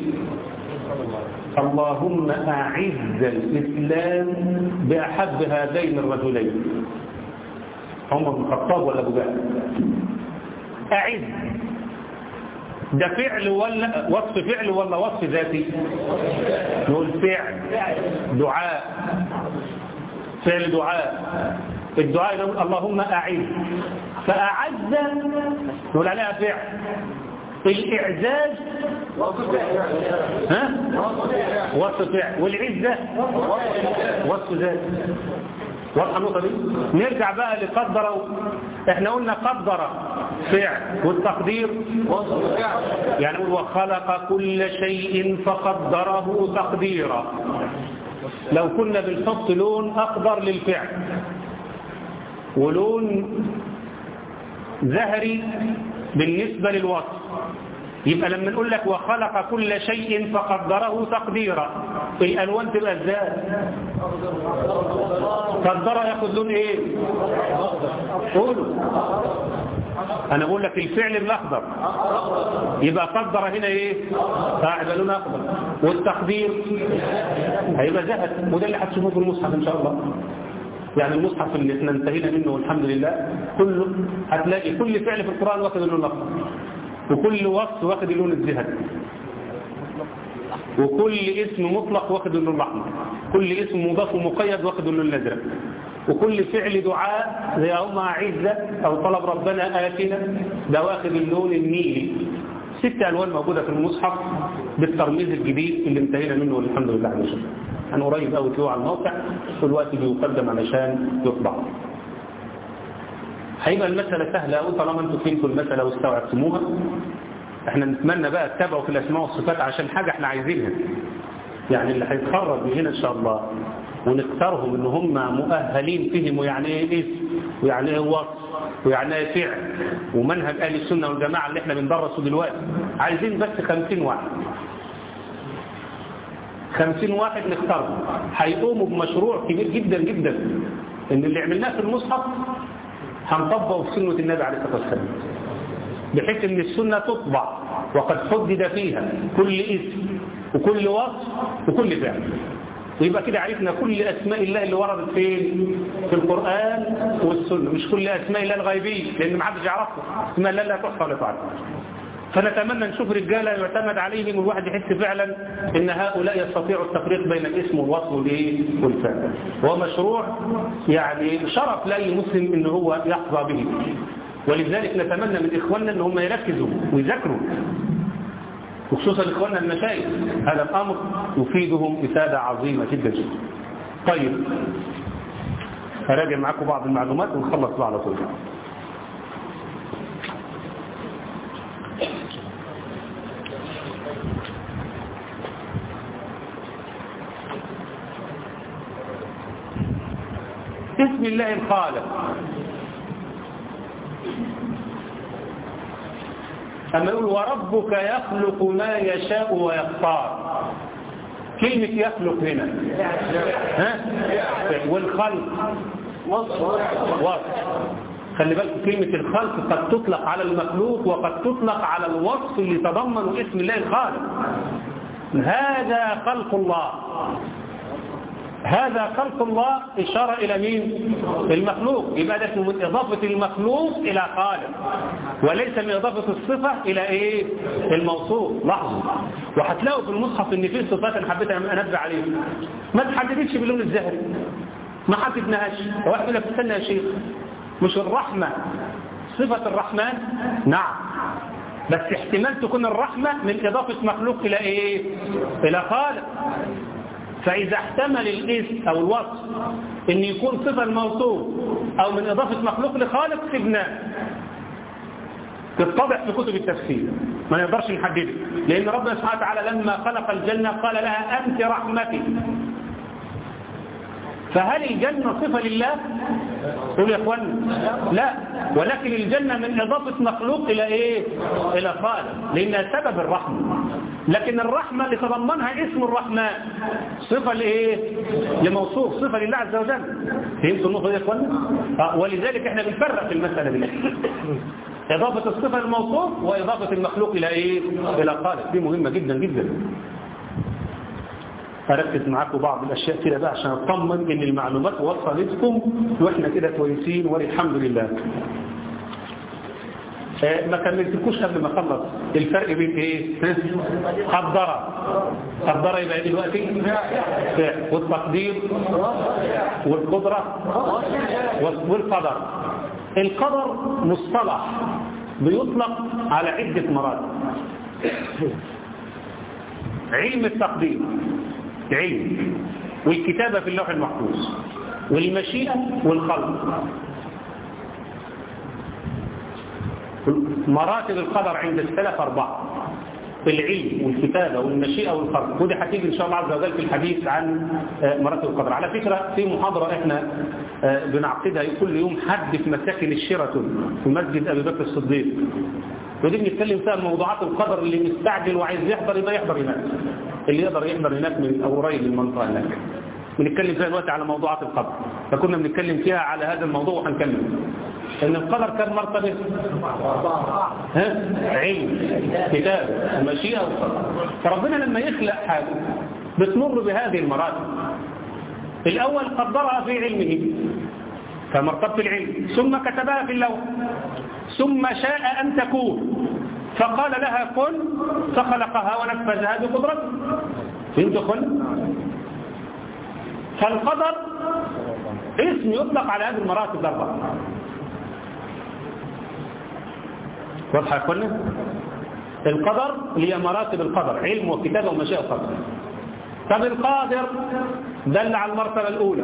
اللهم اعز الاسلام باحب هذين الرجلين عمر بن الخطاب ولا ابو جهل أعز ده فعل ولا وصف فعل ولا وصف ذاتي نقول فعل دعاء فعل دعاء الدعاء نقول اللهم أعز فأعز نقول عليها فعل الإعزاز ها وصف فعل والعزة وصف ذات واضحه النقطه دي نرجع بقى لقدر احنا قلنا قدر فعل والتقدير يعني نقول وخلق كل شيء فقدره تقديرا لو كنا بنحط لون اخضر للفعل ولون زهري بالنسبه للوصف يبقى لما نقول لك وخلق كل شيء فقدره تقديرا الالوان تبقى ازاي قدرها ياخد لون ايه قولوا انا بقول لك الفعل الاخضر يبقى قدر هنا ايه اه يبقى لونه اخضر والتقدير هيبقى ذهب وده اللي هتشوفوه في المصحف ان شاء الله يعني المصحف اللي احنا انتهينا منه والحمد لله كله هتلاقي كل فعل في القرآن واخد اللون الاخضر وكل وصف واخد اللون الذهبي وكل اسم مطلق واخد اللون الاحمر كل اسم مضاف ومقيد واخد اللون الازرق وكل فعل دعاء زي اللهم اعزة او طلب ربنا آتنا ده واخد اللون النيلي ست الوان موجودة في المصحف بالترميز الجديد اللي انتهينا منه والحمد لله على شكرا انا قريب قوي تلوه على الموقع والوقت بيقدم علشان يطبع هيبقى المسألة سهلة قوي طالما انتوا فهمتوا المسألة واستوعبتموها احنا نتمنى بقى تتابعوا في الاسماء والصفات عشان حاجة احنا عايزينها يعني اللي هيتخرج من هنا ان شاء الله ونختارهم ان هم مؤهلين فهموا يعني ايه اسم ويعني ايه وصف ويعني ايه فعل ومنهج اهل السنه والجماعه اللي احنا بندرسه دلوقتي عايزين بس 50 واحد 50 واحد نختارهم هيقوموا بمشروع كبير جدا جدا ان اللي عملناه في المصحف هنطبقه في سنه النبي عليه الصلاه والسلام بحيث ان السنه تطبع وقد حدد فيها كل اسم وكل وصف وكل فعل ويبقى كده عرفنا كل أسماء الله اللي وردت فين في القرآن والسنة مش كل أسماء الله الغيبية لأن ما حدش يعرفها اسماء الله لا تحصى ولا تعرف فنتمنى نشوف رجالة يعتمد عليهم والواحد يحس فعلا ان هؤلاء يستطيعوا التفريق بين الاسم والوصف والايه والفعل هو مشروع يعني شرف لأي مسلم ان هو يحظى به ولذلك نتمنى من إخواننا ان هم يركزوا ويذاكروا وخصوصا إخواننا المشايخ هذا الأمر يفيدهم إفادة عظيمة جدا جدا طيب هراجع معاكم بعض المعلومات ونخلص بقى على طول اسم الله الخالق أما يقول وربك يخلق ما يشاء ويختار كلمة يخلق هنا ها؟ والخلق وصف خلي بالك كلمة الخلق قد تطلق على المخلوق وقد تطلق على الوصف اللي تضمن اسم الله الخالق هذا خلق الله هذا خلق الله إشارة إلى مين المخلوق يبقى ده اسمه من إضافة المخلوق إلى خالق وليس من إضافة الصفة إلى إيه الموصوف لاحظوا وهتلاقوا في المصحف إن في صفات أنا حبيت أنبه عليها ما تحددتش باللون الزهري ما حددناهاش واحد يقول لك استنى يا شيخ مش الرحمة صفة الرحمن نعم بس احتمال تكون الرحمة من إضافة مخلوق إلى إيه إلى خالق فإذا احتمل الاسم أو الوصف أن يكون صفة الموصوف أو من إضافة مخلوق لخالق سبناه تتضح في كتب التفسير ما نقدرش نحدده لأن ربنا سبحانه وتعالى لما خلق الجنة قال لها أنت رحمتي فهل الجنة صفة لله قول يا اخوان لا ولكن الجنة من إضافة مخلوق إلى إيه إلى خالق لأنها سبب الرحمة لكن الرحمة اللي تضمنها اسم الرحمن صفة لإيه لموصوف صفة لله عز وجل فهمتوا النقطة دي يا اخوان آه ولذلك احنا بنفرق في المسألة دي إضافة الصفة للموصوف وإضافة المخلوق إلى إيه إلى خالق دي مهمة جدا جدا أركز معاكم بعض الأشياء كده بقى عشان أطمن إن المعلومات وصلتكم وإحنا كده كويسين والحمد لله ما كملتكوش قبل ما اخلص الفرق بين ايه قدرة قدرة يبقى دلوقتي والتقدير والقدرة والقدر القدر مصطلح بيطلق على عدة مراتب علم التقدير علم والكتابة في اللوح المحفوظ والمشيئة والخلق مراتب القدر عند السلف أربعة العلم والكتابة والمشيئة والخلق ودي هتيجي إن شاء الله عز وجل في الحديث عن مراتب القدر على فكرة في محاضرة إحنا بنعقدها كل يوم حد في مساكن الشيراتون في مسجد أبي بكر الصديق ودي بنتكلم فيها موضوعات القدر اللي مستعجل وعايز يحضر يبقى يحضر هناك اللي يقدر يحضر هناك من أو قريب من المنطقة هناك بنتكلم فيها دلوقتي على موضوعات القدر فكنا بنتكلم فيها على هذا الموضوع وهنكمل ان القدر كان مرتبه ها علم كتاب ومشيئه وقدر فربنا لما يخلق حاجه بتمر بهذه المراتب الاول قدرها في علمه فمرتبه العلم ثم كتبها في اللوح ثم شاء ان تكون فقال لها كن فخلقها ونفذها بقدرته فهمت خل فالقدر اسم يطلق على هذه المراتب الاربعه واضحه يا اخوانا القدر هي مراتب القدر علم وكتابه ومشيئه وقدر طب القادر دل على المرتبه الاولى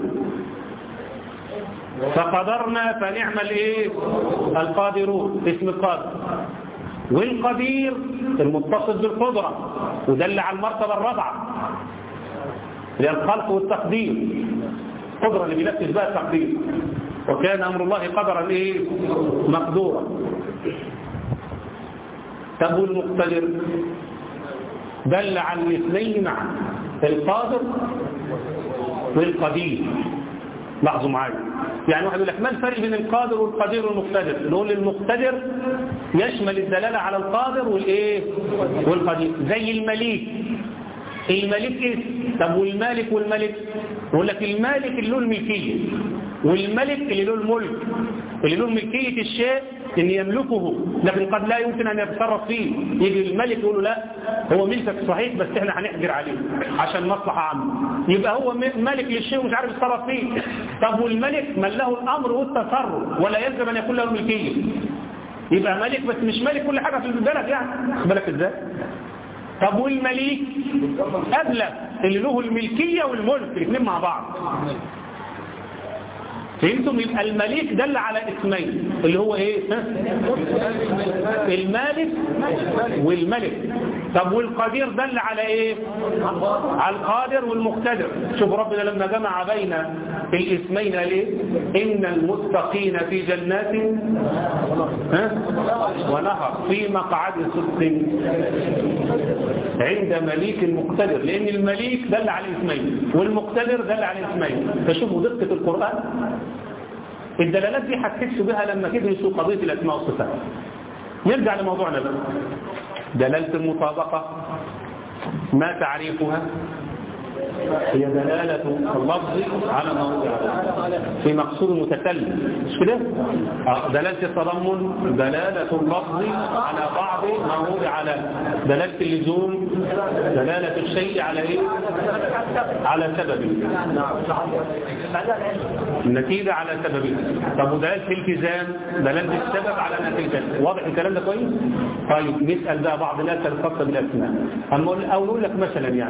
فقدرنا فنعم الايه القادرون اسم القادر والقدير المتصل بالقدرة ودل على المرتبة الرابعة اللي هي الخلق والتقدير القدرة اللي بينفذ بها التقدير وكان أمر الله قدرا إيه مقدورا طب والمقتدر دل على الاثنين معا القادر والقدير لاحظوا معايا يعني واحد يقول لك ما الفرق بين القادر والقدير والمقتدر نقول المقتدر يشمل الدلالة على القادر والايه والقدير زي المليك الملك ايه طب والمالك والملك يقول لك المالك اللي له الملكية والملك اللي له الملك اللي له ملكية الشيء ان يملكه لكن قد لا يمكن ان يتصرف فيه يجي الملك يقول له لا هو ملكك صحيح بس احنا هنحجر عليه عشان مصلحة عامة يبقى هو مالك للشيء ومش عارف يتصرف فيه طب والملك من له الامر والتصرف ولا يلزم ان يكون له ملكية يبقى ملك بس مش ملك كل حاجة في البلد يعني خد بالك ازاي طب والمليك أبلغ اللي له الملكية والملك الاثنين مع بعض فهمتم يبقى المليك دل على اسمين اللي هو ايه ها؟ المالك والملك طب والقدير دل على ايه على القادر والمقتدر شوف ربنا لما جمع بين الاسمين ليه ان المتقين في جنات ها ونهر في مقعد صدق عند مليك مقتدر لان المليك دل على الاسمين والمقتدر دل على الاسمين فشوفوا دقة القرآن الدلالات دي هتحسوا بها لما تدرسوا قضية الأسماء والصفات نرجع لموضوعنا بقى دلالة المطابقة ما تعريفها هي دلالة اللفظ على موضع في مقصود المتكلم مش كده؟ دلالة التضمن دلالة اللفظ على بعض ما وضع على دلالة اللزوم دلالة الشيء على ايه؟ على سببه النتيجة على سببه طب ودلالة الالتزام دلالة السبب على نتيجة واضح الكلام ده كويس؟ طيب نسأل بقى بعض الناس الخاصة بالأسماء أما أو نقول لك مثلا يعني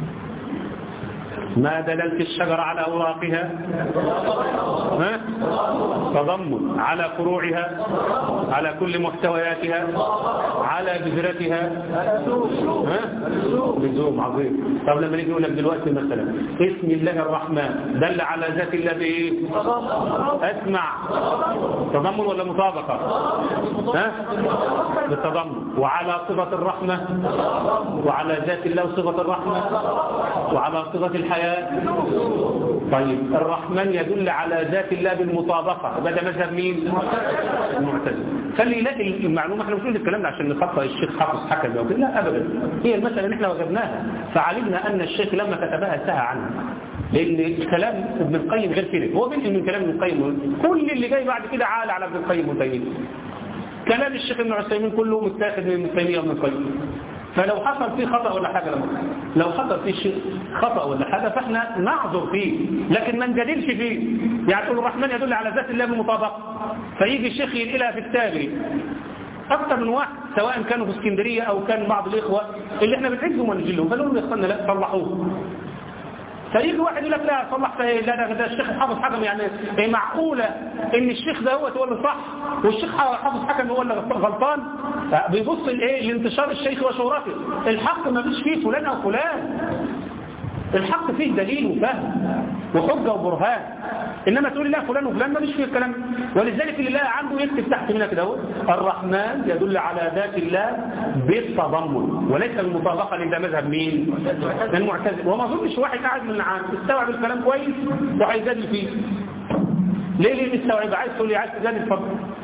ما دللت الشجر على أوراقها ها؟ تضمن على فروعها على كل محتوياتها على بذرتها ها؟ بزوم عظيم طب لما نيجي نقول لك دلوقتي مثلا اسم الله الرحمن دل على ذات الله بايه اسمع تضمن ولا مطابقة ها بالتضمن وعلى صفة الرحمة وعلى ذات الله صفة الرحمة وعلى صفة الحياة طيب الرحمن يدل على ذات الله بالمطابقة هذا مذهب مين المعتزله خلي يلاقي المعلومة احنا مش بنقول الكلام ده عشان نخطئ الشيخ حافظ حكم او كده لا ابدا هي المسألة اللي احنا وجدناها فعلمنا ان الشيخ لما كتبها سهى عنها لان كلام ابن القيم غير كده هو بينقل من كلام ابن القيم كل اللي جاي بعد كده عال على ابن القيم وتيميه كلام الشيخ ابن عثيمين كله متاخد من ابن تيميه وابن القيم فلو حصل فيه خطأ ولا حاجة لما لو حصل فيه شيء خطأ ولا حاجة فاحنا نعذر فيه لكن ما نجادلش فيه يعني تقول الرحمن يدل على ذات الله بالمطابقة فيجي الشيخ ينقلها في كتابه أكثر من واحد سواء كانوا في اسكندرية أو كان بعض الإخوة اللي احنا بنعزهم ونجلهم فنقول يا اخوانا لا صلحوه فيجي واحد يقول لك لا صلح لا ده, ده الشيخ حافظ حكم يعني ايه معقولة ان الشيخ ده هو هو اللي صح والشيخ حافظ حكم هو اللي غلطان بيبص لايه لانتشار الشيخ وشهرته الحق ما فيش فيه فلان او فلان الحق فيه دليل وفهم وحجة وبرهان إنما تقول لا فلان وفلان ما مش في الكلام ولذلك اللي لا عنده يكتب تحت منها كده اهو الرحمن يدل على ذات الله بالتضمن وليس المطابقة لأن ده مذهب مين؟ المعتزل وما أظنش واحد قاعد من العام استوعب الكلام كويس وهيجادل فيه ليه ليه مستوعب عايز تقول لي عايز تجادل اتفضل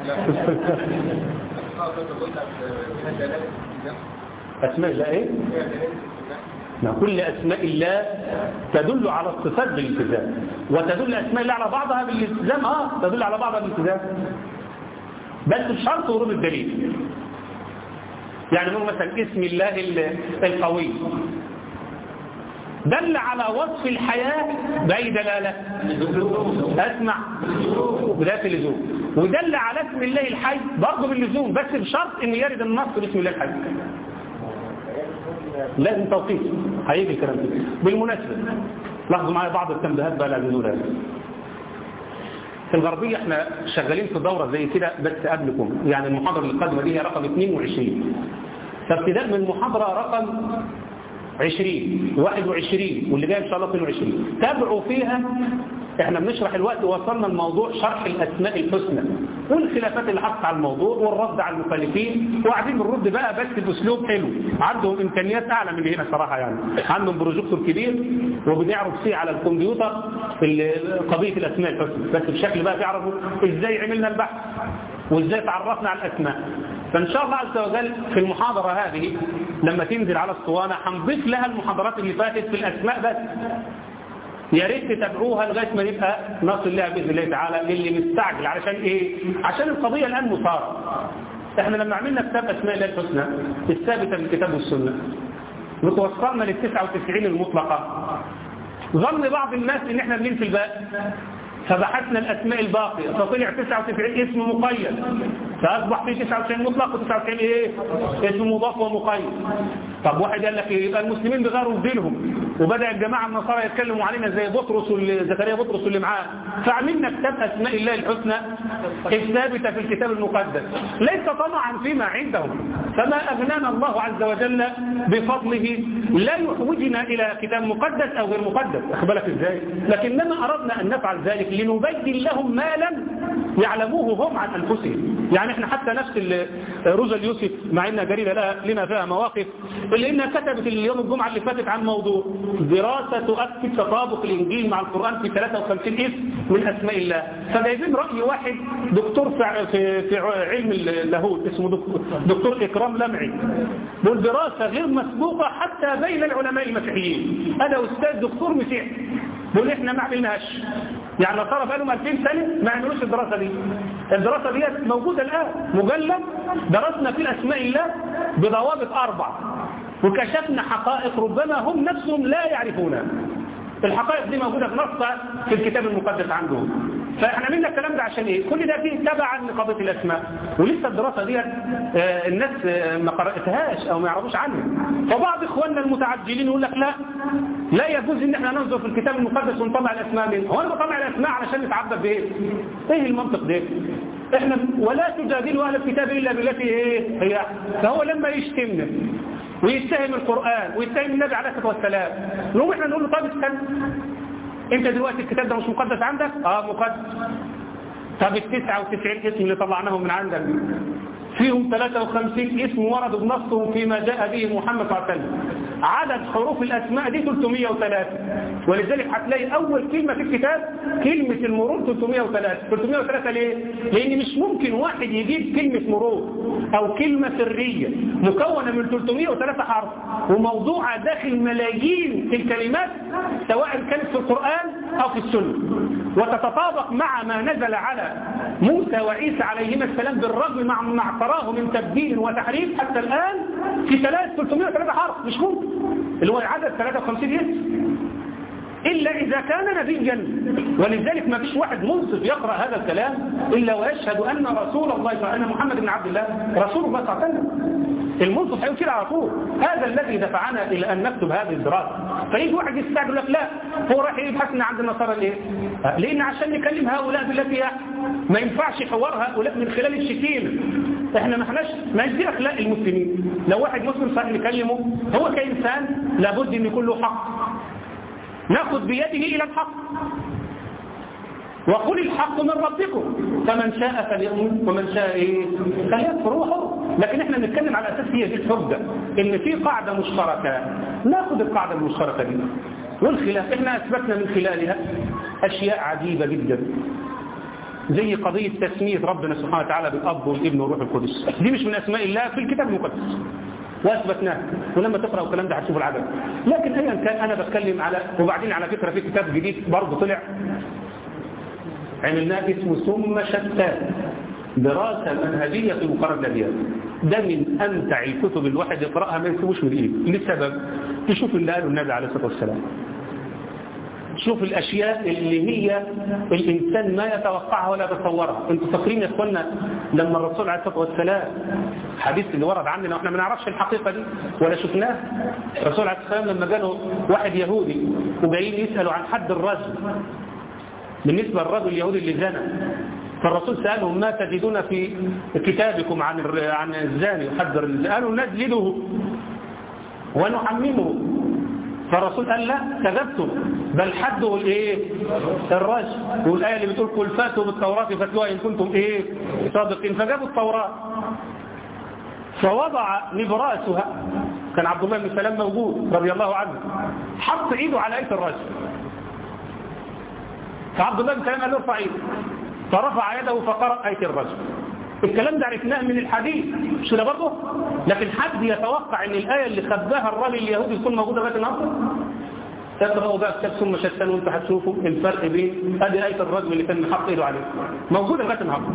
أسماء الله إيه؟ نعم كل أسماء الله تدل على الصفات بالالتزام وتدل أسماء الله على بعضها بالالتزام آه تدل على بعضها بالالتزام بس بشرط ورود الدليل يعني نقول مثلا اسم الله القوي دل على وصف الحياة بأي دلالة أسمع بداية اللزوم ودل على اسم الله الحي برضه باللزوم بس بشرط ان يرد النص باسم الله الحي لازم توقيت هيجي الكلام كده بالمناسبة لاحظوا معايا بعض التنبيهات بقى اللي هنقولها في الغربية احنا شغالين في دورة زي كده بس قبلكم يعني المحاضرة القادمة دي هي رقم 22 فابتداء من المحاضرة رقم 20 21 واللي جاي ان شاء الله 22 تابعوا فيها احنا بنشرح الوقت وصلنا لموضوع شرح الاسماء الحسنى والخلافات اللي حصلت على الموضوع والرد على المخالفين وقاعدين بنرد بقى بس باسلوب حلو عندهم امكانيات اعلى من هنا صراحه يعني عندهم بروجيكتور كبير وبنعرض فيه على الكمبيوتر قضيه الاسماء الحسنى بس بشكل بقى بيعرفوا ازاي عملنا البحث وازاي تعرفنا على الاسماء فان شاء الله عز وجل في المحاضره هذه لما تنزل على الاسطوانه هنضيف لها المحاضرات اللي فاتت في الاسماء بس يا ريت تتابعوها لغايه ما نبقى نصل لها باذن الله تعالى للي مستعجل علشان ايه عشان القضيه الان مثاره احنا لما عملنا كتاب اسماء الله الحسنى الثابته في الكتاب والسنه وتوصلنا لل 99 المطلقه ظن بعض الناس ان احنا بننفي الباقي فبحثنا الاسماء الباقيه فطلع 99 اسم مقيد فاصبح فيه 99 مطلق و99 ايه اسم مضاف ومقيد طب واحد قال لك إيه؟ يبقى المسلمين بيغيروا في دينهم وبدا الجماعه النصارى يتكلموا علينا زي بطرس زكريا بطرس واللي معاه فعملنا كتاب اسماء الله الحسنى الثابته في الكتاب المقدس ليس طمعا فيما عندهم فما اغنانا الله عز وجل بفضله لا يحوجنا الى كتاب مقدس او غير مقدس اخبرك ازاي لكننا اردنا ان نفعل ذلك لنبين لهم ما لم يعلموه هم عن انفسهم يعني احنا حتى نفس روزا اليوسف مع انها جريده لها لنا فيها مواقف اللي انها كتبت اليوم الجمعه اللي فاتت عن موضوع دراسه تؤكد تطابق الانجيل مع القران في 53 اسم من اسماء الله فجايبين راي واحد دكتور في في, في علم اللاهوت اسمه دكتور, دكتور اكرام لمعي بيقول دراسه غير مسبوقه حتى بين العلماء المسيحيين هذا استاذ دكتور مسيحي بيقول احنا ما عملناش يعني النصارى بقى لهم 2000 سنه ما عملوش الدراسه دي الدراسه دي موجوده الان مجلد درسنا في اسماء الله بضوابط اربع وكشفنا حقائق ربما هم نفسهم لا يعرفونها الحقائق دي موجوده في نص في الكتاب المقدس عندهم فاحنا عملنا الكلام ده عشان ايه كل ده فيه تبعا لقضيه الاسماء ولسه الدراسه دي آه الناس آه ما قراتهاش او ما يعرفوش عنها فبعض اخواننا المتعجلين يقول لك لا لا يجوز ان احنا ننظر في الكتاب المقدس ونطلع الاسماء منه هو انا بطلع الاسماء علشان نتعبد بايه ايه المنطق ده احنا ولا تجادلوا اهل الكتاب الا بالتي ايه هي فهو لما يشتمنا ويتهم القرآن ويتهم النبي عليه الصلاة والسلام نقوم احنا نقول له طب استنى انت دلوقتي الكتاب ده مش مقدس عندك اه مقدس طب ال 99 اسم اللي طلعناهم من عندك فيهم 53 اسم وردوا بنصهم فيما جاء به محمد صلى الله عليه وسلم عدد حروف الأسماء دي 303 ولذلك هتلاقي أول كلمة في الكتاب كلمة المرور 303 303 ليه؟ لأن مش ممكن واحد يجيب كلمة مرور أو كلمة سرية مكونة من 303 حرف وموضوعة داخل ملايين الكلمات سواء كانت في القرآن أو في السنة وتتطابق مع ما نزل على موسى وعيسى عليهما السلام بالرغم مع ما اعتراه من تبديل وتحريف حتى الآن في 303 حرف مش ممكن اللي هو عدد 53 اسم إلا إذا كان نبيا ولذلك ما فيش واحد منصف يقرأ هذا الكلام إلا ويشهد أن رسول الله صلى الله عليه وسلم محمد بن عبد الله رسول الله صلى الله عليه وسلم المنصف هيقول كده على طول هذا الذي دفعنا إلى أن نكتب هذه الدراسة فيجي واحد يستعجل لك لا هو راح يبحثنا عند النصارى ليه؟ لأن عشان نكلم هؤلاء بالتي ما ينفعش حوار هؤلاء من خلال الشتيمة احنا ما احناش ما دي اخلاق المسلمين لو واحد مسلم صحيح نكلمه هو كإنسان لابد ان يكون له حق ناخذ بيده إلى الحق وقل الحق من ربكم فمن شاء فليؤمن ومن شاء ايه فليكفر هو حر لكن احنا بنتكلم على اساس هي دي الحجه ان في قاعده مشتركه ناخذ القاعده المشتركه دي والخلاف احنا اثبتنا من خلالها اشياء عجيبه جدا زي قضيه تسميه ربنا سبحانه وتعالى بالاب والابن والروح القدس دي مش من اسماء الله في الكتاب المقدس واثبتناه ولما تقرأوا الكلام ده هتشوفوا العدد لكن ايا كان انا بتكلم على وبعدين على فكره في كتاب جديد برضه طلع عملناه اسمه ثم شتات دراسة منهجية في مقارنة الأديان ده من أمتع الكتب الواحد يقرأها ما يكتبوش من إيده لسبب تشوف اللي قاله النبي عليه الصلاة والسلام شوف الأشياء اللي هي الإنسان ما يتوقعها ولا يتصورها انتوا فاكرين يا اخوانا لما الرسول عليه الصلاة والسلام حديث اللي ورد عننا واحنا ما نعرفش الحقيقة دي ولا شفناه الرسول عليه الصلاة والسلام لما جاله واحد يهودي وجايين يسألوا عن حد الرجل بالنسبة للرجل اليهودي اللي زنى فالرسول سألهم ما تجدون في كتابكم عن عن الزاني وحد الرجل قالوا نجلده ونحممه فالرسول قال لا كذبتم بل حده الايه الرجل والايه اللي بتقول قل فاتوا بالتوراه فاتلوها ان كنتم ايه صادقين فجابوا التوراه فوضع نبراسها كان عبد الله بن سلام موجود رضي الله عنه حط ايده على ايه الرجل فعبد الله بن سلام قال له ارفع ايده فرفع يده فقرأ آية الرجل الكلام ده عرفناه من الحديث مش كده برضه لكن حد يتوقع ان الآية اللي خباها الراجل اليهودي تكون موجودة لغايه النهارده تقرأوا بقى كتاب ثم شتان وانتوا هتشوفوا الفرق بين ادي آية الرجل اللي كان حاط ايده عليه موجودة لغايه النهارده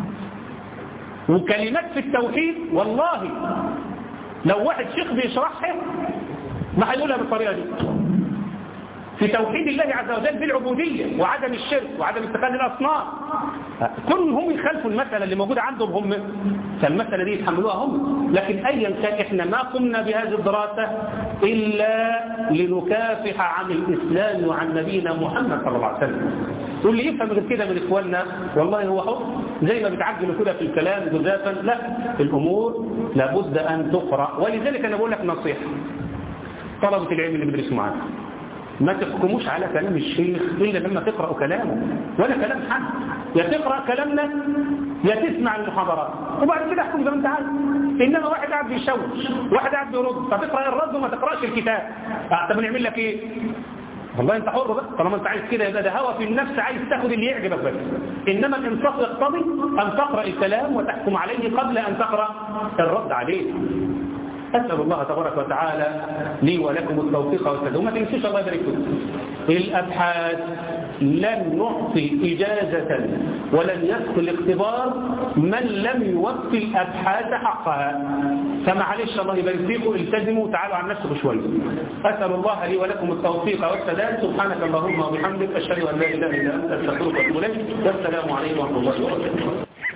وكلمات في التوحيد والله لو واحد شيخ بيشرحها ما هيقولها بالطريقة دي في توحيد الله عز وجل بالعبودية وعدم الشرك وعدم اتخاذ الأصنام كل هم يخالفوا المسألة اللي موجودة عندهم هم فالمسألة دي يتحملوها هم لكن أيا كان إحنا ما قمنا بهذه الدراسة إلا لنكافح عن الإسلام وعن نبينا محمد صلى الله عليه وسلم واللي يفهم غير كده من إخواننا والله هو حر زي ما بتعجلوا كده في الكلام جزافا لا الأمور لابد أن تقرأ ولذلك أنا بقول لك نصيحة طلبة العلم اللي بيدرسوا معاك ما تحكموش على كلام الشيخ إلا لما تقرأوا كلامه ولا كلام حد يا تقرأ كلامنا يا تسمع المحاضرات وبعد كده احكم زي ما انت عايز انما واحد قاعد بيشوش واحد قاعد بيرد فتقرأ الرد وما تقرأش الكتاب طب نعمل لك ايه والله انت حر بقى طالما انت عايز كده يبقى ده هوى في النفس عايز تاخد اللي يعجبك بس انما الانصاف يقتضي ان تقرا الكلام وتحكم عليه قبل ان تقرا الرد عليه أسأل الله تبارك وتعالى لي ولكم التوفيق والسداد وما تنسوش الله يبارك فيكم الأبحاث لن نعطي إجازة ولن يدخل الاختبار من لم يوفي الأبحاث حقها فمعلش الله يبارك فيكم التزموا تعالوا عن نفسكم شوية أسأل الله لي ولكم التوفيق والسداد سبحانك اللهم وبحمدك أشهد أن لا إله إلا أنت أستغفرك وأتوب إليك والسلام عليكم ورحمة الله وبركاته